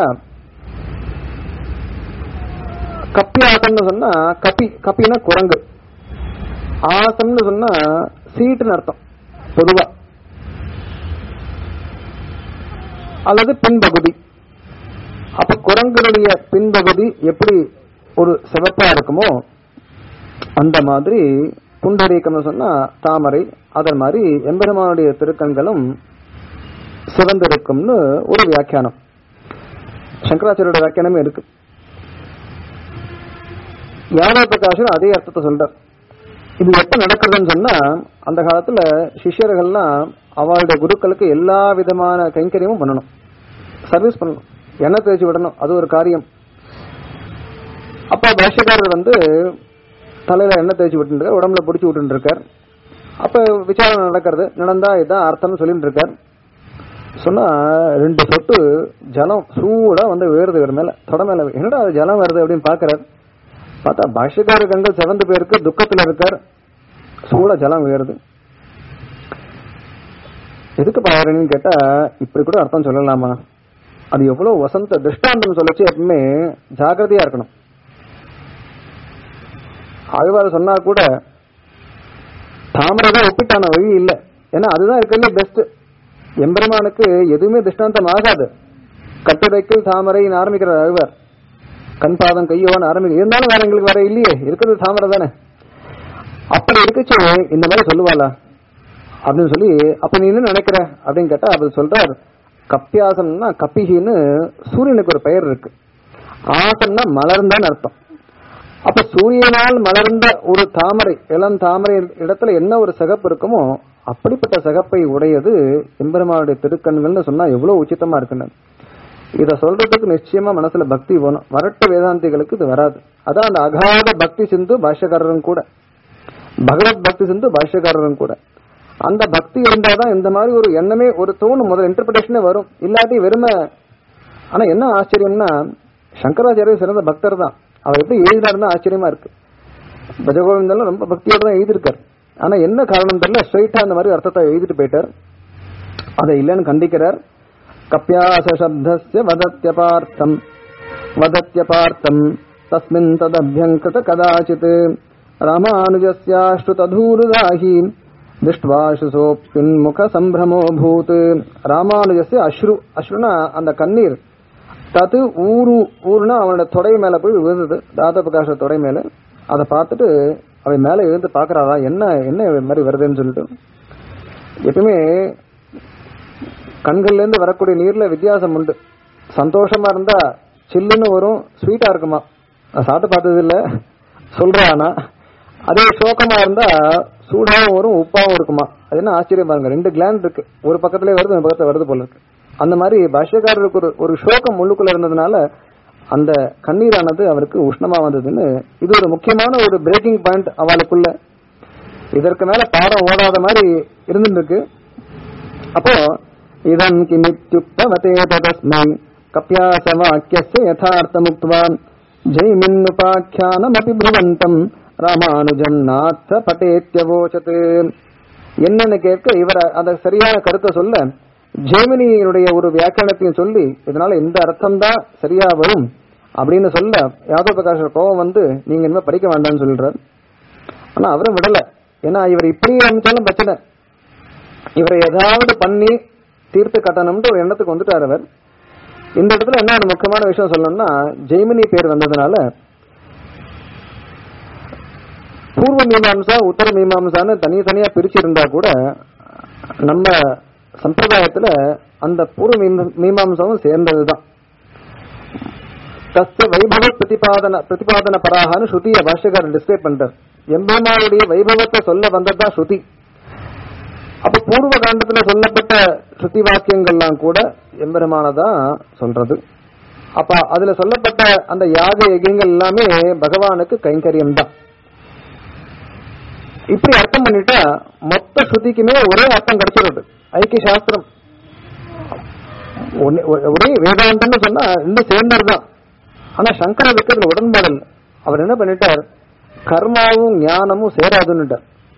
கப்பியாசம்னு சொன்னா கப்பி கப்பினா குரங்கு ஆசம்னு சொன்னா சீட்டுன்னு அர்த்தம் பொதுவா அல்லது பின்பகுதி அப்ப குரங்குடைய பின்பகுதி எப்படி ஒரு சிவப்பா இருக்குமோ அந்த மாதிரி புண்டரீகம்னு சொன்னா தாமரை அதன் மாதிரி எம்பெருமானுடைய திருக்கண்களும் சிவந்திருக்கும்னு ஒரு வியாக்கியானம் சங்கராச்சாரியோட வியாக்கியானமே இருக்கு யாதவ பிரகாஷன் அதே அர்த்தத்தை சொல்றார் இது எப்ப நடக்குதுன்னு சொன்னா அந்த காலத்துல சிஷ்யர்கள்லாம் அவளுடைய குருக்களுக்கு எல்லா விதமான கைங்கரியமும் பண்ணணும் சர்வீஸ் பண்ணணும் எண்ணெய் தேய்ச்சி விடணும் அது ஒரு காரியம் அப்ப பாஷ்யக்காரர் வந்து தலையில எண்ணெய் தேய்ச்சி விட்டு உடம்புல பிடிச்சி விட்டு இருக்கார் அப்ப விசாரணை நடக்கிறது நடந்தா இதான் அர்த்தம்னு சொல்லிட்டு இருக்கார் சொன்னா ரெண்டு சொட்டு ஜலம் சூடா வந்து வேறுது இவர் மேல தொட மேல என்னடா அது ஜலம் வருது அப்படின்னு பாக்குறாரு பார்த்தா பாஷ்யக்கார கண்கள் செவந்து பேருக்கு துக்கத்துல இருக்கார் சூட ஜலம் வேறுது எதுக்கு பாருன்னு கேட்டா இப்படி கூட அர்த்தம் சொல்லலாமா அது எவ்வளவு வசந்த திருஷ்டாந்தம் சொல்லச்சு எப்பவுமே ஜாக்கிரதையா இருக்கணும் ஆழ்வார் சொன்னா கூட தாமரை தான் ஒப்பிட்டான வழி இல்ல ஏன்னா அதுதான் இருக்கிறதுல பெஸ்ட் எம்பெருமானுக்கு எதுவுமே திருஷ்டாந்தம் ஆகாது கட்டுரைக்கில் தாமரைன்னு ஆரம்பிக்கிறார் அழுவார் கண் பாதம் கையோன்னு ஆரம்பிக்க இருந்தாலும் வேற எங்களுக்கு வேற இல்லையே இருக்கிறது தாமரை தானே அப்படி இருக்குச்சு இந்த மாதிரி சொல்லுவாளா அப்படின்னு சொல்லி அப்ப நீ என்ன நினைக்கிற அப்படின்னு கேட்டா அவர் சொல்றார் கப்பியாசம்னா கப்பிகின்னு சூரியனுக்கு ஒரு பெயர் இருக்கு ஆசம்னா மலர்ந்தான்னு அர்த்தம் அப்ப சூரியனால் மலர்ந்த ஒரு தாமரை இளம் தாமரை இடத்துல என்ன ஒரு சிகப்பு இருக்குமோ அப்படிப்பட்ட சிகப்பை உடையது எம்பெருமானுடைய திருக்கண்கள்னு சொன்னா எவ்வளவு உச்சிதமா இருக்குன்னு இத சொல்றதுக்கு நிச்சயமா மனசுல பக்தி வேணும் வரட்டு வேதாந்திகளுக்கு இது வராது அதான் அந்த அகாத பக்தி சிந்து பாஷ்யக்காரரும் கூட பகவத் பக்தி சிந்து பாஷ்யக்காரரும் கூட அந்த பக்தி இருந்தாதான் இந்த மாதிரி ஒரு எண்ணமே ஒரு தோணும் முதல் இன்டர்பிரேஷனே வரும் இல்லாட்டி வெறுமை ஆனா என்ன ஆச்சரியம்னா சங்கராச்சாரியர் சிறந்த பக்தர் தான் அவர் எப்படி எழுதினாருன்னு ஆச்சரியமா இருக்கு பஜகோவிந்தெல்லாம் ரொம்ப பக்தியோட தான் எழுதியிருக்காரு ஆனா என்ன காரணம் தெரியல ஸ்ட்ரைட்டா அந்த மாதிரி அர்த்தத்தை எழுதிட்டு போயிட்டார் அதை இல்லைன்னு கண்டிக்கிறார் கப்பியாச சப்தஸ்ய வதத்யபார்த்தம் வதத்யபார்த்தம் தஸ்மின் ததபியங்கிருத கதாச்சித் ராமானுஜஸ்யாஷ்டுதூருதாஹி திருஷ்டுவாசுசோப்பின் முக சம்பிரமோ பூத் ராமானுஜஸ்ய அஸ்ரு அஸ்ருனா அந்த கண்ணீர் தது ஊரு ஊருனா அவனோட தொடை மேல போய் விழுந்தது தாத பிரகாஷ தொடை மேல அதை பார்த்துட்டு அவன் மேல எழுந்து பாக்குறாரா என்ன என்ன இது மாதிரி வருதுன்னு சொல்லிட்டு எப்பவுமே கண்கள்ல இருந்து வரக்கூடிய நீர்ல வித்தியாசம் உண்டு சந்தோஷமா இருந்தா சில்லுன்னு வரும் ஸ்வீட்டா இருக்குமா நான் சாப்பிட்டு பார்த்தது இல்ல சொல்றேன் ஆனா அதே சோகமா இருந்தா சூடாவும் வரும் உப்பாவும் இருக்குமா அது என்ன ஆச்சரியம் பாருங்க ரெண்டு கிளாண்ட் இருக்கு ஒரு பக்கத்துலயே வருது ஒரு பக்கத்துல வருது போல இருக்கு அந்த மாதிரி பாஷ்யக்காரருக்கு ஒரு ஒரு சோகம் உள்ளுக்குள்ள இருந்ததுனால அந்த கண்ணீரானது அவருக்கு உஷ்ணமா வந்ததுன்னு இது ஒரு முக்கியமான ஒரு பிரேக்கிங் பாயிண்ட் அவளுக்குள்ள இதற்கு மேல பாடம் ஓடாத மாதிரி இருந்துருக்கு அப்போ இதம் கிமித்யுக்தவதே ததஸ்மை கப்பியாசவாக்கியஸ்ய யதார்த்தமுக்த்வான் ஜெய்மின்னுபாக்கியானமபி ப்ருவந்தம் ராமானுஜம் நாத்த பட்டேத்யவோச்சத் என்னன்னு கேட்க இவர் அந்த சரியான கருத்தை சொல்ல ஜெய்மினியினுடைய ஒரு வியாக்கியானத்தையும் சொல்லி இதனால இந்த அர்த்தம் தான் சரியா வரும் அப்படின்னு சொல்ல யாதவ பிரகாஷர் கோபம் வந்து நீங்க இனிமே படிக்க வேண்டாம்னு சொல்றார் ஆனா அவரும் விடல ஏன்னா இவர் இப்படி அமைச்சாலும் பிரச்சனை இவரை ஏதாவது பண்ணி தீர்த்து கட்டணும்னு ஒரு எண்ணத்துக்கு வந்துட்டார் அவர் இந்த இடத்துல என்ன ஒரு முக்கியமான விஷயம் சொல்லணும்னா ஜெய்மினி பேர் வந்ததுனால பூர்வ மீமாம்சா உத்தர மீமாம்சான்னு தனித்தனியா பிரிச்சிருந்தா கூட நம்ம சம்பிரதாயத்துல அந்த பூர்வ மீம- மீமாம்சாவும் சேர்ந்ததுதான் தஸ்ய வைபவ பிரதிபாதன பிரதிபாதன பராகனு ஸ்ருதிய பாஷ்யக்காரர் டிஸ்கிரைப் பண்றார் எம்பெருமானுடைய வைபவத்தை சொல்ல வந்ததுதான் ஸ்ருதி அப்ப பூர்வ காண்டத்துல சொல்லப்பட்ட ஸ்ருதி வாக்கியங்கள்லாம் கூட எம்பெருமானதான் சொல்றது அப்ப அதுல சொல்லப்பட்ட அந்த யாக யஜங்கள் எல்லாமே பகவானுக்கு கைங்கரியம் தான் இப்படி அர்த்தம் பண்ணிட்டா மொத்த ஸ்ருதிக்குமே ஒரே அர்த்தம் கிடைச்சிருது ஐக்கிய சாஸ்திரம் ஒண்ணு- ஒ- ஒரே வேதாந்தம்னு சொன்னா இன்னும் சேர்ந்தது தான் ஆனா சங்கரருக்கு இதுல உடன்பாடு இல்லை. அவர் என்ன பண்ணிட்டார் கர்மாவும் ஞானமும் சேராதுன்னுட்டார்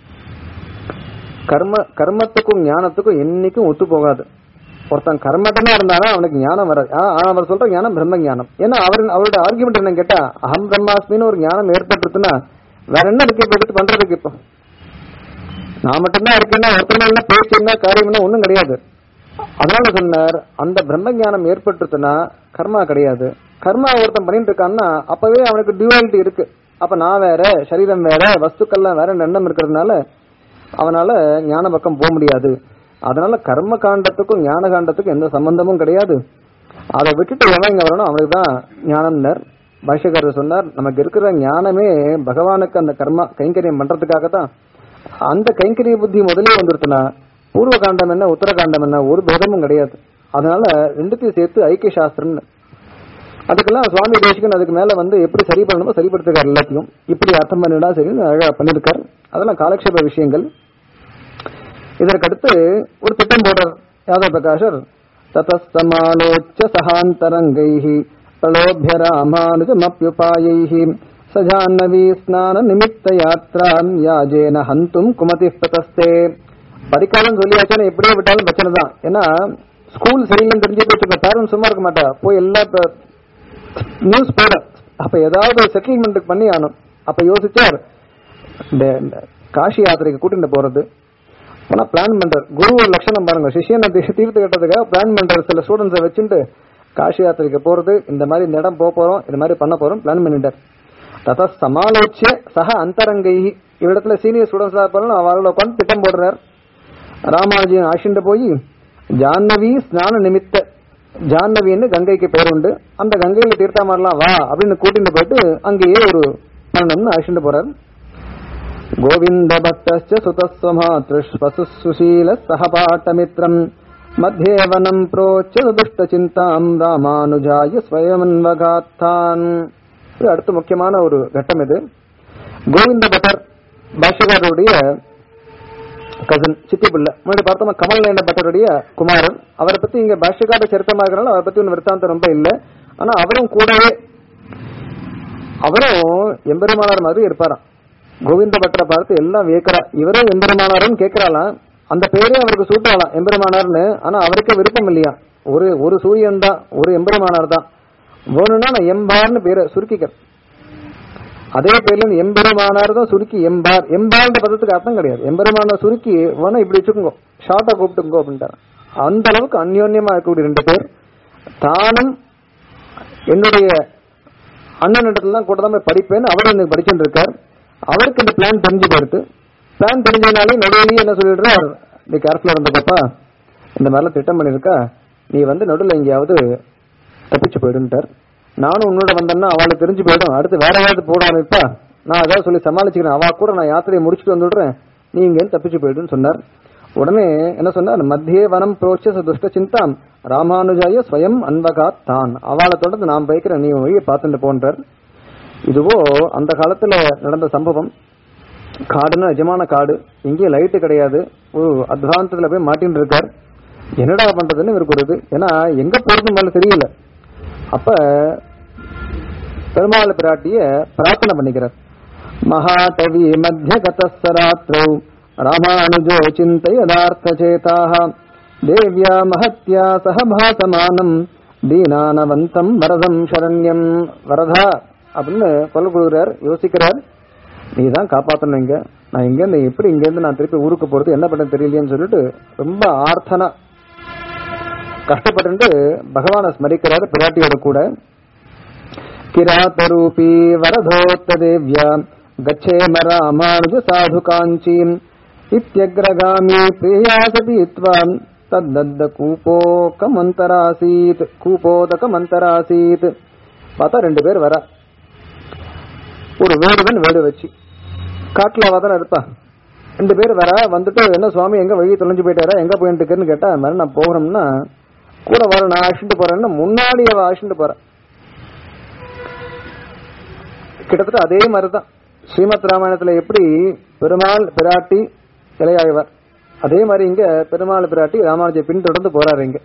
கர்ம கர்மத்துக்கும் ஞானத்துக்கும் என்னைக்கும் ஒத்து போகாது ஒருத்தன் கர்மட்டனா இருந்தாலும் அவனுக்கு ஞானம் வராது ஆனா ஆனா அவர் சொல்ற ஞானம் பிரம்ம ஞானம் ஏன்னா அவர் அவரோட ஆர்குமெண்ட் என்ன கேட்டா அகம் பிரம்மாஸ்மின்னு ஒரு ஞானம் ஏற்பட்டுருச்சுன்னா வேற என்ன இருக்கு இப்ப எடுத்து பண்றதுக்கு இப்போ நான் மட்டும்தான் இருக்கேன்னா ஒருத்தர் என்ன பேச்சு என்ன காரியம் என்ன ஒண்ணும் கிடையாது அதனால சொன்னார் அந்த பிரம்ம ஞானம் ஏற்பட்டுச்சுன்னா கர்மா கிடையாது கர்மா ஒருத்தன் பண்ணிட்டு இருக்கான்னா அப்பவே அவனுக்கு டியூவாலிட்டி இருக்கு அப்ப நான் வேற சரீரம் வேற வஸ்துக்கள்லாம் வேற எண்ணம் இருக்கிறதுனால அவனால ஞான பக்கம் போக முடியாது அதனால கர்ம காண்டத்துக்கும் ஞான காண்டத்துக்கும் எந்த சம்பந்தமும் கிடையாது அதை விட்டுட்டு எவன் இங்க வரணும் அவனுக்கு தான் ஞானம்னர் பாஷ்யக்காரர் சொன்னார் நமக்கு இருக்கிற ஞானமே பகவானுக்கு அந்த கர்மா கைங்கரியம் பண்றதுக்காக தான் அந்த கைங்கரிய புத்தி முதலே வந்துருச்சுன்னா பூர்வ காண்டம் என்ன உத்தர காண்டம் என்ன ஒரு பேதமும் கிடையாது அதனால ரெண்டுத்தையும் சேர்த்து ஐக்கிய சாஸ்திரம்னு அதுக்கெல்லாம் சுவாமி தேசிகன் அதுக்கு மேல வந்து எப்படி சரி பண்ணணுமோ சரிப்படுத்திருக்காரு எல்லாத்தையும் இப்படி அர்த்தம் பண்ணிடா சரி அழகா பண்ணிருக்காரு அதெல்லாம் காலக்ஷேப விஷயங்கள் இதற்கடுத்து ஒரு திட்டம் போடுறார் யாதவ பிரகாஷர் ததஸ்தமாலோச்ச சகாந்தரங்கைः பிரலோபிய ராமானுஜமப்யுபாயைः சஜான்னவி ஸ்நான நிமித்த யாத்ராம் யாஜேன ஹந்தும் குமதி பிரதஸ்தே பரிகாலம் சொல்லியாச்சுன்னு எப்படியே விட்டாலும் பிரச்சனை தான் ஏன்னா ஸ்கூல் சரியில்லைன்னு தெரிஞ்சு போச்சு பேரண்ட்ஸ் சும்மா இருக்க மாட்டா போய் எல்லா நியூஸ் போட அப்ப ஏதாவது செட்டில்மெண்ட் பண்ணி ஆனும் அப்ப யோசிச்சார் இந்த இந்த காஷி யாத்திரைக்கு கூட்டிட்டு போறது ஆனா பிளான் பண்றார் குரு ஒரு லட்சணம் பாருங்க சிஷியனை தீ- தீர்த்து கட்டதுக்காக பிளான் பண்றார் சில ஸ்டூடெண்ட்ஸை வச்சுட்டு காஷி யாத்திரைக்கு போறது இந்த மாதிரி இந்த இடம் போக போறோம் இந்த மாதிரி பண்ண போறோம் பிளான் பண்ணிட்டார் தத சமாலோச்சிய சக அந்தரங்கை இவ்விடத்துல சீனியர் ஸ்டூடெண்ட்ஸ் இருப்பாங்க அவரோட உட்காந்து திட்டம் போடுறார் ராமானுஜியின் ஆஷிண்ட போய் ஜான்னவி ஸ்நான நிமித்த ஜான்னவின்னு கங்கைக்கு பேர் உண்டு அந்த கங்கையில தீர்த்தாமரலாம் வா அப்படின்னு கூட்டிட்டு போயிட்டு அங்கேயே ஒரு பண்ணணும்னு ஆஷிண்ட போறார் கோவிந்த பக்தஸ்ச சுதஸ்வமாத்ருஷ்வசு சுசீல சகபாட்டமித்ரம் மத்தியே வனம் புரோச்ச துஷ்ட சிந்தாம் ராமானுஜாய ஸ்வயமன்வகாத்தான் இது அடுத்து முக்கியமான ஒரு கட்டம் இது கோவிந்த பட்டர் பாஷகாரருடைய கசன் சித்தி பிள்ளை முன்னாடி பார்த்தோமா கமல் நயன பட்டருடைய குமாரன் அவரை பத்தி இங்க பாஷ்யக்கார சரித்தமா இருக்கிறனால அவரை பத்தி ஒன்றும் விருத்தாந்தம் ரொம்ப இல்லை ஆனா அவரும் கூடவே அவரும் எம்பெருமானார் மாதிரி இருப்பாராம் கோவிந்த பட்டரை பார்த்து எல்லாம் வியக்கிறா இவரும் எம்பெருமானாரும் கேட்கிறாளாம் அந்த பேரே அவருக்கு சூட்டாளாம் எம்பெருமானார்னு ஆனா அவருக்கே விருப்பம் இல்லையா ஒரு ஒரு சூரியன் தான் ஒரு எம்பெருமானார் தான் வேணும்னா நான் எம்பார்னு பேரை சுருக்கிக்க அதே பேர்ல இருந்து எம்பெருமானார் தான் சுருக்கி எம்பார் எம்பார்ன்ற பதத்துக்கு அர்த்தம் கிடையாது எம்பெருமானார் சுருக்கி வேணா இப்படி வச்சுக்கோங்க ஷார்ட்டா கூப்பிட்டுங்கோ அப்படின்ட்டாரு அந்த அளவுக்கு அந்யோன்யமா இருக்கக்கூடிய ரெண்டு பேர் தானும் என்னுடைய அண்ணன் இடத்துல தான் கூட தான் போய் படிப்பேன்னு அவரும் எனக்கு படிச்சுட்டு இருக்கார் அவருக்கு இந்த பிளான் தெரிஞ்சு போயிடுது பிளான் தெரிஞ்சதுனாலே நடுவிலேயே என்ன சொல்லிடுறார் நீ கேர்ஃபுல்லா இருந்தப்பா இந்த மாதிரிலாம் திட்டம் பண்ணிருக்கா நீ வந்து நடுவில் எங்கேயாவது தப்பிச்சு போயிடுன்ட்டார் நானும் உன்னோட வந்தேன்னா அவளுக்கு தெரிஞ்சு போயிடும் அடுத்து வேற ஏதாவது போடாம இப்ப நான் அதாவது சொல்லி சமாளிச்சுக்கிறேன் அவ கூட நான் யாத்திரையை முடிச்சுட்டு வந்துடுறேன் நீ இங்க தப்பிச்சு போயிடுன்னு சொன்னார் உடனே என்ன சொன்னார் மத்தியே வனம் புரோச்ச துஷ்ட சிந்தாம் ராமானுஜாய ஸ்வயம் அன்வகாத் தான் அவளை தொடர்ந்து நான் பயக்கிறேன் நீ வழியை பார்த்துட்டு போன்றார் இதுவோ அந்த காலத்துல நடந்த சம்பவம் காடுன்னா நிஜமான காடு இங்கேயும் லைட்டு கிடையாது ஒரு அத்வாந்தத்துல போய் மாட்டின்னு இருக்கார் என்னடா பண்றதுன்னு இவருக்கு ஒரு இது ஏன்னா எங்க போறது மேல தெரியல அப்ப பெருமாள் பிராட்டிய பிரார்த்தனை பண்ணிக்கிறார் மகாகவி மத்திய கதராத்திரௌ ராமானுஜோ சிந்தையதார்த்த சேதாக தேவ்யா மகத்யா சகபாசமானம் தீனானவந்தம் வரதம் சரண்யம் வரதா அப்படின்னு கொல்ல கொடுக்குறார் யோசிக்கிறார் நீ தான் காப்பாத்தணும் இங்க நான் இங்க இருந்து எப்படி இங்க இருந்து நான் திருப்பி ஊருக்கு போறது என்ன பண்ண தெரியலையேன்னு சொல்லிட்டு ரொம்ப ஆர்த்தனா கஷ்டப்பட்டு பகவானை ஸ்மரிக்கிறார் பிராட்டியோட கூட கிராத்தரூபி வரதோத்த தேவ்யா கச்சேம ராமானுஜ சாது காஞ்சீம் இத்தியக்ரகாமி பிரியா சதி த்வாம் தத்தத்த கூபோகமந்தராசீத் கூபோதகமந்தராசீத் பார்த்தா ரெண்டு பேர் வர ஒரு வேடுவன் வேடு வச்சு காட்டுல அவதான் இருப்பா ரெண்டு பேர் வர வந்துட்டு என்ன சுவாமி எங்க வழி தொலைஞ்சு போயிட்டாரா எங்க போயிட்டு இருக்குன்னு கேட்டா அது மாதிரி நான் போகிறோம்னா கூட வர நான் அழைச்சிட்டு போறேன்னா முன்னாடி அவ அழைச்சிட்டு போறேன் கிட்டத்தட்ட அதே மாதிரிதான் ஸ்ரீமத் ராமாயணத்துல எப்படி பெருமாள் பிராட்டி இலையாழ்வார் அதே மாதிரி இங்க பெருமாள் பிராட்டி ராமானுஜை பின்தொடர்ந்து போறாரு இங்க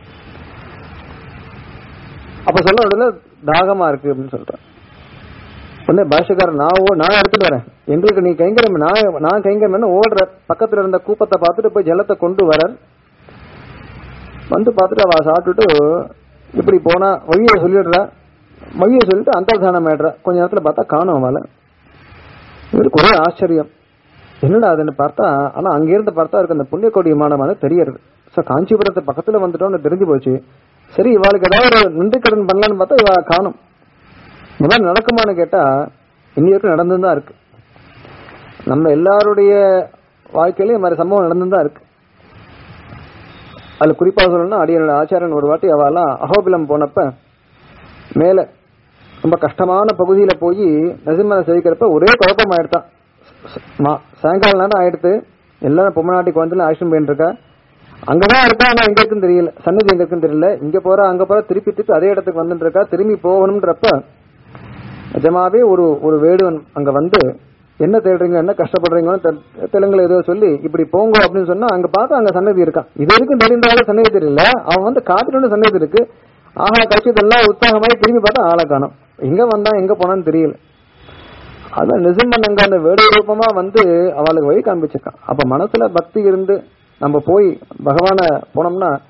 அப்ப சொல்ல உடனே தாகமா இருக்கு அப்படின்னு சொல்றேன் உடனே பாஷக்காரர் நான் ஓ- நான் எடுத்துட்டு வரேன் எங்களுக்கு நீ கைங்கரம் நான் நான் கைங்கரம் ஓடுற பக்கத்துல இருந்த கூப்பத்தை பார்த்துட்டு போய் ஜலத்தை கொண்டு வர வந்து பார்த்துட்டு அவ சாப்பிட்டுட்டு இப்படி போனா வழியை சொல்லிடுறா வழியை சொல்லிட்டு அந்தர்தானம் ஆயிடுறா கொஞ்ச நேரத்துல பார்த்தா காணும் அவளை இவருக்கு ஒரே ஆச்சரியம் என்னடா அதுன்னு பார்த்தா ஆனா அங்க இருந்து பார்த்தா இருக்கு அந்த புண்ணியக்கோடி விமானமான தெரியறது சோ காஞ்சிபுரத்து பக்கத்துல வந்துட்டோம்னு தெரிஞ்சு போச்சு சரி இவாளுக்கு ஏதாவது ஒரு நன்றிக்கடன் பண்ணலான்னு பார்த்தா இவ காணும் இந்த மாதிரி நடக்குமான்னு கேட்டா இன்னி வரைக்கும் நடந்து தான் இருக்கு நம்ம எல்லாருடைய வாழ்க்கையிலும் இந்த மாதிரி சம்பவம் நடந்து தான் இருக்கு அதுல குறிப்பா சொல்லணும்னா அடியனோட ஆச்சாரன் ஒரு வாட்டி அவெல்லாம் அகோபிலம் போனப்ப மேல ரொம்ப கஷ்டமான பகுதியில போய் நரசிம்மனை சேவிக்கிறப்ப ஒரே குழப்பம் ஆயிடுதான் மா- சாயங்கால நேரம் ஆயிடுத்து எல்லாரும் பொம்மநாட்டி குழந்தைல ஆக்ஷன் போயிட்டு இருக்கா அங்கதான் இருக்கா ஆனா எங்க இருக்குன்னு தெரியல சன்னதி எங்க இருக்குன்னு தெரியல இங்க போறா அங்க போறா திருப்பி திருப்பி அதே இடத்துக்கு வந்துட்டு இருக்கா திரும்பி போகணும்ன்றப்ப நிஜமாவே ஒரு ஒரு வேடுவன் அங்க வந்து என்ன தேடுறீங்க என்ன கஷ்டப்படுறீங்கன்னு தெ- தெலுங்குல ஏதோ சொல்லி இப்படி போங்க அப்படின்னு சொன்னா அங்க பார்த்தா அங்க சன்னதி இருக்கான் இது வரைக்கும் தெரிந்தாலும் சன்னதி தெரியல அவன் வந்து காத்துட்டு சன்னதி இருக்கு ஆஹா கட்சியதெல்லாம் உற்சாகமாய் திரும்பி பார்த்தா ஆளை காணும் எங்க வந்தான் எங்க போனான்னு தெரியல அதான் நிசிம்மன் அங்க அந்த வேடு ரூபமா வந்து அவளுக்கு வழி காண்பிச்சிருக்கான் அப்ப மனசுல பக்தி இருந்து நம்ம போய் பகவான போனோம்னா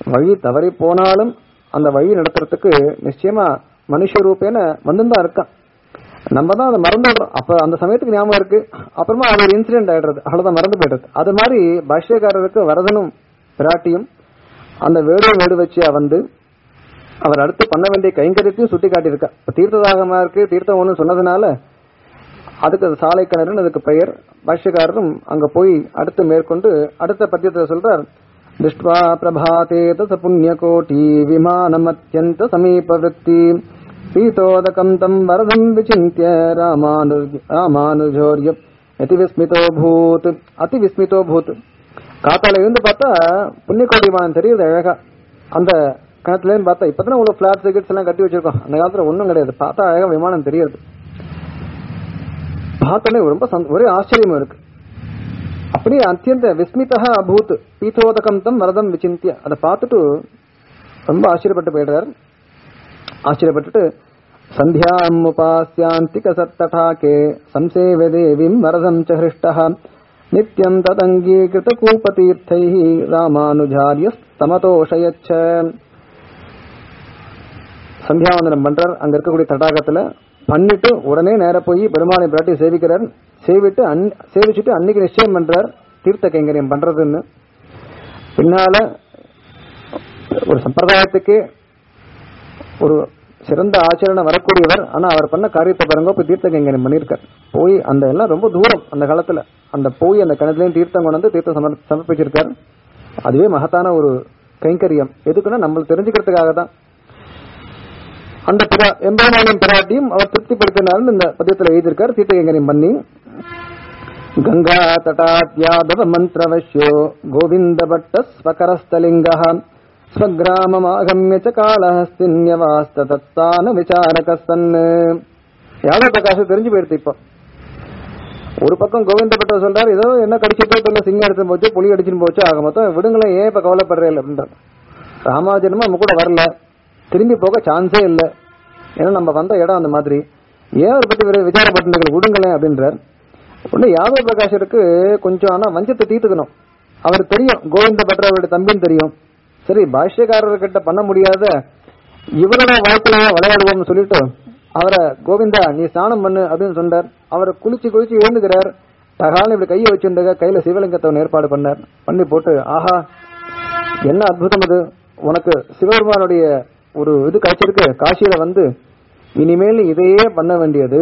வழி தவறி போனாலும் அந்த வழி நடத்துறதுக்கு நிச்சயமா மனுஷ ரூபேன வந்துதான் இருக்கான் நம்ம தான் அதை மறந்துடுறோம் அப்ப அந்த சமயத்துக்கு ஞாபகம் இருக்கு அப்புறமா அது ஒரு இன்சிடென்ட் ஆயிடுறது அவ்வளவுதான் மறந்து போயிடுறது அது மாதிரி பாஷ்யக்காரருக்கு வரதனும் பிராட்டியும் அந்த வேடு வேடு வச்சியா வந்து அவர் அடுத்து பண்ண வேண்டிய கைங்கரியத்தையும் சுட்டி காட்டியிருக்கா இப்ப தீர்த்ததாகமா இருக்கு தீர்த்தம் ஒண்ணு சொன்னதுனால அதுக்கு அது சாலை கிணறுன்னு அதுக்கு பெயர் பாஷ்யக்காரரும் அங்க போய் அடுத்து மேற்கொண்டு அடுத்த பத்தியத்தை சொல்றார் திருஷ்டுவா பிரபாதே தச புண்ணியகோட்டி விமானம் அத்தியந்த சமீப விருத்தி பீதோதகம் தம் வரதம் விசிந்திய ராமானு ராமானுஜோர்ய அதி விஸ்மிதோ பூத் அதி விஸ்மிதோ பூத் காத்தால இருந்து பார்த்தா புண்ணியகோடி விமானம் தெரியுது அழகா அந்த கிணத்துல இருந்து பார்த்தா இப்பதான் உள்ள பிளாட் டிக்கெட்ஸ் எல்லாம் கட்டி வச்சிருக்கோம் அந்த காலத்துல ஒண்ணும் கிடையாது பார்த்தா அழகா விமானம் தெரியுது பார்த்தோன்னே ரொம்ப சந்த- ஒரே ஆச்சரியமா இருக்கு அப்படியே அத்தியந்த விஸ்மிதா அபூத் பீத்தோதகம் தம் வரதம் விசிந்திய அதை பார்த்துட்டு ரொம்ப ஆச்சரியப்பட்டு போயிடுறார் ஆச்சரியப்பட்டுட்டு சந்தியாம் உபாஸ்யாந்திக சத்தடாகே சம்சேவ தேவிம் வரதம் ச ஹிருஷ்டः நித்யம் ததங்கீகிருத கூபதீர்த்தைः ராமானுஜாரிய தமதோஷயச்ச சந்தியாவந்தனம் பண்றார் அங்க இருக்கக்கூடிய தடாகத்துல பண்ணிட்டு உடனே நேர போய் பெருமாளை பிராட்டி சேவிக்கிறார் சேவிட்டு அன் சேவிச்சுட்டு அன்னைக்கு நிச்சயம் பண்றார் தீர்த்த கைங்கரியம் பண்றதுன்னு பின்னால ஒரு சம்பிரதாயத்துக்கு ஒரு சிறந்த ஆச்சரணம் வரக்கூடியவர் ஆனா அவர் பண்ண காரியத்தை பாருங்க போய் தீர்த்த கைங்கரியம் பண்ணியிருக்கார் போய் அந்த எல்லாம் ரொம்ப தூரம் அந்த காலத்துல அந்த போய் அந்த கிணத்துலயும் தீர்த்தம் கொண்டு வந்து தீர்த்தம் சமர் சமர்ப்பிச்சிருக்கார் அதுவே மகத்தான ஒரு கைங்கரியம் எதுக்குன்னா நம்மளுக்கு தெரிஞ்சுக்கிறதுக்காக தான் அந்த பிரா எம்பெருமானின் பிராட்டியும் அவர் திருப்திப்படுத்தினாலும் இந்த பதியத்தில் எழுதியிருக்கார் தீர்த்த கைங்கரியம் பண்ணி கங்கா தட்டாத்யாதவ மந்திரவசியோ கோவிந்த பட்ட ஸ்வகரஸ்தலிங்க ஸ்வகிராமமாகமிய ச காலஹஸ்தின்யவாஸ்தத்தான விசாரக சன் யாதவ பிரகாஷ் தெரிஞ்சு போயிடுது இப்போ ஒரு பக்கம் கோவிந்த பட்டர் சொல்றாரு ஏதோ என்ன கடிச்சிட்டோ தெரியல சிங்கம் எடுத்து போச்சு புலி அடிச்சுன்னு போச்சு ஆக மொத்தம் விடுங்களேன் ஏன் இப்ப கவலைப்படுறேன் அப்படின்றார் ராமாஜனமும் நம்ம கூட வரல திரும்பி போக சான்ஸே இல்லை ஏன்னா நம்ம வந்த இடம் அந்த மாதிரி ஏன் அதை பத்தி வி- விசாரப்பட்டுகள் விடுங்களேன் அப்படின்றார் உடனே யாதவ பிரகாஷருக்கு கொஞ்சம் ஆனா வஞ்சத்தை தீர்த்துக்கணும் அவர் தெரியும் கோவிந்த பட்டர் அவருடைய தம்பின்னு தெரியும் சரி பாஷ்யக்காரர்கிட்ட பண்ண முடியாத இவரோட வாழ்க்கையில விளையாடுவோம்னு சொல்லிட்டு அவரை கோவிந்தா நீ ஸ்நானம் பண்ணு அப்படின்னு சொன்னார் அவர் குளிச்சு குளிச்சு எழுந்துக்கிறார் தகாலம் இப்படி கையை வச்சிருந்தாங்க கையில சிவலிங்கத்தை ஒண்ணு ஏற்பாடு பண்ணார் பண்ணி போட்டு ஆஹா என்ன அற்புதம் அது உனக்கு சிவபெருமானுடைய ஒரு இது கிடைச்சிருக்கு காசியில வந்து இனிமேல் இதையே பண்ண வேண்டியது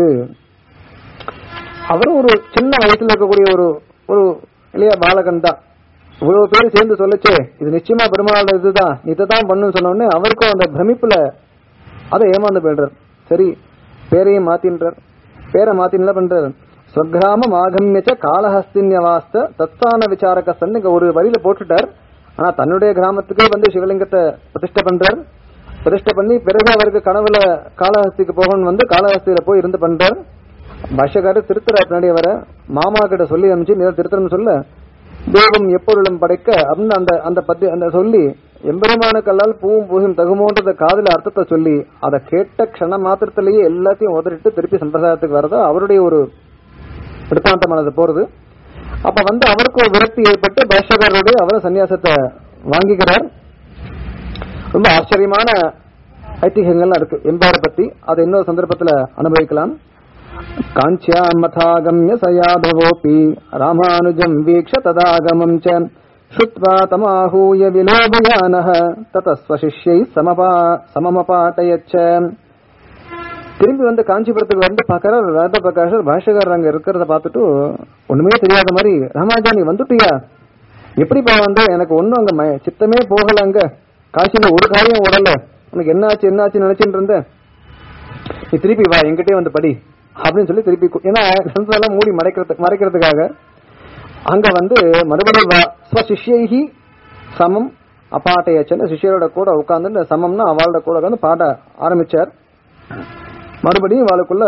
அவரும் ஒரு சின்ன வயசுல இருக்கக்கூடிய ஒரு ஒரு இல்லையா பாலகன் தான் இவ்வளவு பேர் சேர்ந்து சொல்லச்சே இது நிச்சயமா பெருமாளோட இதுதான் நீ இதைத்தான் பண்ணுன்னு சொன்ன உடனே அவருக்கும் அந்த பிரமிப்புல அதை ஏமாந்து போயிடுறார் சரி பேரையும் மாத்தின்றார் பேரை மாத்தி என்ன பண்றார் ஸ்வகிராமம் ஆகமியச்ச காலஹஸ்தின்யவாஸ்த தத்தான விசாரக இங்க ஒரு வரியில போட்டுட்டார் ஆனா தன்னுடைய கிராமத்துக்கே வந்து சிவலிங்கத்தை பிரதிஷ்டை பண்றார் பிரதிஷ்டை பண்ணி பிறகு அவருக்கு கனவுல காளஹஸ்திக்கு போகணும்னு வந்து காளஹஸ்தியில போய் இருந்து பண்றார் பாஷ்யக்காரர் திருத்தரா பின்னாடி வர மாமா கிட்ட சொல்லி அனுப்பிச்சு நீ திருத்தரன்னு சொல்ல தெய்வம் எப்பொருளும் படைக்க அப்படின்னு அந்த அந்த பத்தி அந்த சொல்லி எம்பெருமான கல்லால் பூவும் பூசும் தகுமோன்றத காதுல அர்த்தத்தை சொல்லி அதை கேட்ட க்ஷண மாத்திரத்திலேயே எல்லாத்தையும் உதறிட்டு திருப்பி சம்பிரதாயத்துக்கு வரதா அவருடைய ஒரு விடுத்தாந்தமானது போறது அப்ப வந்து அவருக்கு ஒரு விரக்தி ஏற்பட்டு பாஷ்யக்காரருடைய அவர் சன்னியாசத்தை வாங்கிக்கிறார் ரொம்ப ஆச்சரியமான ஐதிஹ்யங்கள்லாம் இருக்கு எம்பாரை பத்தி அதை இன்னொரு சந்தர்ப்பத்துல அனுபவிக்கலாம் काञ्च्यामथागम्य स यादवोऽपि रामानुजम् वीक्ष तदागमम् च श्रुत्वा तमाहूय विलोभयानः ततः स्वशिष्यैः समपा सममपाटयच्च திரும்பி வந்து காஞ்சிபுரத்துக்கு வந்து பாக்குறார் ராதா பிரகாஷர் பாஷகாரர் அங்க இருக்கிறத பார்த்துட்டு ஒண்ணுமே தெரியாத மாதிரி ராமாஜா நீ வந்துட்டியா எப்படிப்பா வந்த எனக்கு ஒண்ணும் அங்க ம- சித்தமே போகல அங்க காசியில ஒரு காரியம் ஓடல உனக்கு என்னாச்சு என்னாச்சு நினைச்சிட்டு இருந்த நீ திருப்பி வா என்கிட்டயே வந்து படி அப்படின்னு சொல்லி திருப்பி கு- ஏன்னா சம்சாரம் மூடி மறைக்கிறது மறைக்கிறதுக்காக அங்க வந்து மறுபடியும் வா ஸ்வசிஷ்யைஹி சமம் அப்பாட்டையச்சன்னு சிஷ்யரோட கூட உட்கார்ந்து சமம்னா அவளோட கூட உட்கார்ந்து பாட ஆரம்பிச்சார் மறுபடியும் அவளுக்குள்ள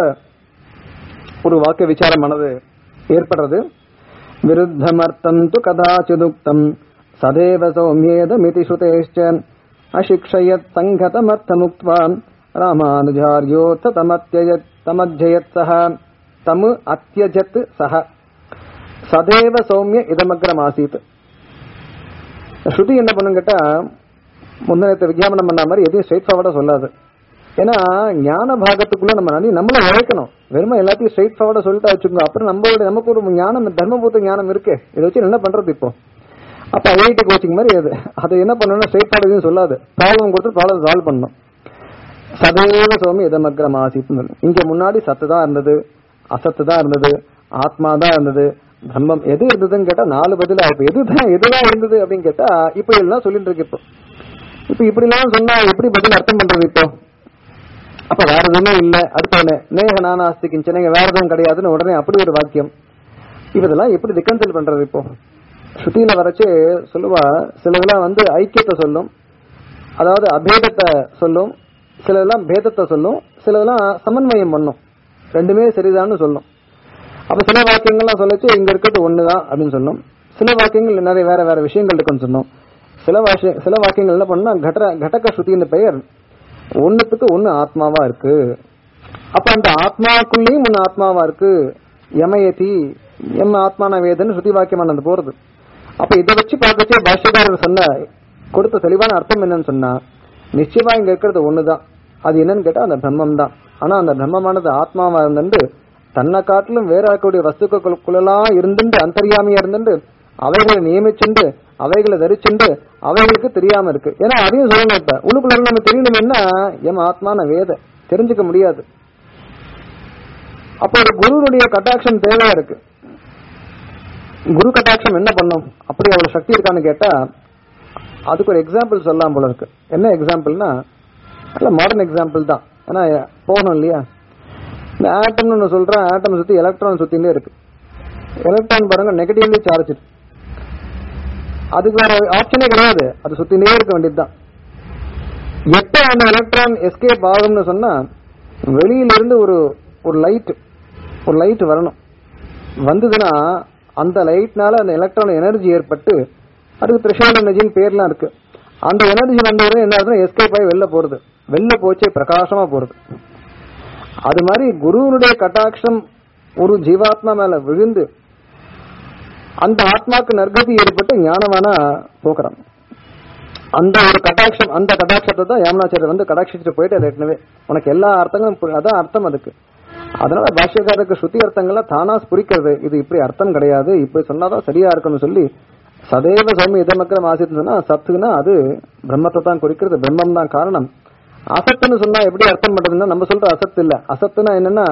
ஒரு வாக்கு விசாரமானது ஏற்படுறது விருத்தமர்த்தம் து கதாச்சிதுக்தம் சதேவ சௌமியேதமிதி ஸ்ருதேஷ்ட அசிக்ஷயத் சங்கதமர்த்தமுக்த்வா ராமானுஜாரியோத்த தமத்யஜத் தமத்யயத் சஹ தமு அத்தியஜத் சஹ சதேவ சௌமிய இதமக்ரம் ஆசீத் ஸ்ருதி என்ன பண்ணும் கேட்டா முந்தினத்தை விஞ்ஞாபனம் பண்ண மாதிரி எதையும் ஸ்ட்ரைட் ஃபார்வர்டா சொல்லாது ஏன்னா ஞான பாகத்துக்குள்ள நம்ம நடி நம்மள உழைக்கணும் வெறுமை எல்லாத்தையும் ஸ்ட்ரைட் ஃபார்வர்டா சொல்லிட்டு வச்சுக்கோங்க அப்புறம் நம்மளோட நமக்கு ஒரு ஞானம் தர்மபூத்த ஞானம் இருக்கு இதை வச்சு என்ன பண்றது இப்போ அப்ப ஐஐடி கோச்சிங் மாதிரி அது அதை என்ன பண்ணணும்னா ஸ்ட்ரைட் ஃபார்வர்ட் எதுவும் சொல்லாது ப்ராப்ளம் கொடுத்து ப்ராப்ளம் சால்வ் பண்ணணும் சதேவ சோமி இதமக்ரம் ஆசித்து இங்க முன்னாடி சத்து தான் இருந்தது அசத்து தான் இருந்தது ஆத்மா தான் இருந்தது பிரம்மம் எது இருந்ததுன்னு கேட்டா நாலு பதிலா இப்ப எதுதான் எதுதான் இருந்தது அப்படின்னு கேட்டா இப்ப இதெல்லாம் சொல்லிட்டு இருக்கு இப்போ இப்ப இப்படி எல்லாம் சொன்னா எப்படி பதில் அர்த்தம் பண்றது இப்போ அப்ப வேற எதுவுமே இல்ல அடுத்த உடனே நேக நானாஸ்தி கிஞ்சனைங்க வேற எதுவும் கிடையாதுன்னு உடனே அப்படி ஒரு வாக்கியம் இப்ப இதெல்லாம் எப்படி ரிகன்சல் பண்றது இப்போ ஸ்ருதியில வரைச்சு சொல்லுவா சிலதெல்லாம் வந்து ஐக்கியத்தை சொல்லும் அதாவது அபேதத்தை சொல்லும் சிலதெல்லாம் பேதத்தை சொல்லும் சிலதெல்லாம் சமன்வயம் பண்ணும் ரெண்டுமே சரிதான்னு சொல்லும் அப்ப சில வாக்கியங்கள்லாம் சொல்லச்சு இங்க இருக்கிறது ஒண்ணுதான் அப்படின்னு சொல்லும் சில வாக்கியங்கள் நிறைய வேற வேற விஷயங்கள் இருக்குன்னு சொன்னோம் சில வாஷ சில வாக்கியங்கள் என்ன பண்ணா கட கடக ஸ்ருதின்னு பெயர் ஒண்ணுத்துக்கு ஒண்ணு ஆத்மாவா இருக்கு அப்ப அந்த ஆத்மாக்குள்ளேயும் ஒண்ணு ஆத்மாவா இருக்கு யமயதி எம் ஆத்மான வேதன்னு ஸ்ருதி வாக்கியமானது போறது அப்ப இதை வச்சு பார்க்கச்சே பாஷ்யக்காரர் சொன்ன கொடுத்த தெளிவான அர்த்தம் என்னன்னு சொன்னா நிச்சயமா இங்க இருக்கிறது ஒண்ணுதான் அது என்னன்னு கேட்டா அந்த பிரம்மம் தான் ஆனா அந்த பிரம்மமானது ஆத்மாவா இருந்துட்டு தன்னை காட்டிலும் வேற இருக்கக்கூடிய வஸ்துக்களுக்குள்ளெல்லாம் இருந்துட்டு அந்தரியாமையா இருந்துட்டு அவைகளை நியமிச்சுண்டு அவைகளை தரிச்சுண்டு அவைகளுக்கு தெரியாம இருக்கு ஏன்னா அதையும் சொல்லணும் இப்ப உள்ளுக்குள்ள இருந்து நம்ம தெரியணும்னா எம் ஆத்மான வேத தெரிஞ்சுக்க முடியாது அப்ப ஒரு குருனுடைய கட்டாட்சம் தேவையா இருக்கு குரு கட்டாட்சம் என்ன பண்ணும் அப்படி அவ்வளவு சக்தி இருக்கான்னு கேட்டா அதுக்கு ஒரு எக்ஸாம்பிள் சொல்லலாம் போல இருக்கு என்ன எக்ஸாம்பிள்னா நல்ல மாடர்ன் எக்ஸாம்பிள் தான் ஏன்னா போகணும் இல்லையா இந்த ஆட்டம்னு ஒன்று சொல்றேன் ஆட்டம் சுத்தி எலக்ட்ரான் சுத்திலே இருக்கு எலக்ட்ரான் பாருங்க நெகட்டிவ்லி சார்ஜ் அதுக்கு வேற ஆப்ஷனே கிடையாது அது சுத்தினே இருக்க வேண்டியதுதான் எப்ப அந்த எலக்ட்ரான் எஸ்கேப் ஆகும்னு சொன்னா வெளியில இருந்து ஒரு ஒரு லைட் ஒரு லைட் வரணும் வந்ததுன்னா அந்த லைட்னால அந்த எலக்ட்ரான் எனர்ஜி ஏற்பட்டு அதுக்கு த்ரிஷால் எனர்ஜின்னு பேர்லாம் இருக்கு அந்த எனர்ஜி வந்தவரை என்ன ஆகுதுன்னா எஸ்கேப் ஆகி வெளில போறது வெளில போச்சே பிரகாசமா போறது அது மாதிரி குருவனுடைய கட்டாட்சம் ஒரு ஜீவாத்மா மேல விழுந்து அந்த ஆத்மாக்கு நற்கதி ஏற்பட்டு ஞானமான போக்குறான் அந்த ஒரு கட்டாட்சம் அந்த கட்டாட்சத்தை தான் யாமனாச்சாரியர் வந்து கடாட்சிச்சுட்டு போயிட்டு அதை ஏற்கனவே உனக்கு எல்லா அர்த்தங்களும் புரி- அதான் அர்த்தம் அதுக்கு அதனால பாஷ்யக்காரருக்கு ஸ்ருதி அர்த்தங்கள்லாம் தானா புரிக்கிறது இது இப்படி அர்த்தம் கிடையாது இப்படி சொன்னாதான் சரியா இருக்கும்னு சொல்லி சதேவ சௌமி இதமக்கிரம் ஆசித்து சொன்னா சத்துனா அது பிரம்மத்தை தான் குறிக்கிறது பிரம்மம் தான் காரணம் அசத்துன்னு சொன்னா எப்படி அர்த்தம் பண்றதுன்னா நம்ம சொல்ற அசத்து இல்ல அசத்துனா என்னன்னா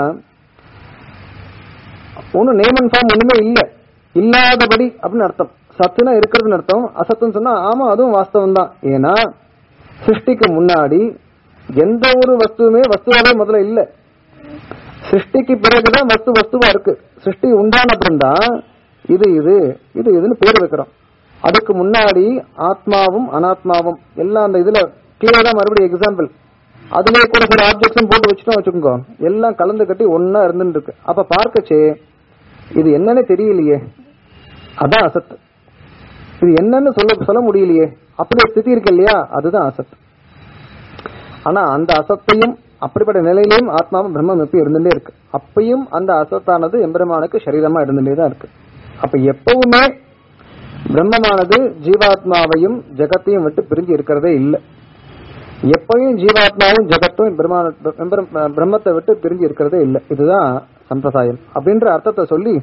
ஒன்னும் நேம் அண்ட் ஃபார்ம் ஒண்ணுமே இல்ல இல்லாதபடி அப்படின்னு அர்த்தம் சத்துனா இருக்கிறதுன்னு அர்த்தம் அசத்துன்னு சொன்னா ஆமா அதுவும் வாஸ்தவம் தான் ஏன்னா சிருஷ்டிக்கு முன்னாடி எந்த ஒரு வஸ்துவுமே வஸ்துவாவே முதல்ல இல்ல சிருஷ்டிக்கு பிறகுதான் வஸ்து வஸ்துவா இருக்கு சிருஷ்டி உண்டான அப்புறம்தான் இது இது இது இதுன்னு பேர் வைக்கிறோம் அதுக்கு முன்னாடி ஆத்மாவும் அனாத்மாவும் எல்லாம் அந்த இதுல கிளியரா மறுபடியும் எக்ஸாம்பிள் அதுலயே கூட சில ஆப்ஜெக்ட்ஸும் போட்டு வச்சுட்டோம் வச்சுக்கோங்க எல்லாம் கலந்து கட்டி ஒன்னா இருந்துட்டு இருக்கு அப்ப பார்க்கச்சே இது என்னன்னு தெரியலையே அதான் அசத் இது என்னன்னு சொல்ல சொல்ல முடியலையே அப்படி ஒரு ஸ்திதி இருக்கு இல்லையா அதுதான் அசத் ஆனா அந்த அசத்தையும் அப்படிப்பட்ட நிலையிலையும் ஆத்மாவும் பிரம்மம் எப்பயும் இருந்துட்டே இருக்கு அப்பயும் அந்த அசத்தானது எம்பெருமானுக்கு சரீரமா இருந்துட்டே தான் இருக்கு அப்ப எப்பவுமே பிரம்மமானது ஜீவாத்மாவையும் ஜெகத்தையும் விட்டு பிரிஞ்சு இருக்கிறதே இல்லை எப்பயும் ஜீவாத்மாவும் ஜெகத்தும் பிரம்மான பிரம்ம- பிரம்மத்தை விட்டு பிரிஞ்சு இருக்கிறதே இல்லை இதுதான் சம்பிரதாயம் அப்படின்ற அர்த்தத்தை சொல்லி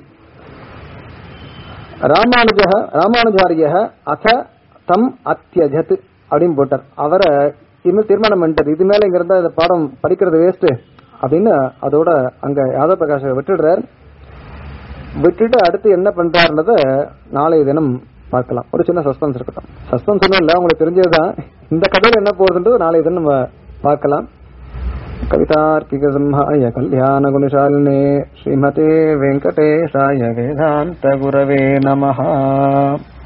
ராமானுஜ ராமானுஜாரிய அத தம் அத்தியஜத் அப்படின்னு போட்டார் அவரை இன்னும் தீர்மானம் பண்ணிட்டார் இது மேல இங்க இருந்தா இந்த பாடம் படிக்கிறது வேஸ்ட் அப்படின்னு அதோட அங்க யாதவ பிரகாஷ விட்டுடுறார் விட்டுட்டு அடுத்து என்ன பண்றாருன்றத நாளைய தினம் பார்க்கலாம் ஒரு சின்ன சஸ்பென்ஸ் இருக்கட்டும் சஸ்பென்ஸ் ஒன்றும் இல்லை உங்களுக்கு தெரிஞ்சதுதான் இந்த கதையில என்ன போகுதுன்றது நாளைய தினம் நம்ம பார்க்கலாம் கவிதார்க்கிக சிம்ஹாய கல்யாண குணசாலினே ஸ்ரீமதே வெங்கடேஷாய வேதாந்த குரவே நமஹா